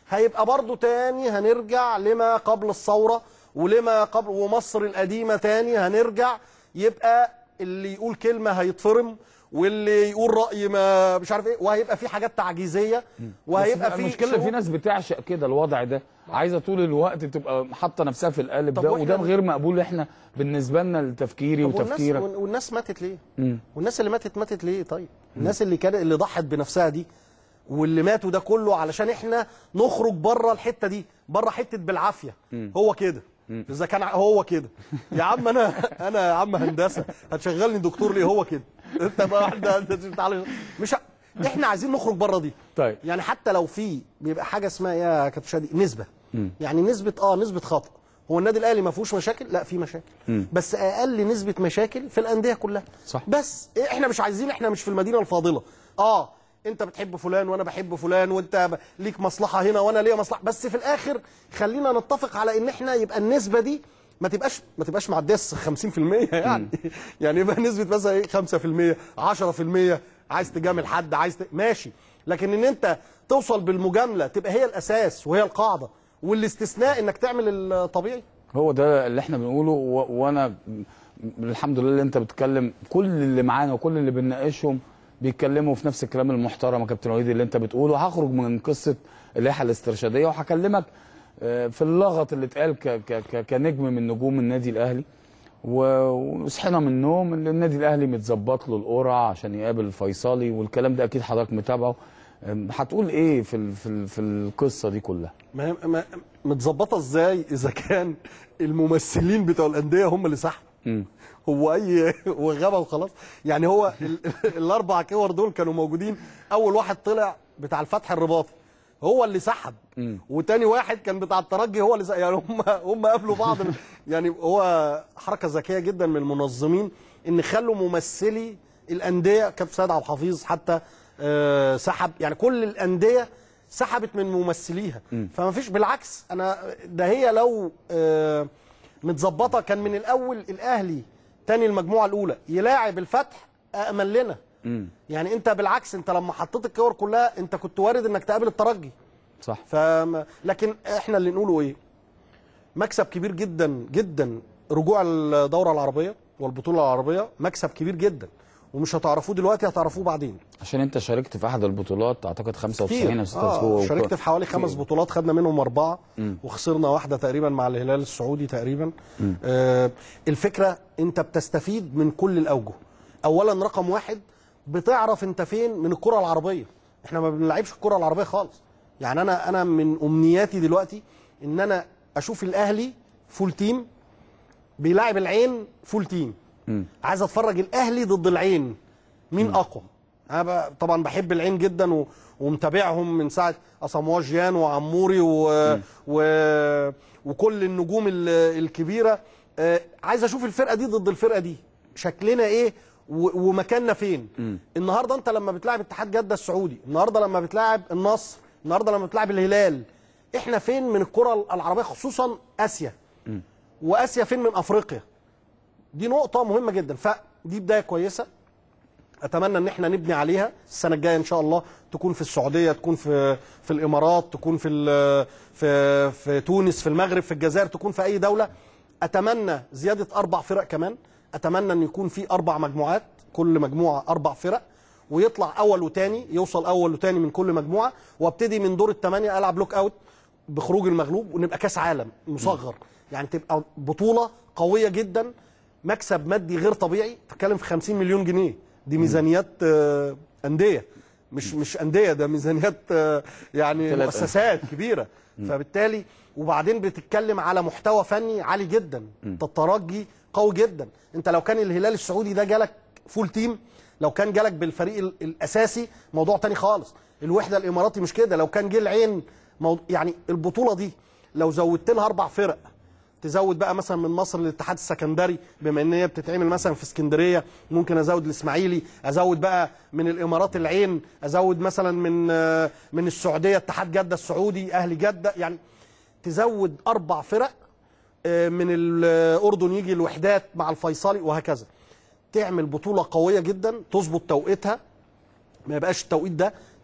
هيبقى برضو تاني هنرجع لما قبل الثوره ولما قبل ومصر القديمه تاني هنرجع يبقى اللي يقول كلمه هيتفرم واللي يقول راي ما مش عارف ايه وهيبقى في حاجات تعجيزيه وهيبقى بس في المشكله في شعوب- ناس بتعشق كده الوضع ده عايزه طول الوقت تبقى حاطه نفسها في القالب طب ده وإحنا- وده غير مقبول احنا بالنسبه لنا لتفكيري طب والناس وتفكيرك والناس ماتت ليه؟ مم. والناس اللي ماتت ماتت ليه طيب؟ الناس اللي كانت اللي ضحت بنفسها دي واللي ماتوا ده كله علشان احنا نخرج بره الحته دي بره حته بالعافيه مم. هو كده اذا كان ع- هو كده يا عم انا انا يا عم هندسه هتشغلني دكتور ليه هو كده انت بقى واحده انت تعالى مش ع- احنا عايزين نخرج بره دي طيب يعني حتى لو في بيبقى حاجه اسمها إيه يا كابتن شادي نسبه مم. يعني نسبه اه نسبه خطا هو النادي الاهلي ما فيهوش مشاكل لا في مشاكل مم. بس اقل نسبه مشاكل في الانديه كلها صح. بس احنا مش عايزين احنا مش في المدينه الفاضله اه انت بتحب فلان وانا بحب فلان وانت ب- ليك مصلحه هنا وانا ليا مصلحه بس في الاخر خلينا نتفق على ان احنا يبقى النسبه دي ما تبقاش ما تبقاش معديه 50% يعني يعني يبقى نسبه مثلا ايه 5% 10% عايز تجامل حد عايز ت... ماشي لكن ان انت توصل بالمجامله تبقى هي الاساس وهي القاعده والاستثناء انك تعمل الطبيعي هو ده اللي احنا بنقوله و... وانا م- الحمد لله اللي انت بتتكلم كل اللي معانا وكل اللي بنناقشهم بيتكلموا في نفس الكلام المحترم يا كابتن وليد اللي انت بتقوله هخرج من قصه اللائحه الاسترشاديه وهكلمك آه، في اللغط اللي اتقال ك... ك... ك... كنجم من نجوم النادي الاهلي و- وصحينا من النوم ان النادي الاهلي متظبط له القرعه عشان يقابل الفيصلي والكلام ده اكيد حضرتك متابعه أم، هتقول ايه في ال... في ال... في القصه دي كلها ما هي- ما- متظبطه ازاي اذا كان الممثلين بتوع الانديه هم اللي سحبوا مم. هو اي هو غابه وخلاص يعني هو ال- الاربع كور دول كانوا موجودين اول واحد طلع بتاع الفتح الرباطي هو اللي سحب مم. وتاني واحد كان بتاع الترجي هو اللي سحب يعني هم هم قابلوا بعض يعني هو حركه ذكيه جدا من المنظمين ان خلوا ممثلي الانديه كابتن سيد عبد الحفيظ حتى آه، سحب يعني كل الانديه سحبت من ممثليها فما فيش بالعكس انا ده هي لو آه، متظبطه كان من الاول الاهلي تاني المجموعه الاولى يلاعب الفتح امن لنا مم. يعني انت بالعكس انت لما حطيت الكور كلها انت كنت وارد انك تقابل الترجي صح فما لكن احنا اللي نقوله ايه مكسب كبير جدا جدا رجوع الدوره العربيه والبطوله العربيه مكسب كبير جدا ومش هتعرفوه دلوقتي هتعرفوه بعدين عشان انت شاركت في احد البطولات اعتقد 95 كتير او 96 آه شاركت في حوالي خمس كتير. بطولات خدنا منهم اربعه مم. وخسرنا واحده تقريبا مع الهلال السعودي تقريبا مم. آه الفكره انت بتستفيد من كل الاوجه اولا رقم واحد بتعرف انت فين من الكره العربيه احنا ما بنلعبش الكره العربيه خالص يعني انا انا من امنياتي دلوقتي ان انا اشوف الاهلي فول تيم بيلاعب العين فول تيم مم. عايز اتفرج الاهلي ضد العين مين اقوى انا ب- طبعا بحب العين جدا و... ومتابعهم من ساعه اساموا جيان وعموري و... و... وكل النجوم ال- الكبيره آه، عايز اشوف الفرقه دي ضد الفرقه دي شكلنا ايه و... ومكاننا فين مم. النهارده انت لما بتلاعب اتحاد جده السعودي النهارده لما بتلاعب النصر النهارده لما بتلاعب الهلال احنا فين من الكره العربيه خصوصا اسيا مم. واسيا فين من افريقيا دي نقطة مهمة جدا فدي بداية كويسة اتمنى ان احنا نبني عليها السنة الجاية ان شاء الله تكون في السعودية تكون في في الامارات تكون في ال- في في تونس في المغرب في الجزائر تكون في اي دولة اتمنى زيادة اربع فرق كمان اتمنى ان يكون في اربع مجموعات كل مجموعة اربع فرق ويطلع اول وتاني يوصل اول وتاني من كل مجموعة وابتدي من دور الثمانية العب لوك اوت بخروج المغلوب ونبقى كاس عالم مصغر يعني تبقى بطولة قوية جدا مكسب مادي غير طبيعي تتكلم في 50 مليون جنيه دي ميزانيات آه، أندية مش مش أندية ده ميزانيات آه، يعني ثلاثة. مؤسسات كبيرة فبالتالي وبعدين بتتكلم على محتوى فني عالي جدا انت الترجي قوي جدا انت لو كان الهلال السعودي ده جالك فول تيم لو كان جالك بالفريق ال- الاساسي موضوع تاني خالص الوحده الاماراتي مش كده لو كان جه العين موضوع يعني البطوله دي لو زودت لها اربع فرق تزود بقى مثلا من مصر الاتحاد السكندري بما ان هي بتتعمل مثلا في اسكندريه ممكن ازود الاسماعيلي ازود بقى من الامارات العين ازود مثلا من آه، من السعوديه اتحاد جده السعودي اهلي جده يعني تزود اربع فرق آه، من الاردن يجي الوحدات مع الفيصلي وهكذا تعمل بطوله قويه جدا تظبط توقيتها ما يبقاش التوقيت ده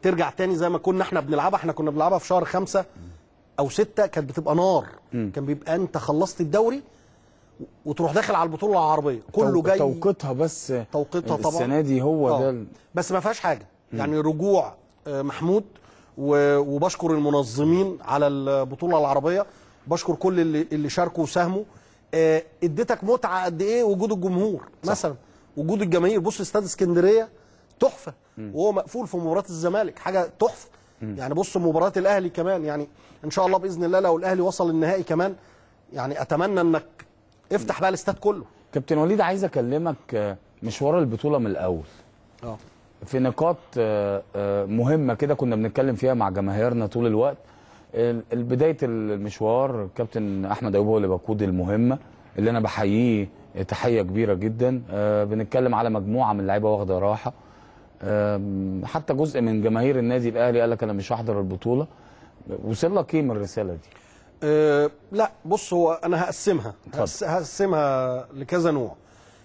ترجع تاني زي ما كنا احنا بنلعبها احنا كنا بنلعبها في شهر خمسة او ستة كانت بتبقى نار كان بيبقى انت خلصت الدوري وتروح داخل على البطوله العربيه كله توق- جاي توقيتها بس توقيتها طبعا السنه دي هو آه. ده ال- بس ما فيهاش حاجه يعني رجوع آه، محمود و- وبشكر المنظمين على البطوله العربيه بشكر كل اللي اللي شاركوا وساهموا آه، اديتك متعه قد ايه وجود الجمهور مثلا وجود الجماهير بص استاد اسكندريه تحفه وهو مقفول في مباراه الزمالك حاجه تحفه يعني بص مباراه الاهلي كمان يعني ان شاء الله باذن الله لو الاهلي وصل النهائي كمان يعني اتمنى انك افتح بقى الاستاد كله كابتن وليد عايز اكلمك آه، مشوار البطوله من الاول اه في نقاط آه، آه، مهمه كده كنا بنتكلم فيها مع جماهيرنا طول الوقت ال- ال- بدايه المشوار كابتن احمد ايوب هو اللي بقود المهمه اللي انا بحييه تحيه كبيره جدا آه، بنتكلم على مجموعه من اللعيبه واخده راحه آم، حتى جزء من جماهير النادي الاهلي قال لك انا مش هحضر البطوله وصل لك ايه من الرساله دي أه لا بص هو انا هقسمها هقس- هقسمها لكذا نوع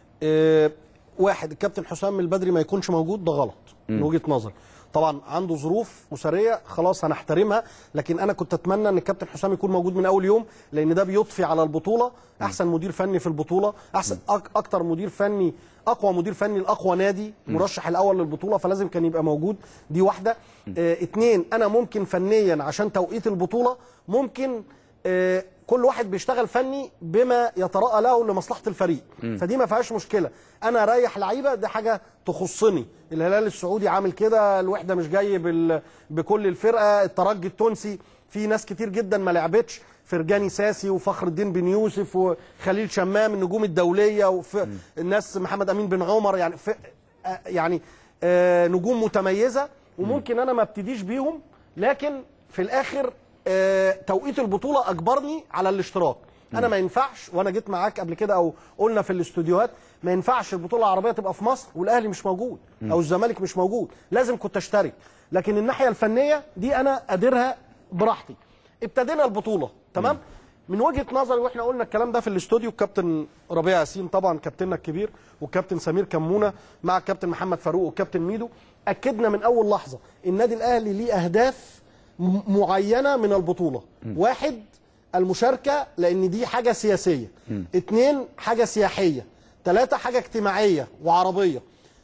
أه واحد الكابتن حسام البدري ما يكونش موجود ده غلط من مم. وجهه نظري طبعا عنده ظروف اسريه خلاص هنحترمها لكن انا كنت اتمنى ان الكابتن حسام يكون موجود من اول يوم لان ده بيضفي على البطوله احسن مدير فني في البطوله احسن أك اكتر مدير فني اقوى مدير فني لاقوى نادي مرشح الاول للبطوله فلازم كان يبقى موجود دي واحده اه اتنين انا ممكن فنيا عشان توقيت البطوله ممكن آه، كل واحد بيشتغل فني بما يتراءى له لمصلحه الفريق مم. فدي ما فيهاش مشكله انا اريح لعيبه دي حاجه تخصني الهلال السعودي عامل كده الوحده مش جاي بال... بكل الفرقه الترجي التونسي في ناس كتير جدا ما لعبتش فرجاني ساسي وفخر الدين بن يوسف وخليل شمام النجوم الدوليه وف... الناس محمد امين بن عمر يعني ف... آه، يعني آه، نجوم متميزه وممكن انا ما ابتديش بيهم لكن في الاخر آه، توقيت البطوله اجبرني على الاشتراك انا ما ينفعش وانا جيت معاك قبل كده او قلنا في الاستوديوهات ما ينفعش البطوله العربيه تبقى في مصر والاهلي مش موجود مم. او الزمالك مش موجود لازم كنت اشترك لكن الناحيه الفنيه دي انا اديرها براحتي ابتدينا البطوله تمام من وجهه نظري واحنا قلنا الكلام ده في الاستوديو الكابتن ربيع ياسين طبعا كابتننا الكبير والكابتن سمير كمونه مع الكابتن محمد فاروق والكابتن ميدو اكدنا من اول لحظه النادي الاهلي ليه اهداف م- معينه من البطوله واحد المشاركه لان دي حاجه سياسيه اتنين حاجه سياحيه ثلاثه حاجه اجتماعيه وعربيه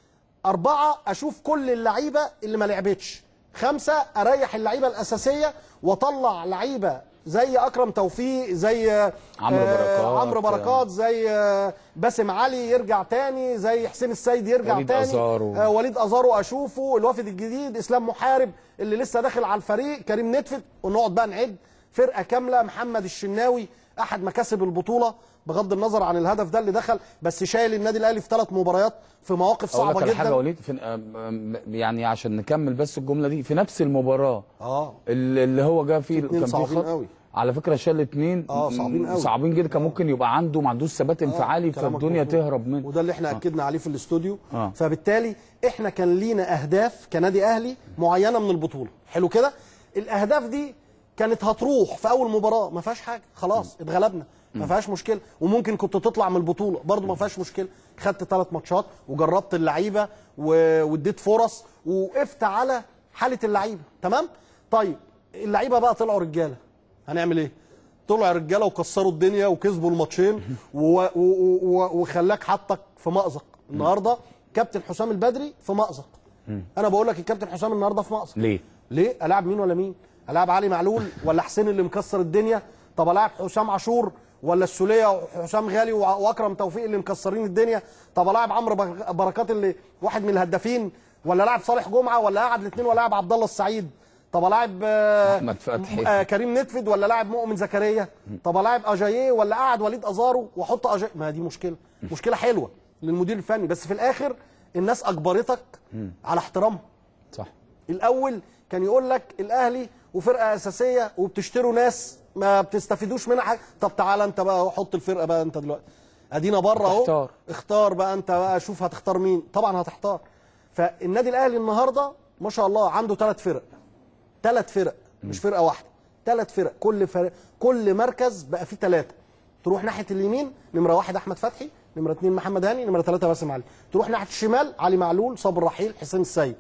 أربعة أشوف كل اللعيبة اللي ما لعبتش خمسة أريح اللعيبة الأساسية وأطلع لعيبة زي أكرم توفيق زي عمرو آه، بركات. عمرو بركات زي آه، باسم علي يرجع تاني زي حسين السيد يرجع وليد تاني أزارو. آه، وليد أزارو أشوفه الوافد الجديد إسلام محارب اللي لسه داخل على الفريق كريم نتفت ونقعد بقى نعد فرقة كاملة محمد الشناوي أحد مكاسب البطولة بغض النظر عن الهدف ده اللي دخل بس شايل النادي الأهلي في ثلاث مباريات في مواقف اقول لك صعبة على جدا حاجه يا وليد في آم، آم، يعني عشان نكمل بس الجمله دي في نفس المباراه اه اللي اللي هو جه فيه اتنين كان فيه صعبين خط قوي. على فكره شال اتنين اه صعبين قوي. صعبين جدا كان ممكن يبقى عنده ما عندوش ثبات انفعالي كلامك فالدنيا مظبوط. تهرب منه وده اللي احنا اكدنا عليه في الاستوديو آه. فبالتالي احنا كان لينا اهداف كنادي اهلي معينه من البطوله حلو كده الاهداف دي كانت هتروح في اول مباراه ما فيهاش حاجه خلاص اتغلبنا ما فيهاش مشكله وممكن كنت تطلع من البطوله برضو ما فيهاش مشكله خدت ثلاث ماتشات وجربت اللعيبه و- واديت فرص ووقفت على حاله اللعيبه تمام طيب اللعيبه بقى طلعوا رجاله هنعمل ايه طلعوا رجاله وكسروا الدنيا وكسبوا الماتشين و- و- و- وخلاك حطك في مأزق النهارده كابتن حسام البدري في مأزق انا بقول لك الكابتن حسام النهارده في مأزق ليه ليه العب مين ولا مين العب علي معلول ولا حسين اللي مكسر الدنيا طب العب حسام عاشور ولا السوليه وحسام غالي وع- واكرم توفيق اللي مكسرين الدنيا طب العب عمرو بر- بركات اللي واحد من الهدافين ولا لاعب صالح جمعه ولا قاعد الاثنين ولا لاعب عبد الله السعيد طب العب آه، احمد فتحي آه كريم نتفد ولا لاعب مؤمن زكريا طب العب اجاييه ولا قاعد وليد ازارو واحط اجاييه ما دي مشكله مشكله حلوه للمدير الفني بس في الاخر الناس اجبرتك على احترامها صح الاول كان يقول لك الاهلي وفرقه اساسيه وبتشتروا ناس ما بتستفيدوش منها حاجه طب تعالى انت بقى حط الفرقه بقى انت دلوقتي ادينا بره اهو هتختار. اختار بقى انت بقى شوف هتختار مين طبعا هتختار فالنادي الاهلي النهارده ما شاء الله عنده ثلاث فرق ثلاث فرق مش فرقه واحده ثلاث فرق كل فرق كل مركز بقى فيه ثلاثه تروح ناحيه اليمين نمره واحد احمد فتحي نمره اثنين محمد هاني نمره ثلاثه باسم علي تروح ناحيه الشمال علي معلول صابر رحيل حسين السيد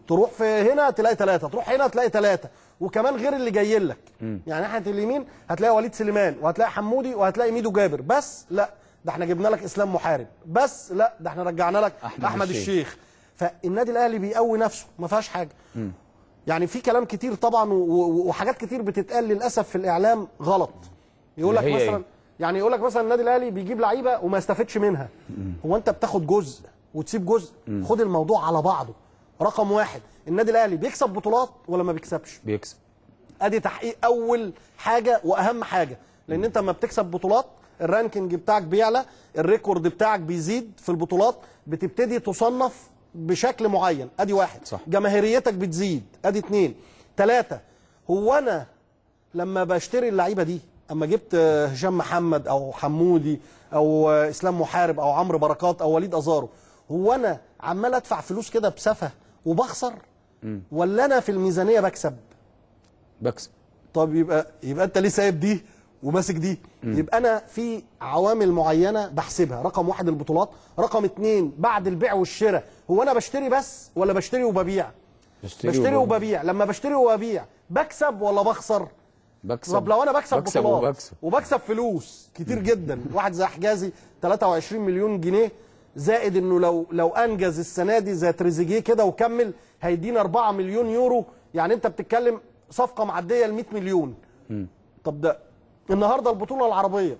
تروح في هنا تلاقي ثلاثه تروح هنا تلاقي ثلاثه وكمان غير اللي جاي لك يعني ناحيه اليمين هتلاقي وليد سليمان وهتلاقي حمودي وهتلاقي ميدو جابر بس لا ده احنا جبنا لك اسلام محارب بس لا ده احنا رجعنا لك أحمد احمد, أحمد الشيخ. الشيخ فالنادي الاهلي بيقوي نفسه ما فيهاش حاجه يعني في كلام كتير طبعا و- و- وحاجات كتير بتتقال للاسف في الاعلام غلط يقول لك اللي هي مثلا إيه؟ يعني يقول لك مثلا النادي الاهلي بيجيب لعيبه وما يستفدش منها هو انت بتاخد جزء وتسيب جزء خد الموضوع على بعضه رقم واحد النادي الاهلي بيكسب بطولات ولا ما بيكسبش بيكسب ادي تحقيق اول حاجه واهم حاجه لان انت لما بتكسب بطولات الرانكينج بتاعك بيعلى الريكورد بتاعك بيزيد في البطولات بتبتدي تصنف بشكل معين ادي واحد صح. جماهيريتك بتزيد ادي اتنين تلاتة هو انا لما بشتري اللعيبه دي اما جبت آه، هشام محمد او حمودي او آه، اسلام محارب او عمرو بركات او وليد ازارو هو انا عمال ادفع فلوس كده بسفه وبخسر ولا انا في الميزانيه بكسب بكسب طب يبقى يبقى انت ليه سايب دي وماسك دي يبقى انا في عوامل معينه بحسبها رقم واحد البطولات رقم اتنين بعد البيع والشراء هو انا بشتري بس ولا بشتري وببيع بشتري بشتري وببيع. وببيع لما بشتري وببيع بكسب ولا بخسر بكسب طب لو انا بكسب, بكسب بطولات وبكسب. وبكسب فلوس كتير جدا واحد زي حجازي 23 مليون جنيه زائد انه لو لو انجز السنه دي زي تريزيجيه كده وكمل هيدينا 4 مليون يورو يعني انت بتتكلم صفقه معديه ل 100 مليون طب ده النهارده البطوله العربيه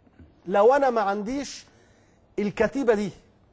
لو انا ما عنديش الكتيبه دي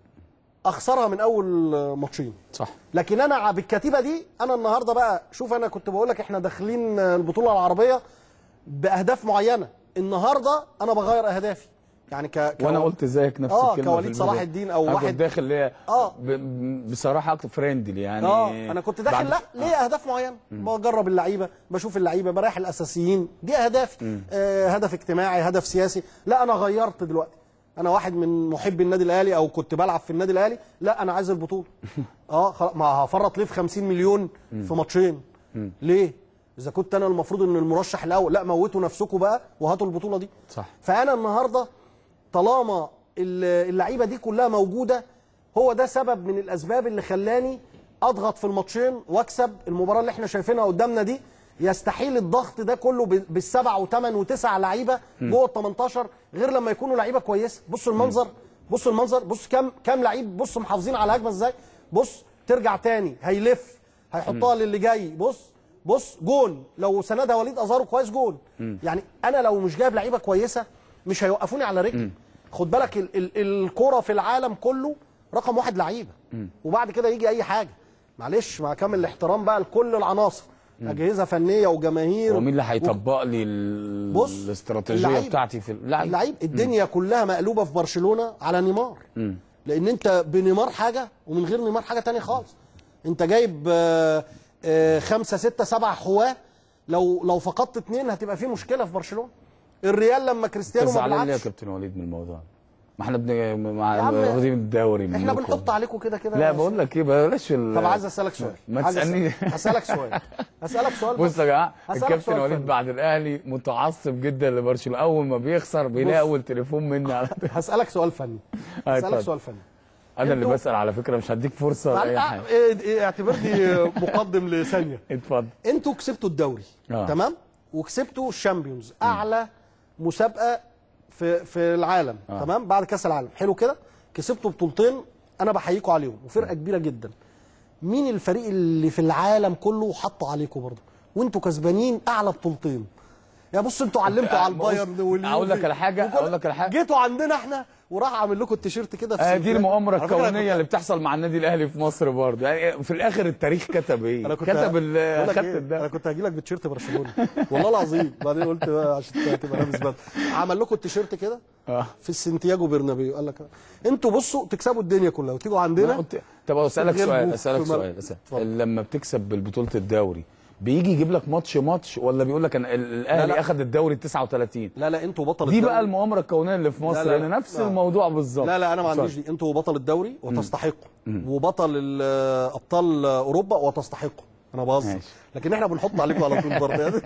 اخسرها من اول ماتشين صح لكن انا بالكتيبه دي انا النهارده بقى شوف انا كنت بقول لك احنا داخلين البطوله العربيه باهداف معينه النهارده انا بغير اهدافي يعني ك... ك... وانا قلت زيك نفس اه الكلمه كوليد في صلاح البداية. الدين او أنا كنت واحد داخل ليه اه ب- بصراحه اكتر فريندلي يعني اه انا كنت داخل بعد- لا ليه اهداف معينه بجرب اللعيبه بشوف اللعيبه بريح الاساسيين دي اهدافي آه هدف اجتماعي هدف سياسي لا انا غيرت دلوقتي انا واحد من محبي النادي الاهلي او كنت بلعب في النادي الاهلي لا انا عايز البطوله اه خلاص ما هفرط ليه في 50 مليون في ماتشين ليه اذا كنت انا المفروض ان المرشح الاول لا موتوا نفسكم بقى وهاتوا البطوله دي صح فانا النهارده طالما ال- اللعيبه دي كلها موجوده هو ده سبب من الاسباب اللي خلاني اضغط في الماتشين واكسب المباراه اللي احنا شايفينها قدامنا دي يستحيل الضغط ده كله ب- بالسبع وثمان وتسع لعيبه جوه ال 18 غير لما يكونوا لعيبه كويسه بص المنظر بص المنظر بص كام كام لعيب بص محافظين على الهجمه ازاي بص ترجع تاني هيلف هيحطها للي جاي بص بص جون لو سندها وليد ازارو كويس جون يعني انا لو مش جايب لعيبه كويسه مش هيوقفوني على رجلي خد بالك ال ال الكوره في العالم كله رقم واحد لعيبه وبعد كده يجي اي حاجه معلش مع كامل الاحترام بقى لكل العناصر اجهزه فنيه وجماهير هو مين اللي هيطبق لي ال- بص، الاستراتيجيه اللعيب. بتاعتي في اللعيب اللعيب الدنيا كلها مقلوبه في برشلونه على نيمار مم. لان انت بنيمار حاجه ومن غير نيمار حاجه تانية خالص انت جايب آه، آه، خمسة ستة سبعة حواة لو لو فقدت اتنين هتبقى في مشكله في برشلونه الريال لما انت كريستيانو ما زعلان ليه يا بيلعبش كابتن وليد من الموضوع ما احنا بن مع يا عم، واخدين الدوري احنا منكم. بنحط عليكم كده كده لا بقول لك ايه بلاش ال- طب عايز اسالك سؤال ما عايز أسأل- تسالني هسالك سؤال هسالك سؤال بص يا جماعه هسألك الكابتن سؤال وليد فني. بعد الاهلي متعصب جدا لبرشلونه اول ما بيخسر بيلاقي بص. اول تليفون مني على طول. هسالك سؤال فني آه، هسالك اتفضل. سؤال فني انا اللي انتوا- بسال على فكره مش هديك فرصه معل- لاي آه، حاجه إيه- إيه، اعتبرني مقدم لثانيه اتفضل انتوا كسبتوا الدوري آه. تمام وكسبتوا الشامبيونز اعلى مسابقه في في العالم آه. تمام بعد كاس العالم حلو كده كسبتوا بطولتين انا بحييكوا عليهم وفرقه كبيره جدا مين الفريق اللي في العالم كله حطوا عليكم برضه وانتوا كسبانين اعلى بطولتين يا بص انتوا علمتوا على بص، البايرن واليوفي اقول لك على حاجه وكل- اقول لك على حاجه جيتوا عندنا احنا وراح عامل لكم التيشيرت كده في آه سنتين. دي المؤامره على فكرة أنا الكونيه اللي بتحصل مع النادي الاهلي في مصر برضه يعني في الاخر التاريخ كتب ايه انا كنت كتب ال- بقول لك خدت إيه؟ الدوري انا كنت هجي لك بتيشيرت برشلونه والله العظيم بعدين قلت بقى عشان تبقى لابس بدله عمل لكم التيشيرت كده اه في السنتياجو برنابيو قال لك انتوا بصوا تكسبوا الدنيا كلها وتيجوا أنا عندنا قلت طب اسالك من غير سؤال بوف اسالك في مر- سؤال أسأل. لما بتكسب بالبطوله الدوري بيجي يجيب لك ماتش ماتش ولا بيقول لك انا ال- الاهلي لا. اخذ الدوري 39 لا لا انتوا بطل دي الدوري. بقى المؤامره الكونيه اللي في مصر لا، لا، يعني نفس لا. الموضوع بالظبط لا لا انا ما اتفضل. عنديش دي انتوا بطل الدوري وتستحقوا وبطل ال- ابطال اوروبا وتستحقوا انا بهزر ماشي. لكن احنا بنحط عليكم على طول برضه يعني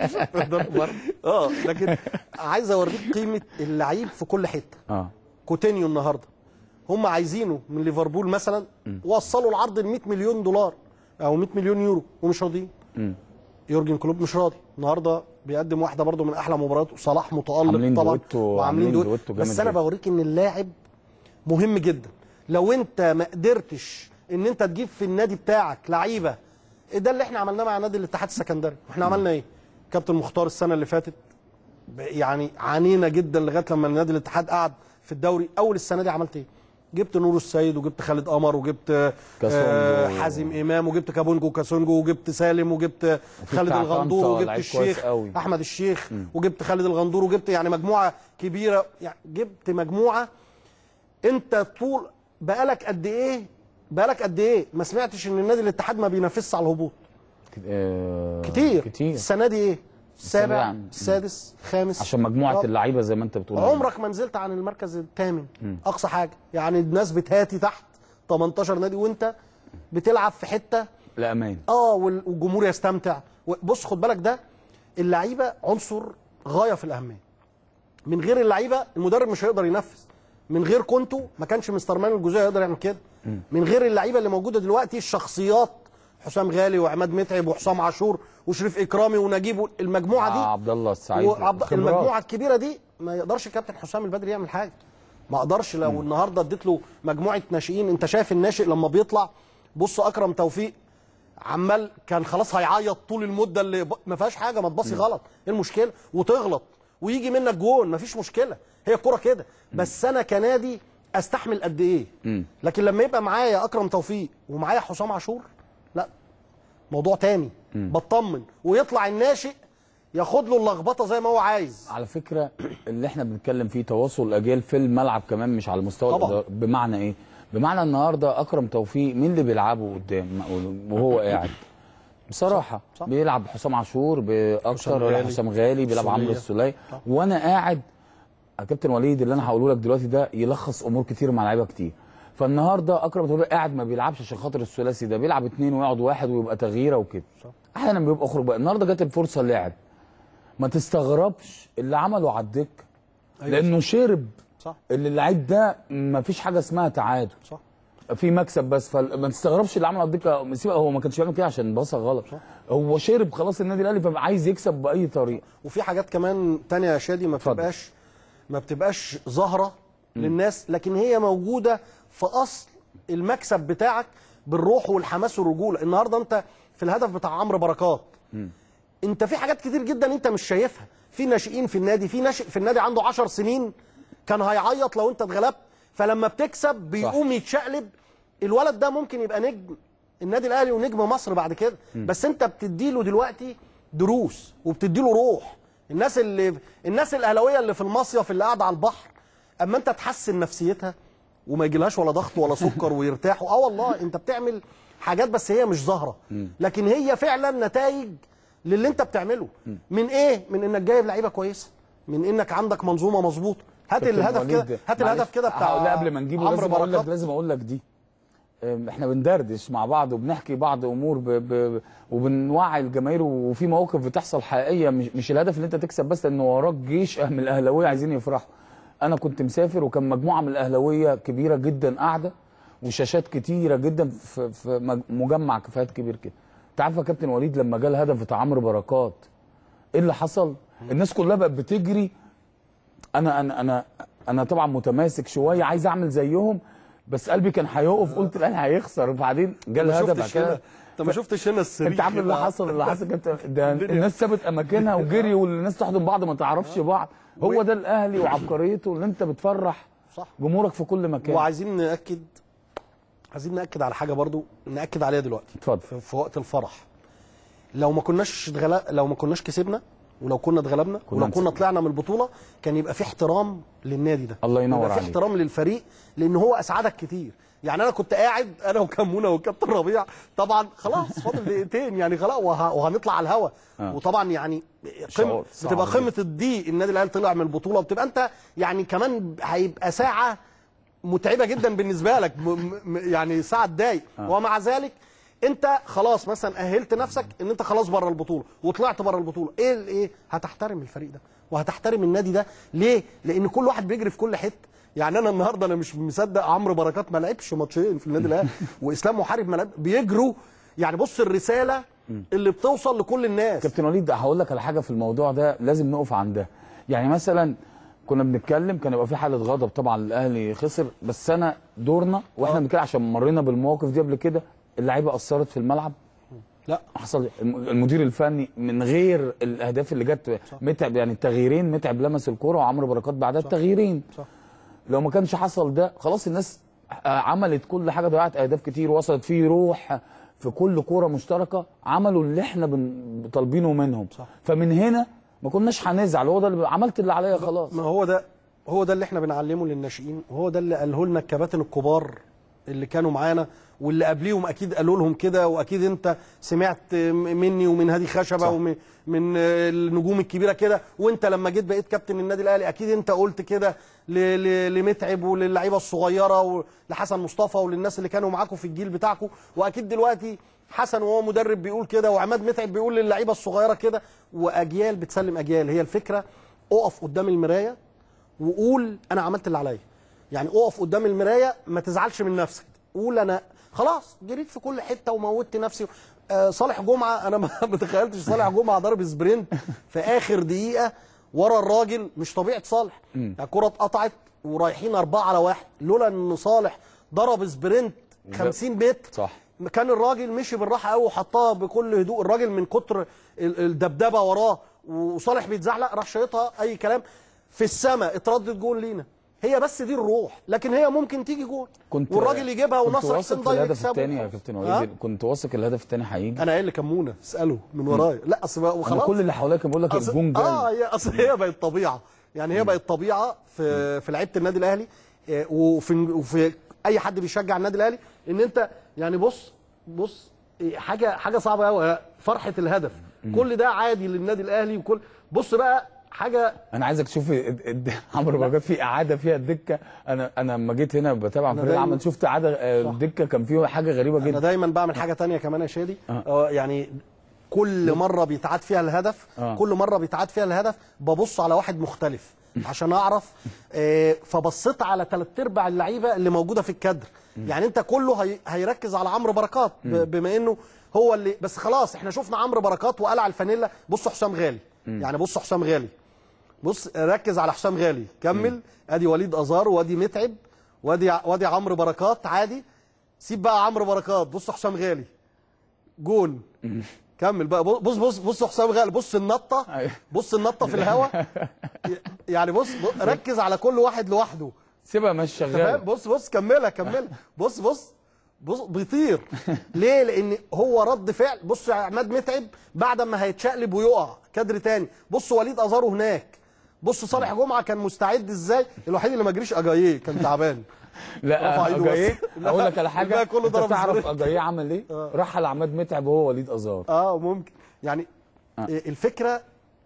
اه لكن عايز اوريك قيمه اللعيب في كل حته اه كوتينيو النهارده هم عايزينه من ليفربول مثلا وصلوا العرض ل 100 مليون دولار او 100 مليون يورو ومش راضيين مم. يورجن كلوب مش راضي النهارده بيقدم واحده برضو من احلى مباريات وصلاح متالق عاملين طبعا دويتو- وعاملين عاملين دويتو دويتو جامد بس انا جدا. بوريك ان اللاعب مهم جدا لو انت ما قدرتش ان انت تجيب في النادي بتاعك لعيبه ده اللي احنا عملناه مع نادي الاتحاد السكندري احنا عملنا ايه كابتن مختار السنه اللي فاتت ب- يعني عانينا جدا لغايه لما نادي الاتحاد قعد في الدوري اول السنه دي عملت ايه جبت نور السيد وجبت خالد قمر وجبت كاسونجو. آه حازم امام وجبت كابونجو كاسونجو وجبت سالم وجبت خالد بتاع الغندور طنطا وجبت لعيب كويس الشيخ قوي. احمد الشيخ وجبت خالد الغندور وجبت يعني مجموعه كبيره يعني جبت مجموعه انت طول بقالك قد ايه بقالك قد ايه ما سمعتش ان النادي الاتحاد ما بينافسش على الهبوط آه، كتير كتير السنه دي ايه السابع السابع. السادس الخامس عشان مجموعه آه. اللعيبه زي ما انت بتقول عمرك ما نزلت عن المركز الثامن مم. اقصى حاجه يعني الناس بتهاتي تحت 18 نادي وانت بتلعب في حته لامان اه وال- والجمهور يستمتع بص خد بالك ده اللعيبه عنصر غايه في الاهميه من غير اللعيبه المدرب مش هيقدر ينفذ من غير كونتو ما كانش مستر مان الجزائري يقدر يعمل كده من غير اللعيبه اللي موجوده دلوقتي الشخصيات حسام غالي وعماد متعب وحسام عاشور وشريف اكرامي ونجيب المجموعه دي آه عبد الله السعيد وعبد خبرات. المجموعه الكبيره دي ما يقدرش كابتن حسام البدري يعمل حاجه ما اقدرش لو النهارده اديت له مجموعه ناشئين انت شايف الناشئ لما بيطلع بص اكرم توفيق عمال كان خلاص هيعيط طول المده اللي ب... ما فيهاش حاجه ما تبصي غلط ايه المشكله وتغلط ويجي منك جون ما فيش مشكله هي الكوره كده بس انا كنادي استحمل قد ايه مم. لكن لما يبقى معايا اكرم توفيق ومعايا حسام عاشور لا موضوع تاني بطمن ويطلع الناشئ ياخد له اللخبطه زي ما هو عايز على فكره اللي احنا بنتكلم فيه تواصل الاجيال في الملعب كمان مش على المستوى طبعا. الإداري. بمعنى ايه بمعنى النهارده اكرم توفيق مين اللي بيلعبه قدام وهو قاعد بصراحه صح. بيلعب حسام عاشور باكتر غالي. حسام غالي بيلعب السولية. عمرو السوليه طبعا. وانا قاعد يا كابتن وليد اللي انا هقوله لك دلوقتي ده يلخص امور كتير مع لعيبه كتير فالنهارده اكرم توفيق قاعد ما بيلعبش عشان خاطر الثلاثي ده بيلعب اتنين ويقعد واحد ويبقى تغييره وكده احيانا بيبقى اخرج بقى النهارده جت الفرصه لعب ما تستغربش اللي عمله على الدكه أيوة لانه شرب صح اللي اللعيب ده ما فيش حاجه اسمها تعادل صح في مكسب بس فما تستغربش اللي عمله على الدكه سيبك هو ما كانش بيعمل كده عشان باصه غلط هو شرب خلاص النادي الاهلي فبقى عايز يكسب باي طريقه وفي حاجات كمان تانية يا شادي ما اتفضل. بتبقاش ما بتبقاش ظاهره للناس لكن هي موجوده في اصل المكسب بتاعك بالروح والحماس والرجوله النهارده انت في الهدف بتاع عمرو بركات انت في حاجات كتير جدا انت مش شايفها في ناشئين في النادي في ناشئ في النادي عنده 10 سنين كان هيعيط لو انت اتغلبت فلما بتكسب بيقوم يتشقلب الولد ده ممكن يبقى نجم النادي الاهلي ونجم مصر بعد كده بس انت بتديله دلوقتي دروس وبتديله روح الناس اللي الناس الاهلاويه اللي في المصيف اللي قاعده على البحر اما انت تحسن نفسيتها وما يجيلهاش ولا ضغط ولا سكر ويرتاحوا اه والله انت بتعمل حاجات بس هي مش ظاهره لكن هي فعلا نتائج للي انت بتعمله من ايه من انك جايب لعيبه كويسه من انك عندك منظومه مظبوطه هات كابتن الهدف وليد، كده هات معلش، الهدف كده بتاع هقول- لا قبل ما نجيبه عمرو لازم اقول لك بركات. لازم اقول لك دي أم، احنا بندردش مع بعض وبنحكي بعض امور ب... ب... وبنوعي الجماهير وفي مواقف بتحصل حقيقيه مش, مش الهدف ان انت تكسب بس لان وراك جيش من الاهلاويه عايزين يفرحوا انا كنت مسافر وكان مجموعه من الاهلاويه كبيره جدا قاعده وشاشات كتيره جدا في, في مج- مجمع كفايات كبير كده انت عارف يا كابتن وليد لما جه الهدف بتاع عمرو بركات ايه اللي حصل الناس كلها بقت بتجري انا انا انا انا طبعا متماسك شويه عايز اعمل زيهم بس قلبي كان هيقف قلت الاهلي هيخسر وبعدين جه ما الهدف بعد شفتش هنا كده انت ما شفتش هنا السرير انت عارف اللي حصل اللي حصل كابتن ده الناس سابت اماكنها وجري والناس تحضن بعض ما تعرفش بعض هو ده الاهلي وعبقريته اللي انت بتفرح صح جمهورك في كل مكان وعايزين ناكد عايزين ناكد على حاجه برضو ناكد عليها دلوقتي اتفضل في, في وقت الفرح لو ما كناش اتغلا... لو ما كناش كسبنا ولو كنا اتغلبنا كنا ولو كنا هنكسب. طلعنا من البطوله كان يبقى في احترام للنادي ده الله ينور يبقى في عليك. احترام للفريق لان هو اسعدك كتير يعني انا كنت قاعد انا وكمونه والكابتن ربيع طبعا خلاص فاضل دقيقتين يعني خلاص وه... وهنطلع على الهوا آه. وطبعا يعني شعور قمه صعب بتبقى جدا. قمه الضيق النادي الاهلي طلع من البطوله وبتبقى انت يعني كمان هيبقى ساعه متعبه جدا بالنسبه لك م... م... يعني ساعه تضايق آه. ومع ذلك انت خلاص مثلا اهلت نفسك ان انت خلاص بره البطوله وطلعت بره البطوله ايه الايه هتحترم الفريق ده وهتحترم النادي ده ليه لان كل واحد بيجري في كل حته يعني انا النهارده انا مش مصدق عمرو بركات ما لعبش ماتشين في النادي الاهلي واسلام محارب ما لعب بيجروا يعني بص الرساله اللي بتوصل لكل الناس كابتن وليد هقول لك على حاجه في الموضوع ده لازم نقف عندها يعني مثلا كنا بنتكلم كان يبقى في حاله غضب طبعا الاهلي خسر بس انا دورنا واحنا بنتكلم عشان مرينا بالمواقف دي قبل كده اللعيبه اثرت في الملعب لا حصل الم- المدير الفني من غير الاهداف اللي جت متعب يعني التغييرين متعب لمس الكوره وعمرو بركات بعدها التغييرين صح. لو ما كانش حصل ده خلاص الناس آه، عملت كل حاجه ضيعت اهداف كتير وصلت فيه روح في كل كوره مشتركه عملوا اللي احنا بن- طالبينه منهم صح. فمن هنا ما كناش هنزعل هو ده اللي عملت اللي عليا خلاص ما هو ده هو ده اللي احنا بنعلمه للناشئين وهو ده اللي قاله لنا الكباتن الكبار اللي كانوا معانا واللي قبليهم اكيد قالوا لهم كده واكيد انت سمعت مني ومن هادي خشبه صح. ومن من النجوم الكبيره كده وانت لما جيت بقيت كابتن النادي الاهلي اكيد انت قلت كده ل- ل- لمتعب وللعيبه الصغيره ولحسن مصطفى وللناس اللي كانوا معاكم في الجيل بتاعكم واكيد دلوقتي حسن وهو مدرب بيقول كده وعماد متعب بيقول للعيبه الصغيره كده واجيال بتسلم اجيال هي الفكره اقف قدام المرايه وقول انا عملت اللي عليا يعني اقف قدام المرايه ما تزعلش من نفسك قول انا خلاص جريت في كل حته وموتت نفسي آه صالح جمعه انا ما ما تخيلتش صالح جمعه ضرب سبرنت في اخر دقيقه ورا الراجل مش طبيعه صالح مم. الكره اتقطعت ورايحين أربعة على واحد لولا ان صالح ضرب سبرنت 50 متر صح كان الراجل مشي بالراحه قوي وحطها بكل هدوء الراجل من كتر ال- الدبدبه وراه وصالح بيتزحلق راح شايطها اي كلام في السماء اتردد جول لينا هي بس دي الروح لكن هي ممكن تيجي جول كنت والراجل يجيبها كنت ونصر واثق حسين في ضايع الهدف يكسبه الثاني يا كابتن ها؟ وليد كنت واثق الهدف الثاني هيجي انا قايل لكمونه اساله من ورايا لا اصل بقى- انا وخلاص كل اللي حواليا كان بيقول لك أصل- الجون جاي اه هي اصل هي بقت طبيعه يعني هي بقت طبيعه في في لعيبه النادي الاهلي آه، وفي وفي اي حد بيشجع النادي الاهلي ان انت يعني بص بص إيه، حاجه حاجه صعبه قوي فرحه الهدف كل ده عادي للنادي الاهلي وكل بص بقى حاجه انا عايزك تشوف الد- الد- عمرو بركات في اعاده فيها الدكه انا انا لما جيت هنا بتابع أنا فريق دايما- العمل شفت اعاده آه، الدكه كان فيه حاجه غريبه انا جدا دايما بعمل حاجه تانية كمان يا شادي آه. آه، يعني كل مره بيتعاد فيها الهدف آه. كل مره بيتعاد فيها الهدف ببص على واحد مختلف عشان اعرف آه، فبصيت على ثلاث ارباع اللعيبه اللي موجوده في الكادر يعني انت كله هي هيركز على عمرو بركات ب- بما انه هو اللي بس خلاص احنا شفنا عمرو بركات وقلع الفانيلا بصوا حسام غالي يعني بصوا حسام غالي بص ركز على حسام غالي كمل ادي وليد ازار وادي متعب وادي وادي عمرو بركات عادي سيب بقى عمرو بركات بص حسام غالي جون كمل بقى بص بص بص حسام غالي بص النطه بص النطه في الهواء يعني بص بص- ركز على كل واحد لوحده سيبها مش أنت فاهم؟ شغال بص بص كملها كملها بص بص بص بيطير ليه لان هو رد فعل بص يا عماد متعب بعد ما هيتشقلب ويقع كادر تاني بص وليد ازارو هناك بص صالح جمعه كان مستعد ازاي الوحيد اللي ما جريش اجاييه كان تعبان رفع لا إيده اجاييه بس. لا، اقول لك على حاجه الباقي كله انت ضرب تعرف سبرنت. اجاييه عمل ايه؟ آه. رحل عماد متعب وهو وليد ازار اه ممكن يعني آه. إيه الفكره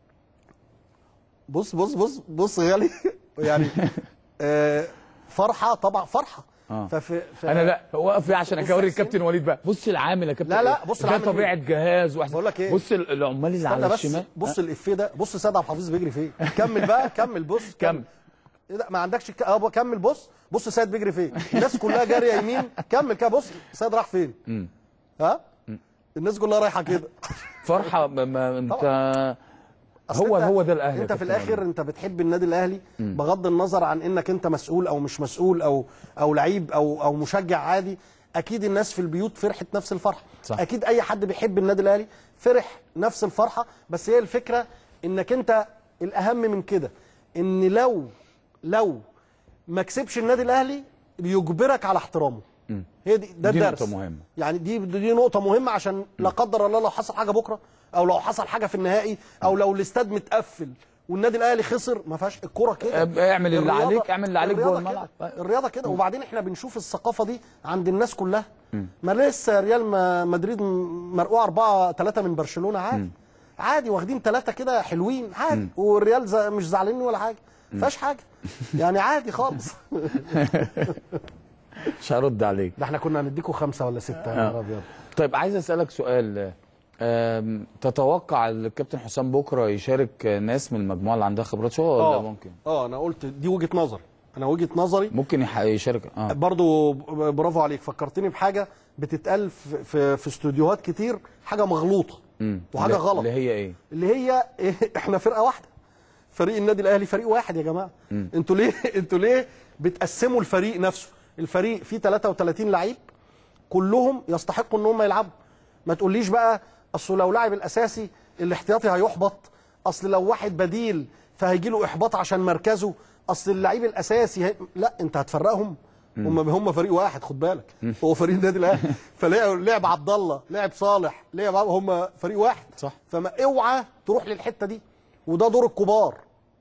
بص بص بص بص غالي يعني آه فرحه طبعا فرحه آه. ففي ف... انا لا وقف ليه عشان بص اوري يا الكابتن وليد بقى بص العامل يا كابتن لا، لا، بص ده العامل طبيعه مين؟ جهاز واحسن بقول لك إيه؟ بص ال- العمال اللي على استنى بس الشمال بص الافيه ده بص سيد عبد الحفيظ بيجري فين كمل بقى كمل بص كمل. ايه ده ما عندكش ك... اه كمل بص بص سيد بيجري فين الناس كلها جاريه يمين كمل كده بص سيد راح فين مم. ها الناس كلها رايحه كده فرحه ما- ما انت أصل هو أنت- هو ده الاهلي يا انت في كابتن الاخر وليد. انت بتحب النادي الاهلي مم. بغض النظر عن انك انت مسؤول او مش مسؤول او او لعيب او او مشجع عادي اكيد الناس في البيوت فرحت نفس الفرحه صح. اكيد اي حد بيحب النادي الاهلي فرح نفس الفرحه بس هي الفكره انك انت الاهم من كده ان لو لو ما كسبش النادي الاهلي بيجبرك على احترامه مم. هي دي ده دي الدرس نقطة مهمة. يعني دي دي نقطة مهمة عشان لا قدر الله لو حصل حاجة بكرة أو لو حصل حاجة في النهائي أو لو الاستاد متقفل والنادي الأهلي خسر ما فيهاش الكرة كده اب- اعمل اللي الرياضة- عليك، اعمل اللي عليك جوه الرياضة الملعب. كده. الرياضة كده وبعدين احنا بنشوف الثقافة دي عند الناس كلها ما لسه ريال ما- مدريد م- مرقوع 4 3 من برشلونة عادي عادي واخدين ثلاثة كده حلوين عادي والريال ز- مش زعلانين ولا حاجة ما فيهاش حاجة يعني عادي خالص مش هرد عليك ده احنا كنا هنديكوا خمسة ولا ستة يا نهار أبيض طيب عايز اسالك سؤال أم، تتوقع الكابتن حسام بكره يشارك ناس من المجموعه اللي عندها خبرات شويه ولا آه. ممكن؟ اه انا قلت دي وجهه نظر انا وجهه نظري ممكن يح- يشارك اه برضو ب- برافو عليك فكرتني بحاجه بتتقال في, في, في استوديوهات كتير حاجه مغلوطه مم. وحاجه اللي- غلط اللي هي ايه اللي هي احنا فرقه واحده فريق النادي الاهلي فريق واحد يا جماعه مم. انتوا ليه انتوا ليه بتقسموا الفريق نفسه الفريق فيه 33 لعيب كلهم يستحقوا ان هم يلعبوا ما تقوليش بقى اصل لو لاعب الاساسي الاحتياطي هيحبط اصل لو واحد بديل فهيجي له احباط عشان مركزه اصل اللعيب الاساسي هي... لا انت هتفرقهم هم هم فريق واحد خد بالك هو فريق النادي الاهلي فلعب لعب عبد الله لعب صالح لعب عب- هم فريق واحد صح فما اوعى تروح للحته دي وده دور الكبار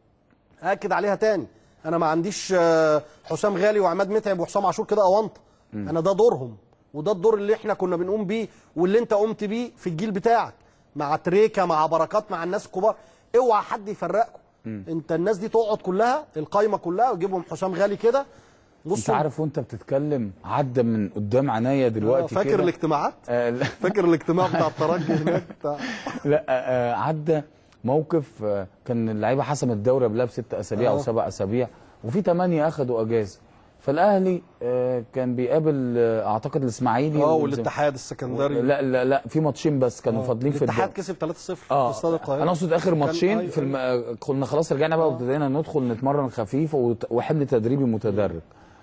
اكد عليها تاني انا ما عنديش آه، حسام غالي وعماد متعب وحسام عاشور كده اونطه مم. انا ده دورهم وده الدور اللي احنا كنا بنقوم بيه واللي انت قمت بيه في الجيل بتاعك مع تريكا مع بركات مع الناس الكبار اوعى حد يفرقكم مم. انت الناس دي تقعد كلها القايمه كلها وتجيبهم حسام غالي كده انت بصوا عارف وانت بتتكلم عدى من قدام عينيا دلوقتي فاكر كده. الاجتماعات آه لا. فاكر الاجتماع بتاع الترجي هناك بتاع لا آه عدى موقف آه كان اللعيبه حسمت الدوري قبلها بست اسابيع او آه. سبع اسابيع وفي ثمانيه اخذوا اجازه فالاهلي آه كان بيقابل آه اعتقد الاسماعيلي اه والزم- والاتحاد السكندري لا لا لا في ماتشين بس كانوا آه. فاضلين في الاتحاد الدوري كسب 3-0 في اه استاد القاهره انا اقصد اخر كان- ماتشين أيوة، في الم... آه، كنا خلاص رجعنا بقى وابتدينا ندخل نتمرن خفيف وت- وحمل تدريبي متدرج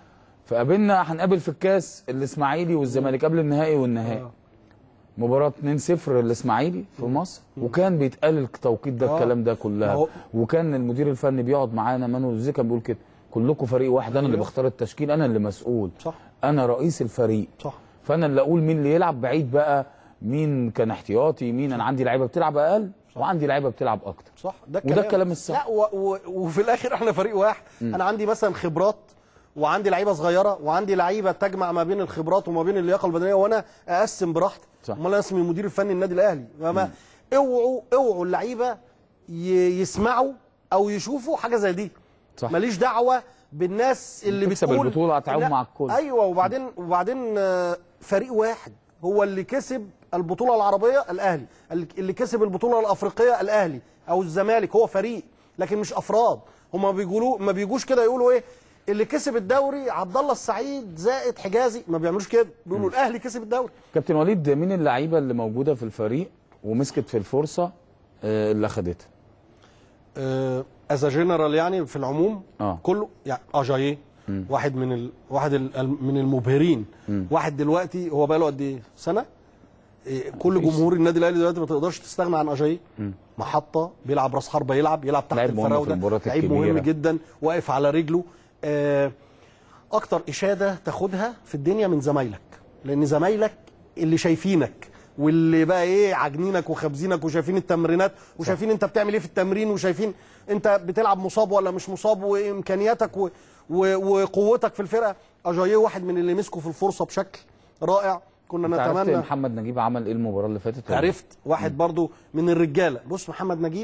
فقابلنا هنقابل في الكاس الاسماعيلي والزمالك قبل النهائي والنهائي مباراة 2-0 الاسماعيلي في مصر وكان بيتقال التوقيت ده آه. الكلام ده كلها هو- وكان المدير الفني بيقعد معانا مانو زي كان بيقول كده كلكم فريق واحد انا اللي أيوه. بختار التشكيل انا اللي مسؤول صح انا رئيس الفريق صح فانا اللي اقول مين اللي يلعب بعيد بقى مين كان احتياطي مين انا عندي لعيبه بتلعب اقل وعندي لعيبه بتلعب اكتر صح ده وده الكلام الصح لا و... و... وفي الاخر احنا فريق واحد مم. انا عندي مثلا خبرات وعندي لعيبه صغيره وعندي لعيبه تجمع ما بين الخبرات وما بين اللياقه البدنيه وانا اقسم براحتي صح. امال انا اسمي المدير الفني النادي الاهلي فما اوعوا اوعوا اللعيبه ي... يسمعوا او يشوفوا حاجه زي دي صح. ماليش دعوه بالناس اللي تكسب بتقول البطولة هتعاون لا، مع الكل. ايوه وبعدين وبعدين آه، فريق واحد هو اللي كسب البطوله العربيه الاهلي اللي كسب البطوله الافريقيه الاهلي او الزمالك هو فريق لكن مش افراد هم بيقولوا ما بيجوش كده يقولوا ايه اللي كسب الدوري عبد الله السعيد زائد حجازي ما بيعملوش كده بيقولوا الاهلي كسب الدوري كابتن وليد مين اللعيبه اللي موجوده في الفريق ومسكت في الفرصه آه، اللي اخدتها از جنرال يعني في العموم اه كله يعني اجاييه واحد من ال... واحد ال... من المبهرين مم. واحد دلوقتي هو بقى له قد ايه سنه إيه، كل مفيش. جمهور النادي الاهلي دلوقتي ما تقدرش تستغنى عن اجاييه مم. محطه بيلعب راس حربه يلعب يلعب تحت لعيب مهم في الفراوده المباريات لعيب مهم الكبيرة. جدا واقف على رجله آه، اكتر اشاده تاخدها في الدنيا من زمايلك لان زمايلك اللي شايفينك واللي بقى ايه عاجنينك وخابزينك وشايفين التمرينات وشايفين انت بتعمل ايه في التمرين وشايفين انت بتلعب مصاب ولا مش مصاب وامكانياتك و... و... وقوتك في الفرقه اجاييه واحد من اللي مسكوا في الفرصه بشكل رائع كنا انت عرفت نتمنى محمد نجيب عمل ايه المباراه اللي فاتت ولا؟ عرفت واحد برضو من الرجاله بص محمد نجيب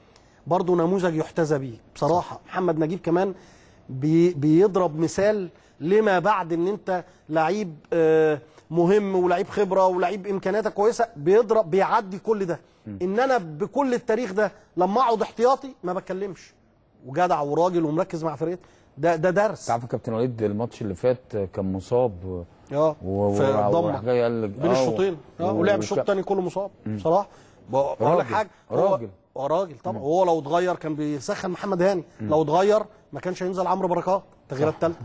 برضو نموذج يحتذى بيه بصراحه محمد نجيب كمان بي بيضرب مثال لما بعد ان انت لعيب آه، مهم ولعيب خبره ولعيب امكانياتك كويسه بيضرب بيعدي كل ده ان انا بكل التاريخ ده لما اقعد احتياطي ما بتكلمش وجدع وراجل ومركز مع فرقتي ده ده درس تعرف يا كابتن وليد الماتش اللي فات كان مصاب اه و- في وراح- الضمة. وراح جاي قال لك بين آه، الشوطين اه و- ولعب وك- الشوط الثاني كله مصاب مم. بصراحه بقول لك راجل. حاجه هو- راجل. هو راجل طبعا هو لو اتغير كان بيسخن محمد هاني لو اتغير ما كانش هينزل عمرو بركات التغييرات الثالثه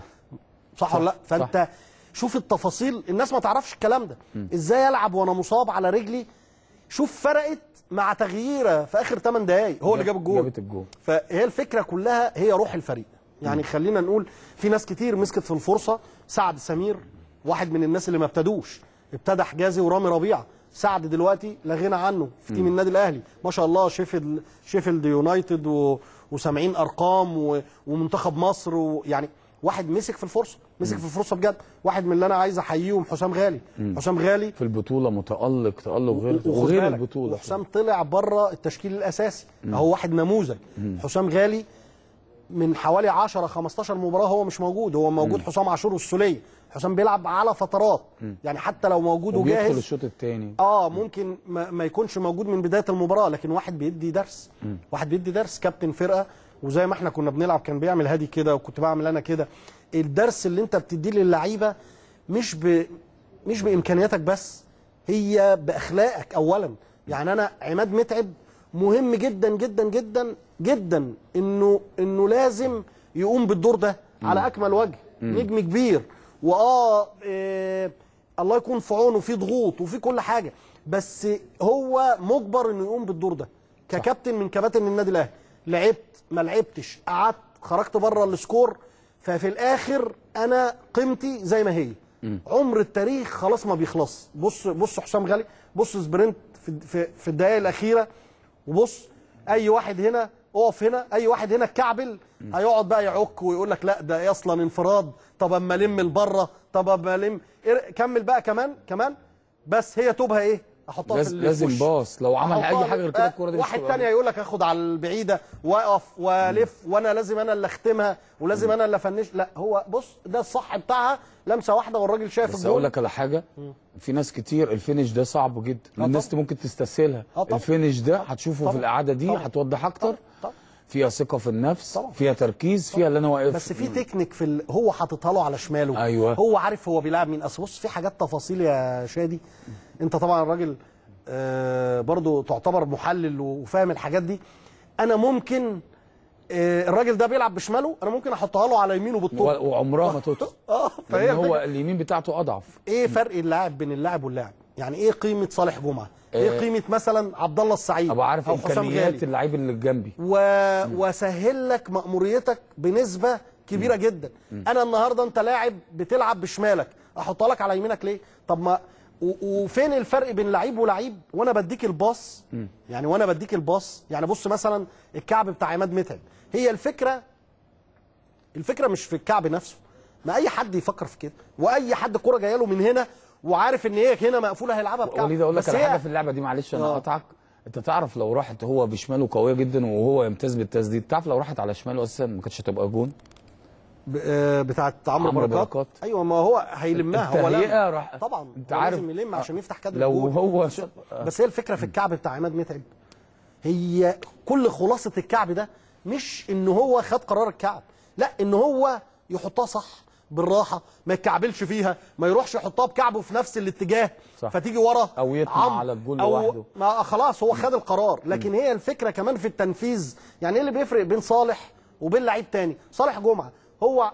صح ولا لا فانت شوف التفاصيل الناس ما تعرفش الكلام ده ازاي العب وانا مصاب على رجلي شوف فرقت مع تغييره في اخر 8 دقائق هو اللي جاب الجول جابت الجول فهي الفكره كلها هي روح الفريق يعني خلينا نقول في ناس كتير مسكت في الفرصه سعد سمير واحد من الناس اللي ما ابتدوش ابتدى حجازي ورامي ربيعه سعد دلوقتي لا غنى عنه في تيم مم. النادي الاهلي ما شاء الله شيفيلد شيفيلد يونايتد و... وسامعين ارقام و... ومنتخب مصر ويعني واحد مسك في الفرصه مسك مم. في الفرصه بجد واحد من اللي انا عايز احييهم حسام غالي مم. حسام غالي في البطوله متالق تالق غير وخد وغير بالك، البطوله وحسام طلع بره التشكيل الاساسي مم. اهو واحد نموذج مم. حسام غالي من حوالي 10 15 مباراه هو مش موجود هو موجود مم. حسام عاشور والسوليه حسام بيلعب على فترات مم. يعني حتى لو موجود وبيدخل وجاهز الشوط الثاني اه ممكن ما, ما يكونش موجود من بدايه المباراه لكن واحد بيدي درس مم. واحد بيدي درس كابتن فرقه وزي ما احنا كنا بنلعب كان بيعمل هادي كده وكنت بعمل انا كده الدرس اللي انت بتديه للعيبه مش ب مش بامكانياتك بس هي باخلاقك اولا يعني انا عماد متعب مهم جدا جدا جدا جدا انه انه لازم يقوم بالدور ده على اكمل وجه مم. نجم كبير واه إيه الله يكون في عونه في ضغوط وفي كل حاجه بس هو مجبر انه يقوم بالدور ده ككابتن من كباتن النادي الاهلي لعبت ما لعبتش قعدت خرجت بره السكور ففي الاخر انا قيمتي زي ما هي عمر التاريخ خلاص ما بيخلص بص بص حسام غالي بص سبرنت في في, في الدقائق الاخيره وبص اي واحد هنا اقف هنا اي واحد هنا اتكعبل هيقعد بقى يعك ويقول لك لا ده اصلا انفراد طب اما الم لبره طب اما الم إر- كمل بقى كمان كمان بس هي توبها ايه احطها في لازم ال- لازم في وش. باص لو عمل أحطها اي حاجه غير كده آه، الكوره دي مش واحد هتبقى تاني هيقول لك اخد على البعيده واقف والف وانا لازم انا اللي اختمها ولازم انا اللي افنش لا هو بص ده الصح بتاعها لمسه واحده والراجل شايف بس اقول الجول لك على حاجه في ناس كتير الفينش ده صعب جدا آه الناس ممكن تستسهلها آه طبعا. الفينش ده هتشوفه طبعا. في القعده دي طبعا. هتوضح اكتر طبعا. فيها ثقه في النفس فيها تركيز فيها اللي انا واقف بس في تكنيك في ال... هو حاططها له على شماله أيوة. هو عارف هو بيلعب مين اصل بص في حاجات تفاصيل يا شادي انت طبعا راجل آه برضو تعتبر محلل وفاهم الحاجات دي انا ممكن آه الراجل ده بيلعب بشماله انا ممكن احطها له على يمينه بالطول و- وعمرها ما تطلع اه فهي لان هو الفكرة. اليمين بتاعته اضعف ايه فرق اللاعب بين اللاعب واللاعب يعني ايه قيمه صالح جمعه ايه آه. قيمه مثلا عبد الله السعيد ابقى عارف او حسام امكانيات غالي اللعيب اللي جنبي و... وسهل لك مأموريتك بنسبة كبيرة جدا انا النهارده انت لاعب بتلعب بشمالك احطها لك على يمينك ليه طب ما و... وفين الفرق بين لعيب ولعيب وانا بديك الباص يعني وانا بديك الباص يعني بص مثلا الكعب بتاع عماد متعب هي الفكرة الفكرة مش في الكعب نفسه ما اي حد يفكر في كده واي حد كرة جايه له من هنا وعارف ان هي هنا مقفوله هيلعبها بكعب وليد اقول لك بس على هي- حاجه في اللعبه دي معلش انا آه. قاطعك انت تعرف لو راحت هو بشماله قويه جدا وهو يمتاز بالتسديد تعرف لو راحت على شماله اساسا ما كانتش هتبقى جون ب- آه، بتاعت عمرو عمرو بركات. بركات. ايوه ما هو هيلمها هو التهيئة لم. راح- طبعا انت هو عارف لازم يلم عشان يفتح كادر لو الجول. هو شاط- آه. بس هي الفكره في الكعب بتاع عماد متعب هي كل خلاصه الكعب ده مش ان هو خد قرار الكعب لا ان هو يحطها صح بالراحه ما يتكعبلش فيها ما يروحش يحطها بكعبه في نفس الاتجاه صح. فتيجي ورا أو يطمع عمرو. على الجول أو لوحده. ما خلاص هو خد القرار لكن هي الفكره كمان في التنفيذ يعني ايه اللي بيفرق بين صالح وبين لعيب تاني صالح جمعه هو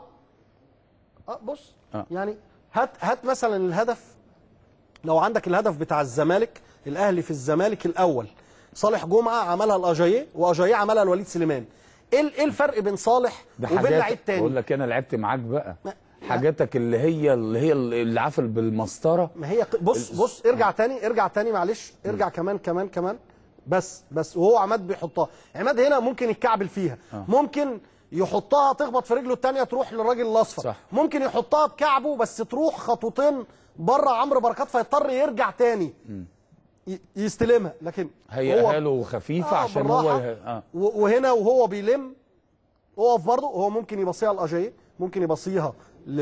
اه بص آه. يعني هات هات مثلا الهدف لو عندك الهدف بتاع الزمالك الاهلي في الزمالك الاول صالح جمعه عملها الاجاييه واجاييه عملها الوليد سليمان ايه ايه الفرق بين صالح ده وبين حاجات لعيب تاني بقول لك انا لعبت معاك بقى حاجاتك اللي هي اللي هي اللي عافل بالمسطره ما هي ق- بص بص ارجع تاني ارجع تاني معلش ارجع كمان كمان كمان بس بس وهو عماد بيحطها عماد هنا ممكن يتكعبل فيها آه. ممكن يحطها تخبط في رجله التانية تروح للراجل الاصفر صح. ممكن يحطها بكعبه بس تروح خطوتين بره عمرو بركات فيضطر يرجع تاني ي- يستلمها لكن هيئها له خفيفه آه، عشان هو بالراحة. يه- اه و- وهنا وهو بيلم اقف برضه هو ممكن يبصيها لاجاييه ممكن يبصيها ل...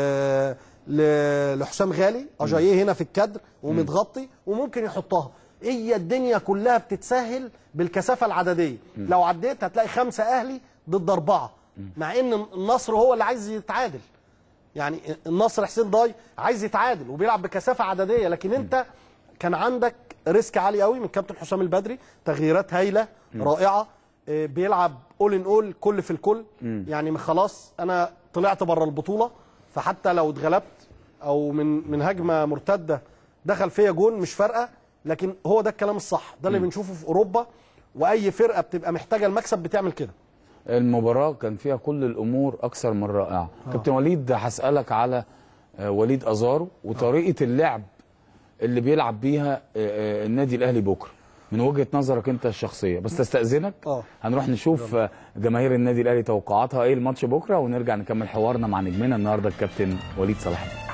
ل... لحسام غالي اجاييه هنا في الكادر ومتغطي وممكن يحطها هي الدنيا كلها بتتسهل بالكثافه العدديه لو عديت هتلاقي خمسه اهلي ضد اربعه مع ان النصر هو اللي عايز يتعادل يعني النصر حسين ضاي عايز يتعادل وبيلعب بكثافه عدديه لكن انت كان عندك ريسك عالي قوي من كابتن حسام البدري تغييرات هايله رائعه آه، بيلعب اول ان اول كل في الكل يعني خلاص انا طلعت بره البطوله فحتى لو اتغلبت او من من هجمه مرتده دخل فيا جون مش فارقه لكن هو ده الكلام الصح ده اللي بنشوفه في اوروبا واي فرقه بتبقى محتاجه المكسب بتعمل كده المباراه كان فيها كل الامور اكثر من رائعه كابتن وليد هسالك على آه، وليد ازارو وطريقه اللعب اللي بيلعب بيها آه، آه، النادي الاهلي بكره من وجهه نظرك انت الشخصيه بس تستاذنك اه هنروح نشوف آه، جماهير النادي الاهلي توقعاتها ايه الماتش بكره ونرجع نكمل حوارنا مع نجمنا النهارده الكابتن وليد صلاح الدين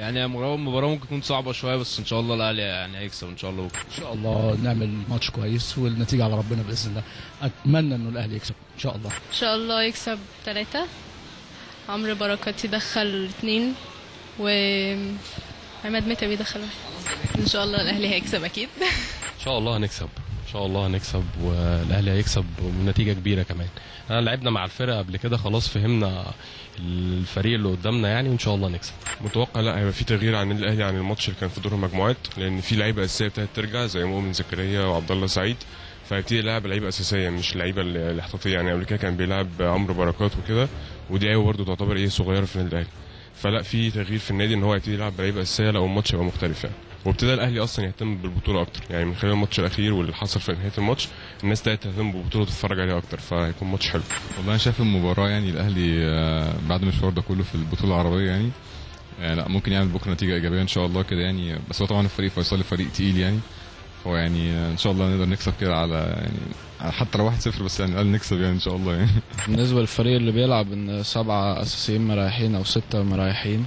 يعني المباراة المباراة ممكن تكون صعبة شوية بس إن شاء الله الأهلي يعني هيكسب إن شاء الله بكرة ان شاء الله نعمل ماتش كويس والنتيجه على ربنا باذن الله اتمنى انه الاهلي يكسب ان شاء الله ان شاء الله يكسب ثلاثة عمرو بركات يدخل اثنين وعماد متعب يدخل واحد ان شاء الله الاهلي هيكسب اكيد ان شاء الله هنكسب ان شاء الله هنكسب والاهلي هيكسب بنتيجه كبيره كمان انا لعبنا مع الفرقه قبل كده خلاص فهمنا الفريق اللي قدامنا يعني وان شاء الله نكسب متوقع لا هيبقى في تغيير عن النادي الاهلي عن الماتش اللي كان في دور المجموعات لان في لعيبه اساسيه ابتدت ترجع زي مؤمن زكريا وعبد الله سعيد فهيبتدي يلعب لعيبه اساسيه مش لعيبه ال- الاحتياطيه يعني قبل كده كان بيلعب عمرو بركات وكده ودي لعيبه برده تعتبر ايه صغيره في النادي الاهلي فلا في تغيير في النادي ان هو هيبتدي يلعب بلعيبه اساسيه لو الماتش يبقى مختلف يعني وابتدى الاهلي اصلا يهتم بالبطوله اكتر يعني من خلال الماتش الاخير واللي حصل في نهايه الماتش الناس ابتدت تهتم بالبطوله وتتفرج عليها اكتر فهيكون ماتش حلو والله انا شايف المباراه يعني الاهلي آه، بعد المشوار ده كله في البطوله العربيه يعني آه، لا ممكن يعمل بكره نتيجه ايجابيه ان شاء الله كده يعني بس هو طبعا الفريق فيصلي فريق تقيل يعني فهو يعني آه، ان شاء الله نقدر نكسب كده على يعني على حتى لو 1-0 بس يعني قال نكسب يعني ان شاء الله يعني بالنسبه للفريق اللي بيلعب ان سبعه اساسيين مريحين او سته مريحين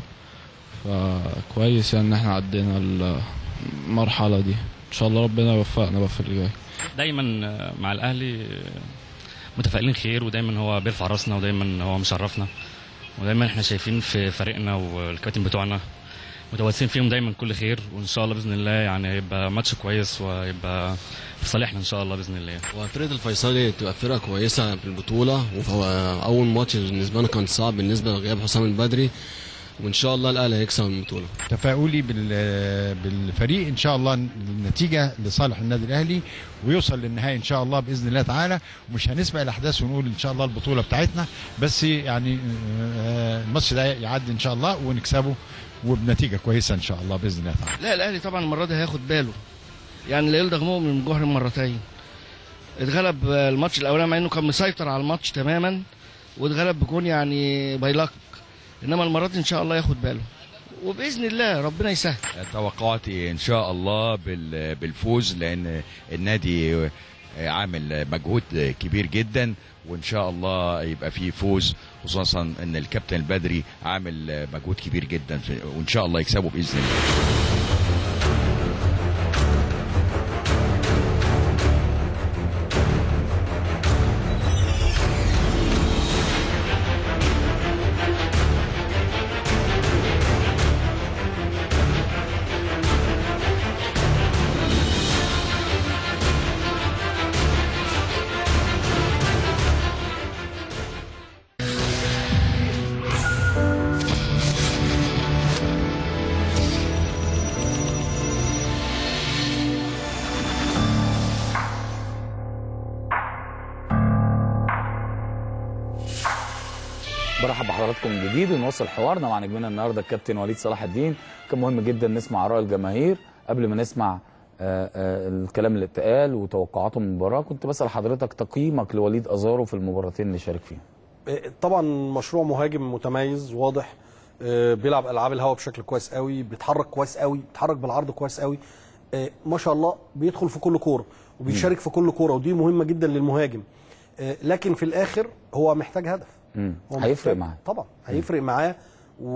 فكويس يعني ان احنا عدينا المرحله دي ان شاء الله ربنا يوفقنا بقى في اللي جاي دايما مع الاهلي متفائلين خير ودايما هو بيرفع راسنا ودايما هو مشرفنا ودايما احنا شايفين في فريقنا والكباتن بتوعنا متواصلين فيهم دايما كل خير وان شاء الله باذن الله يعني هيبقى ماتش كويس وهيبقى في صالحنا ان شاء الله باذن الله وفرقة الفيصلي تبقى فرقة كويسة في البطولة وأول ماتش بالنسبة لنا كان صعب بالنسبة لغياب حسام البدري وإن شاء الله الأهلي هيكسب البطولة تفاؤلي بال- بالفريق ان شاء الله النتيجه لصالح النادي الاهلي ويوصل للنهائي ان شاء الله باذن الله تعالى ومش هنسبق الاحداث ونقول ان شاء الله البطوله بتاعتنا بس يعني آه، الماتش ده يعدي ان شاء الله ونكسبه وبنتيجه كويسه ان شاء الله باذن الله تعالى لا الاهلي طبعا المره دي هياخد باله يعني لا يلدغ مؤمن من جهر مرتين اتغلب آه، الماتش الاولاني مع انه كان مسيطر على الماتش تماما واتغلب بجون يعني بايلك انما المره دي ان شاء الله ياخد باله وباذن الله ربنا يسهل توقعاتي ان شاء الله بال- بالفوز لان النادي عامل مجهود كبير جدا وان شاء الله يبقى فيه فوز خصوصا ان الكابتن البدري عامل مجهود كبير جدا في- وان شاء الله يكسبوا باذن الله برحب بحضراتكم من جديد ونواصل حوارنا مع نجمنا النهارده الكابتن وليد صلاح الدين كان مهم جدا نسمع اراء الجماهير قبل ما نسمع آه، آه، الكلام اللي اتقال وتوقعاتهم من المباراه كنت بسال حضرتك تقييمك لوليد ازارو في المباراتين اللي شارك فيهم طبعا مشروع مهاجم متميز واضح آه، بيلعب العاب الهواء بشكل كويس قوي بيتحرك كويس قوي بيتحرك بالعرض كويس قوي آه، ما شاء الله بيدخل في كل كوره وبيشارك في كل كوره ودي مهمه جدا للمهاجم آه، لكن في الاخر هو محتاج هدف مم. هو هيفرق محتاج- معاه طبعا هيفرق معاه و...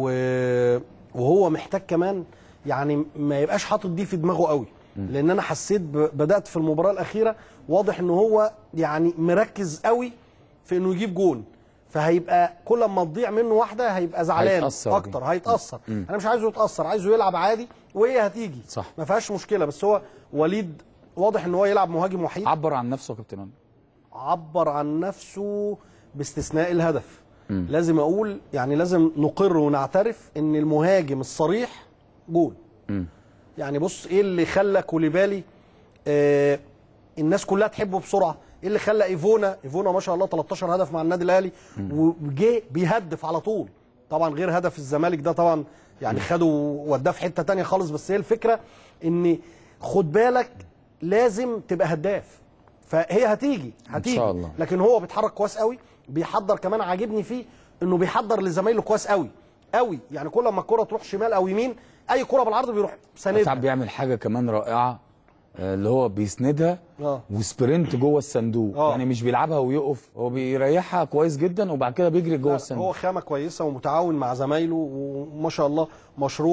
وهو محتاج كمان يعني ما يبقاش حاطط دي في دماغه قوي لان انا حسيت ب... بدات في المباراه الاخيره واضح ان هو يعني مركز قوي في انه يجيب جون فهيبقى كل ما تضيع منه واحده هيبقى زعلان هيتأثر بيه. اكتر هيتاثر مم. انا مش عايزه يتاثر عايزه يلعب عادي وهي هتيجي صح ما فيهاش مشكله بس هو وليد واضح ان هو يلعب مهاجم وحيد عبر عن نفسه يا كابتن وليد. عبر عن نفسه باستثناء الهدف مم. لازم اقول يعني لازم نقر ونعترف ان المهاجم الصريح جول مم. يعني بص ايه اللي خلى كوليبالي آه الناس كلها تحبه بسرعه ايه اللي خلى ايفونا ايفونا ما شاء الله 13 هدف مع النادي الاهلي وجه بيهدف على طول طبعا غير هدف الزمالك ده طبعا يعني خده ووداه في حته تانية خالص بس هي الفكره ان خد بالك لازم تبقى هداف فهي هتيجي هتيجي شاء الله. لكن هو بيتحرك كويس قوي بيحضر كمان عاجبني فيه انه بيحضر لزمايله كويس قوي قوي يعني كل ما الكره تروح شمال او يمين اي كره بالعرض بيروح ساندها ساعات بيعمل حاجه كمان رائعه آه، اللي هو بيسندها اه وسبرنت جوه الصندوق آه. يعني مش بيلعبها ويقف هو بيريحها كويس جدا وبعد كده بيجري جوه لا، الصندوق هو خامه كويسه ومتعاون مع زمايله وما شاء الله مشروع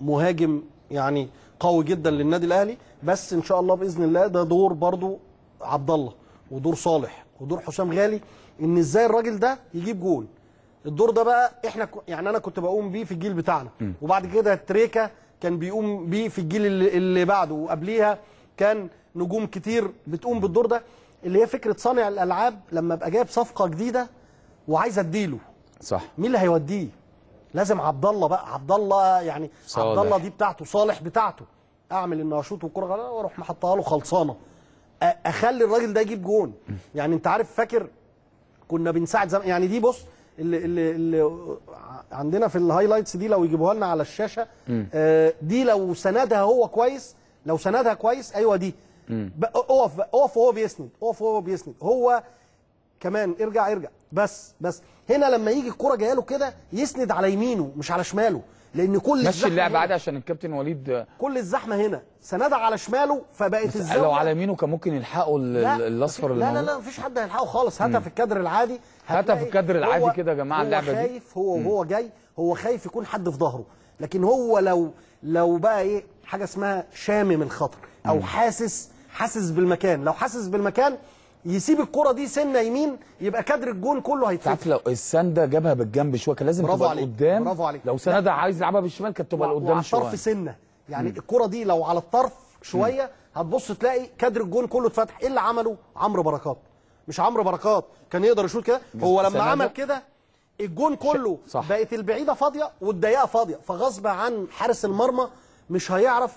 مهاجم يعني قوي جدا للنادي الاهلي بس ان شاء الله باذن الله ده دور برضو عبد الله ودور صالح ودور حسام غالي ان ازاي الراجل ده يجيب جول الدور ده بقى احنا ك- يعني انا كنت بقوم بيه في الجيل بتاعنا وبعد كده تريكا كان بيقوم بيه في الجيل اللي, اللي بعده وقبليها كان نجوم كتير بتقوم بالدور ده اللي هي فكره صانع الالعاب لما ابقى جايب صفقه جديده وعايز اديله صح مين اللي هيوديه لازم عبد الله بقى عبد الله يعني صالح. عبد الله دي بتاعته صالح بتاعته اعمل ان اشوط والكره غلط واروح محطها له خلصانه أ- اخلي الراجل ده يجيب جون يعني انت عارف فاكر كنا بنساعد زمان يعني دي بص اللي اللي, اللي عندنا في الهايلايتس دي لو يجيبوها لنا على الشاشه آه، دي لو سندها هو كويس لو سندها كويس ايوه دي بقى اقف بقى، اقف وهو بيسند اقف وهو بيسند هو كمان ارجع ارجع بس بس هنا لما يجي الكرة جايه له كده يسند على يمينه مش على شماله لان كل مشي الزحمة اللعب هنا- عادي عشان الكابتن وليد كل الزحمه هنا سندها على شماله فبقت بس الزاويه لو على يمينه كان ممكن يلحقوا ال- لا، ال- الاصفر اللي لا لا موجود. لا مفيش حد هيلحقه خالص هاتها في الكادر العادي هاتها في هتلاقي الكادر العادي هو- كده يا جماعة هو اللعبة دي. خايف هو وهو جاي هو خايف يكون حد في ظهره لكن هو لو لو بقى ايه حاجه اسمها شامم الخطر او حاسس حاسس بالمكان لو حاسس بالمكان يسيب الكرة دي سنه يمين يبقى كادر الجون كله هيتفتح تعرف لو السنده جابها بالجنب شويه كان لازم برافو تبقى عليك، لقدام برافو عليك. لو سندها عايز يلعبها بالشمال كانت تبقى لقدام وعلى شويه الطرف سنه يعني الكرة دي لو على الطرف شويه هتبص تلاقي كادر الجون كله اتفتح ايه اللي عمله عمرو بركات مش عمرو بركات كان يقدر يشوط كده هو لما سندها. عمل كده الجون كله صح. بقت البعيده فاضيه والضيقه فاضيه فغصب عن حارس المرمى مش هيعرف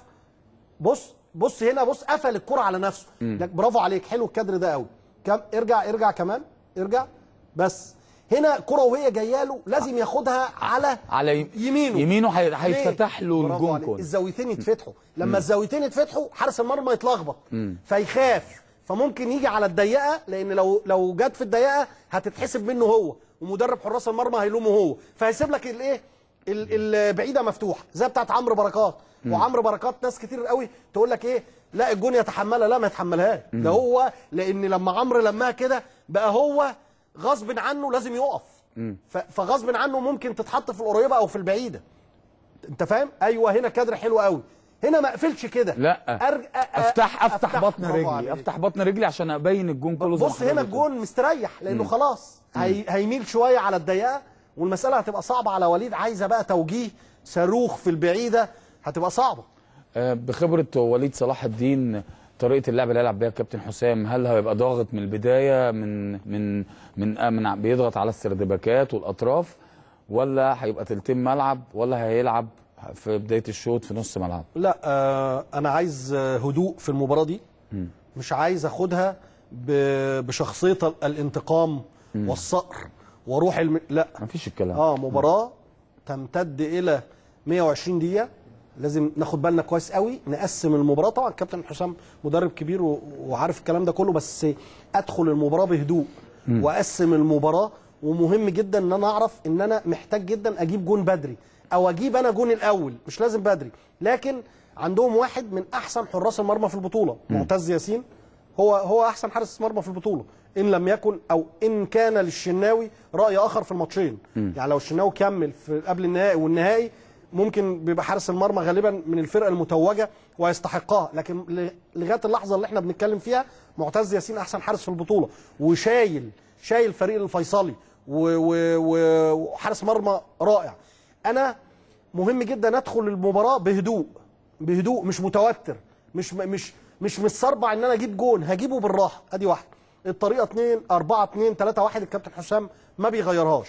بص بص هنا بص قفل الكرة على نفسه لك برافو عليك حلو الكادر ده قوي كم ارجع ارجع كمان ارجع بس هنا الكرة وهي جايه له لازم ياخدها على على يم- يمينه يمينه هي- ليه؟ هيتفتح له برافو الجون عليك. كله الزاويتين يتفتحوا لما الزاويتين يتفتحوا حارس المرمى يتلخبط مم. فيخاف فممكن يجي على الضيقه لان لو لو جت في الضيقه هتتحسب منه هو ومدرب حراس المرمى هيلومه هو فهيسيب لك الايه ال- البعيده مفتوحه زي بتاعت عمرو بركات وعمرو بركات ناس كتير قوي تقول لك ايه لا الجون يتحملها لا ما يتحملهاش ده هو لان لما عمرو لماها كده بقى هو غصب عنه لازم يقف ف- فغصب عنه ممكن تتحط في القريبه او في البعيده انت فاهم ايوه هنا كادر حلو قوي هنا ما اقفلش كده لا أرج... أ- أ- افتح افتح بطن برافو رجلي عليك. افتح بطن رجلي عشان ابين الجون كله زي ما بص هنا حضرتك الجون مستريح لانه خلاص هي... هيميل شويه على الضيقه والمساله هتبقى صعبه على وليد عايزه بقى توجيه صاروخ في البعيده هتبقى صعبه آه، بخبره وليد صلاح الدين طريقه اللعب اللي هيلعب بيها الكابتن حسام هل هيبقى ضاغط من البدايه من من من, آه، من ع- بيضغط على السردباكات والاطراف ولا هيبقى تلتين ملعب ولا هيلعب في بدايه الشوط في نص ملعب لا آه انا عايز آه، هدوء في المباراه دي مش عايز اخدها ب... بشخصيه ال- الانتقام والصقر واروح الم... لا مفيش الكلام اه مباراه تمتد الى 120 دقيقه لازم ناخد بالنا كويس قوي نقسم المباراه طبعا الكابتن حسام مدرب كبير و... وعارف الكلام ده كله بس ادخل المباراه بهدوء واقسم المباراه ومهم جدا ان انا اعرف ان انا محتاج جدا اجيب جون بدري او اجيب انا جون الاول مش لازم بدري لكن عندهم واحد من احسن حراس المرمى في البطوله معتز ياسين هو هو احسن حارس مرمى في البطوله ان لم يكن او ان كان للشناوي راي اخر في الماتشين يعني لو الشناوي كمل في قبل النهائي والنهائي ممكن بيبقى حارس المرمى غالبا من الفرقه المتوجه ويستحقها لكن ل- لغايه اللحظه اللي احنا بنتكلم فيها معتز ياسين احسن حارس في البطوله وشايل شايل فريق الفيصلي و- و- و- وحارس مرمى رائع انا مهم جدا ادخل المباراه بهدوء بهدوء مش متوتر مش مش مش متسربع ان انا اجيب جون هجيبه بالراحه ادي واحد الطريقه 2 4 2 3 1 الكابتن حسام ما بيغيرهاش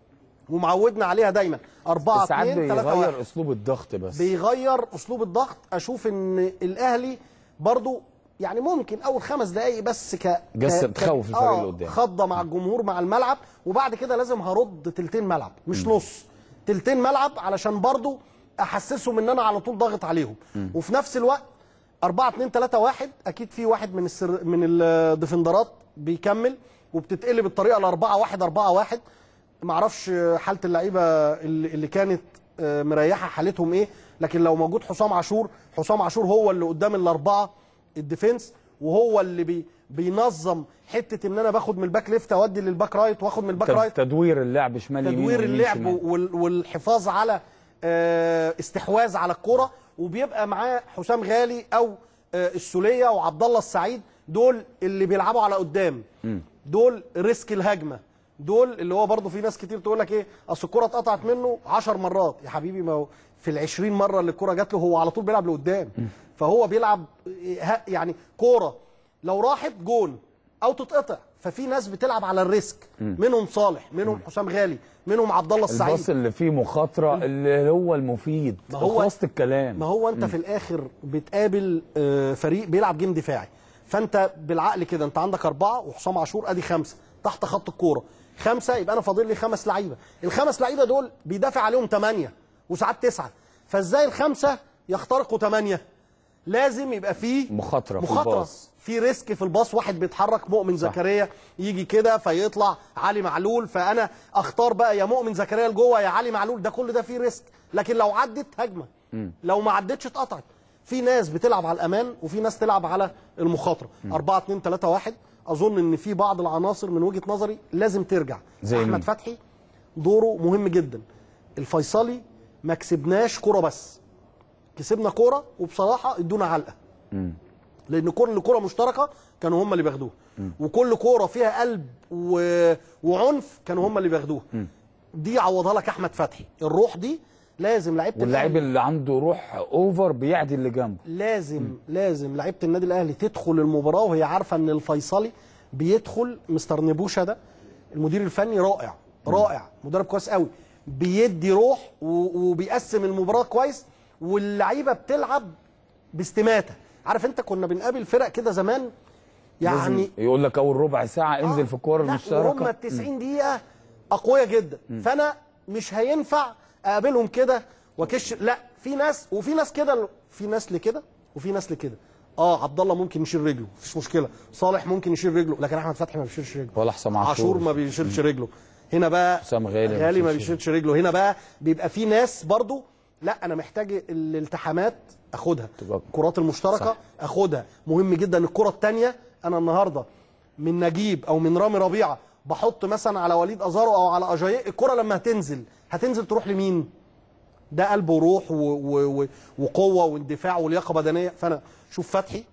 ومعودنا عليها دايما 4 ساعات 2 3 1 بيغير اسلوب الضغط بس بيغير اسلوب الضغط اشوف ان الاهلي برضو يعني ممكن اول خمس دقائق بس ك جس- ك- تخوف الفريق اللي قدام. خضه مع الجمهور مع الملعب وبعد كده لازم هرد تلتين ملعب مش نص تلتين ملعب علشان برضو احسسهم ان انا على طول ضاغط عليهم وفي نفس الوقت 4 2 3 1 اكيد في واحد من السر من الديفندرات بيكمل وبتتقلب الطريقه ل 4 1 4 1 معرفش حاله اللعيبه اللي اللي كانت آه، مريحه حالتهم ايه لكن لو موجود حسام عاشور حسام عاشور هو اللي قدام الاربعه الديفنس وهو اللي بي بينظم حته ان انا باخد من الباك ليفت اودي للباك رايت واخد من الباك تد- رايت تدوير اللعب شمال يمين تدوير ويمين اللعب شمال. وال- والحفاظ على آه، استحواذ على الكرة وبيبقى معاه حسام غالي او آه، السوليه وعبد الله السعيد دول اللي بيلعبوا على قدام دول ريسك الهجمه دول اللي هو برضه في ناس كتير تقول لك ايه اصل الكره اتقطعت منه 10 مرات يا حبيبي ما هو في ال 20 مره اللي الكره جات له هو على طول بيلعب لقدام فهو بيلعب ه- يعني كوره لو راحت جون او تتقطع ففي ناس بتلعب على الريسك مم. منهم صالح منهم حسام غالي منهم عبد الله السعيد الباص اللي فيه مخاطره اللي هو المفيد ما هو- خلاصه الكلام ما هو انت مم. في الاخر بتقابل آه، فريق بيلعب جيم دفاعي فانت بالعقل كده انت عندك اربعه وحسام عاشور ادي خمسه تحت خط الكوره خمسه يبقى انا فاضل لي خمس لعيبه الخمس لعيبه دول بيدافع عليهم ثمانيه وساعات تسعه فازاي الخمسه يخترقوا ثمانيه لازم يبقى فيه مخاطره في مخاطره الباص في ريسك في الباص واحد بيتحرك مؤمن زكريا يجي كده فيطلع علي معلول فانا اختار بقى يا مؤمن زكريا لجوه يا علي معلول ده كل ده فيه ريسك لكن لو عدت هجمه لو ما عدتش اتقطعت في ناس بتلعب على الامان وفي ناس تلعب على المخاطره 4 2 3 1 اظن ان في بعض العناصر من وجهه نظري لازم ترجع زي احمد مين؟ فتحي دوره مهم جدا الفيصلي ما كسبناش كوره بس كسبنا كوره وبصراحه ادونا علقه مم. لان كل كوره مشتركه كانوا هم اللي بياخدوها وكل كوره فيها قلب و... وعنف كانوا هم اللي بياخدوها دي عوضها لك احمد فتحي الروح دي لازم لعيبه واللاعب الأهلي- اللي عنده روح اوفر بيعدي اللي جنبه لازم لازم لعيبه النادي الاهلي تدخل المباراه وهي عارفه ان الفيصلي بيدخل مستر نبوشه ده المدير الفني رائع رائع مدرب كويس قوي بيدي روح و- وبيقسم المباراه كويس واللعيبه بتلعب باستماته عارف انت كنا بنقابل فرق كده زمان يعني لازم يقول لك اول ربع ساعه انزل في الكوره لا المشتركه وهم ال 90 دقيقة أقوياء جدا فأنا مش هينفع أقابلهم كده وأكش لا في ناس وفي ناس كده في ناس لكده وفي ناس لكده اه عبد الله ممكن يشيل رجله مفيش مشكله صالح ممكن يشيل رجله لكن احمد فتحي ما بيشيلش رجله ولا حسام عاشور عاشور ما بيشيلش رجله هنا بقى حسام غالي ما غالي ما بيشيلش بيشيلش رجله هنا بقى بيبقى في ناس برضو لا انا محتاج الالتحامات اخدها الكرات المشتركه صح. اخدها مهم جدا الكره الثانيه انا النهارده من نجيب او من رامي ربيعه بحط مثلا على وليد ازارو او على اجاييه الكره لما هتنزل هتنزل تروح لمين ده قلب وروح و... و... و... وقوه واندفاع ولياقه بدنيه فانا شوف فتحي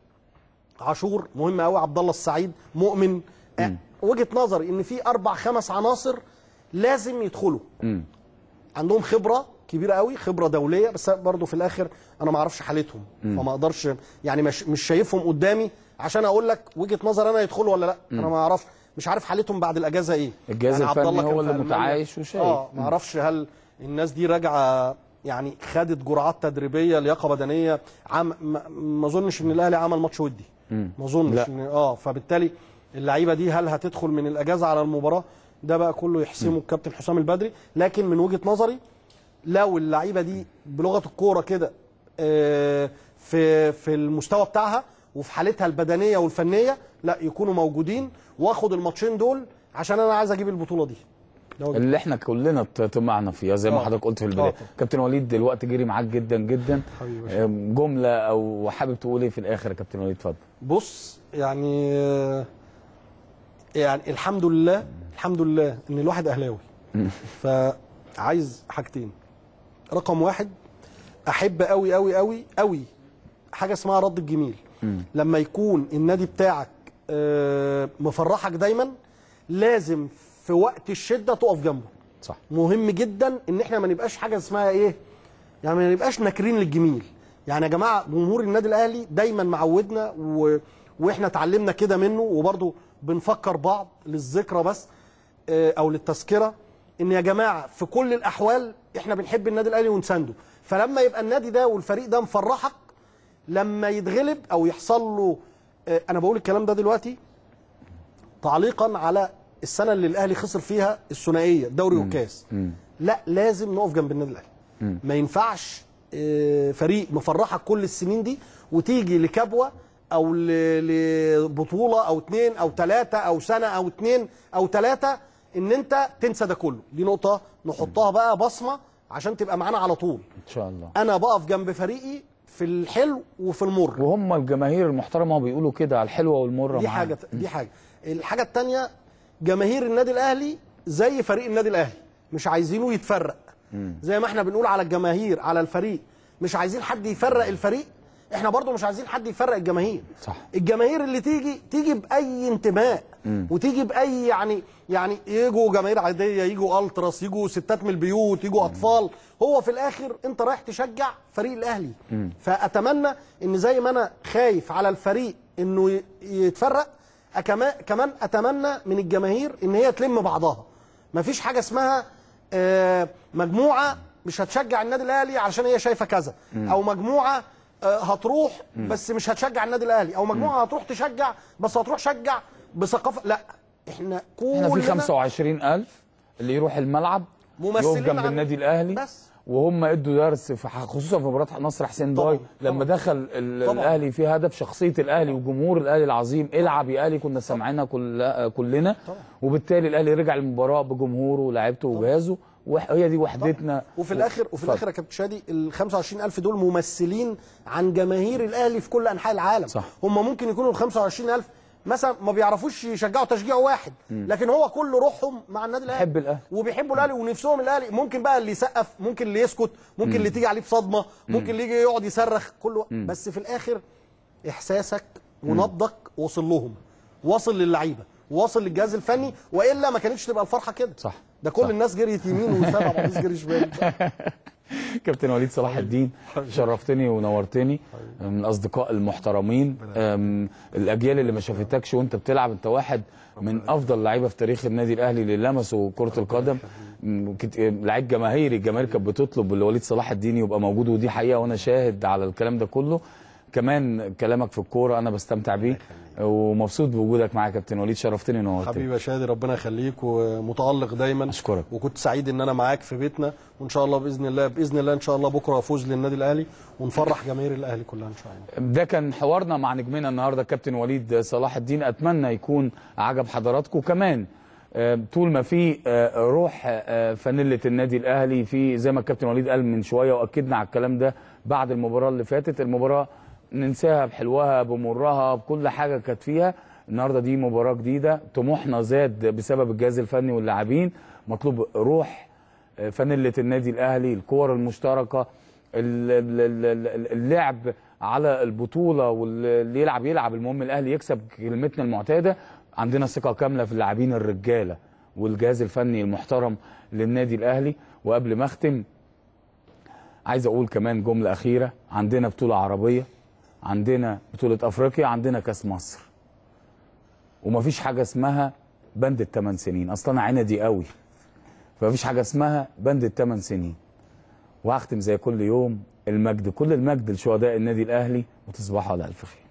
عاشور مهم قوي عبد الله السعيد مؤمن آه، وجهه نظري ان في اربع خمس عناصر لازم يدخلوا مم. عندهم خبره كبيره قوي خبره دوليه بس برضه في الاخر انا ما اعرفش حالتهم مم. فما اقدرش يعني مش مش شايفهم قدامي عشان اقول لك وجهه نظر انا يدخلوا ولا لا انا مم. ما اعرفش مش عارف حالتهم بعد الاجازه ايه الجهاز يعني عبد الفني الله كان هو في اللي ألمانيا. متعايش وشايف. اه ما مم. اعرفش هل الناس دي راجعه يعني خدت جرعات تدريبيه لياقه بدنيه عم ما ما اظنش ان الاهلي عمل ماتش ودي مم. ما اظنش لا. ان اه فبالتالي اللعيبه دي هل هتدخل من الاجازه على المباراه ده بقى كله يحسمه الكابتن حسام البدري لكن من وجهه نظري لو اللعيبه دي بلغه الكوره كده آه، في في المستوى بتاعها وفي حالتها البدنيه والفنيه لا يكونوا موجودين واخد الماتشين دول عشان انا عايز اجيب البطوله دي ده وجهة اللي احنا كلنا ط- طمعنا فيها زي ما آه. حضرتك قلت في البدايه آه. كابتن وليد الوقت جري معاك جدا جدا حبيبي. أم، جمله او حابب تقول ايه في الاخر يا كابتن وليد اتفضل بص يعني آه، يعني الحمد لله الحمد لله ان الواحد اهلاوي فعايز حاجتين رقم واحد احب قوي قوي قوي قوي حاجه اسمها رد الجميل لما يكون النادي بتاعك آه، مفرحك دايما لازم في وقت الشده تقف جنبه صح مهم جدا ان احنا ما نبقاش حاجه اسمها ايه يعني ما نبقاش ناكرين للجميل يعني يا جماعه جمهور النادي الاهلي دايما معودنا و... واحنا اتعلمنا كده منه وبرضه بنفكر بعض للذكرى بس آه، او للتذكره ان يا جماعه في كل الاحوال احنا بنحب النادي الاهلي ونسانده فلما يبقى النادي ده والفريق ده مفرحك لما يتغلب او يحصل له آه، انا بقول الكلام ده دلوقتي تعليقا على السنه اللي الاهلي خسر فيها الثنائيه دوري والكاس لا لازم نقف جنب النادي الاهلي ما ينفعش آه، فريق مفرحك كل السنين دي وتيجي لكبوه او ل- لبطوله او اتنين او تلاته او سنه او اتنين او تلاته ان انت تنسى ده كله دي نقطه نحطها بقى بصمه عشان تبقى معانا على طول ان شاء الله انا بقف جنب فريقي في الحلو وفي المر وهم الجماهير المحترمه بيقولوا كده على الحلوه والمره دي معانا. حاجه دي حاجه الحاجه الثانيه جماهير النادي الاهلي زي فريق النادي الاهلي مش عايزينه يتفرق زي ما احنا بنقول على الجماهير على الفريق مش عايزين حد يفرق الفريق احنا برضو مش عايزين حد يفرق الجماهير صح الجماهير اللي تيجي تيجي باي انتماء مم. وتيجي باي يعني يعني يجوا جماهير عاديه يجوا التراس يجوا ستات من البيوت يجوا اطفال هو في الاخر انت رايح تشجع فريق الاهلي مم. فاتمنى ان زي ما انا خايف على الفريق انه ي- يتفرق أكما- كمان اتمنى من الجماهير ان هي تلم بعضها مفيش حاجه اسمها آه، مجموعه مش هتشجع النادي الاهلي علشان هي شايفه كذا مم. او مجموعه آه، هتروح مم. بس مش هتشجع النادي الاهلي او مجموعه هتروح تشجع بس هتروح شجع بثقافه لا احنا كلنا احنا في 25000 اللي يروح الملعب يقف ممثلين جنب عن- النادي الاهلي بس وهم ادوا درس في ح- خصوصا في مباراه نصر حسين باي لما دخل ال- طبعاً. الاهلي في هدف شخصيه الاهلي وجمهور الاهلي العظيم العب يا اهلي كنا سامعينها كل كلنا وبالتالي الاهلي رجع المباراه بجمهوره ولاعيبته وجهازه وهي دي وحدتنا وفي الاخر وفي اتفضل. الاخر يا كابتن شادي ال 25000 دول ممثلين عن جماهير الاهلي في كل انحاء العالم صح. هم ممكن يكونوا ال 25000 مثلا ما بيعرفوش يشجعوا تشجيع واحد مم. لكن هو كل روحهم مع النادي الاهلي بيحب الاهلي وبيحبوا الاهلي ونفسهم الاهلي ممكن بقى اللي يسقف ممكن اللي يسكت ممكن مم. اللي تيجي عليه بصدمه ممكن اللي يجي يقعد يصرخ كله مم. بس في الاخر احساسك ونبضك وصل لهم واصل للعيبه واصل للجهاز الفني والا ما كانتش تبقى الفرحه كده صح ده كل صح. الناس جريت يمين وسبع بعض جري شمال كابتن وليد صلاح الدين شرفتني ونورتني من الاصدقاء المحترمين أم، الاجيال اللي ما شافتكش وانت بتلعب انت واحد من افضل لعيبه في تاريخ النادي الاهلي اللي لمسوا كره القدم م، كت- لعيب جماهيري الجماهير كانت بتطلب ان وليد صلاح الدين يبقى موجود ودي حقيقه وانا شاهد على الكلام ده كله كمان كلامك في الكوره انا بستمتع بيه ومبسوط بوجودك معايا يا كابتن وليد شرفتني ونورتني حبيبي يا شادي ربنا يخليك ومتالق دايما اشكرك وكنت سعيد ان انا معاك في بيتنا وان شاء الله باذن الله باذن الله ان شاء الله بكره افوز للنادي الاهلي ونفرح جماهير الاهلي كلها ان شاء الله ده كان حوارنا مع نجمنا النهارده كابتن وليد صلاح الدين اتمنى يكون عجب حضراتكم كمان آه، طول ما في آه، روح آه، فانيله النادي الاهلي في زي ما الكابتن وليد قال من شويه واكدنا على الكلام ده بعد المباراه اللي فاتت المباراه ننساها بحلوها بمرها بكل حاجه كانت فيها النهارده دي مباراه جديده طموحنا زاد بسبب الجهاز الفني واللاعبين مطلوب روح آه، فانيله النادي الاهلي الكور المشتركه ال- ال- ال- اللعب على البطوله واللي يلعب يلعب المهم الاهلي يكسب كلمتنا المعتاده عندنا ثقه كامله في اللاعبين الرجاله والجهاز الفني المحترم للنادي الاهلي وقبل ما اختم عايز اقول كمان جمله اخيره عندنا بطوله عربيه عندنا بطوله افريقيا عندنا كاس مصر ومفيش حاجه اسمها بند الثمان سنين اصلا انا عندي قوي فمفيش حاجه اسمها بند الثمان سنين وهختم زي كل يوم المجد كل المجد لشهداء النادي الاهلي وتصبحوا على الف خير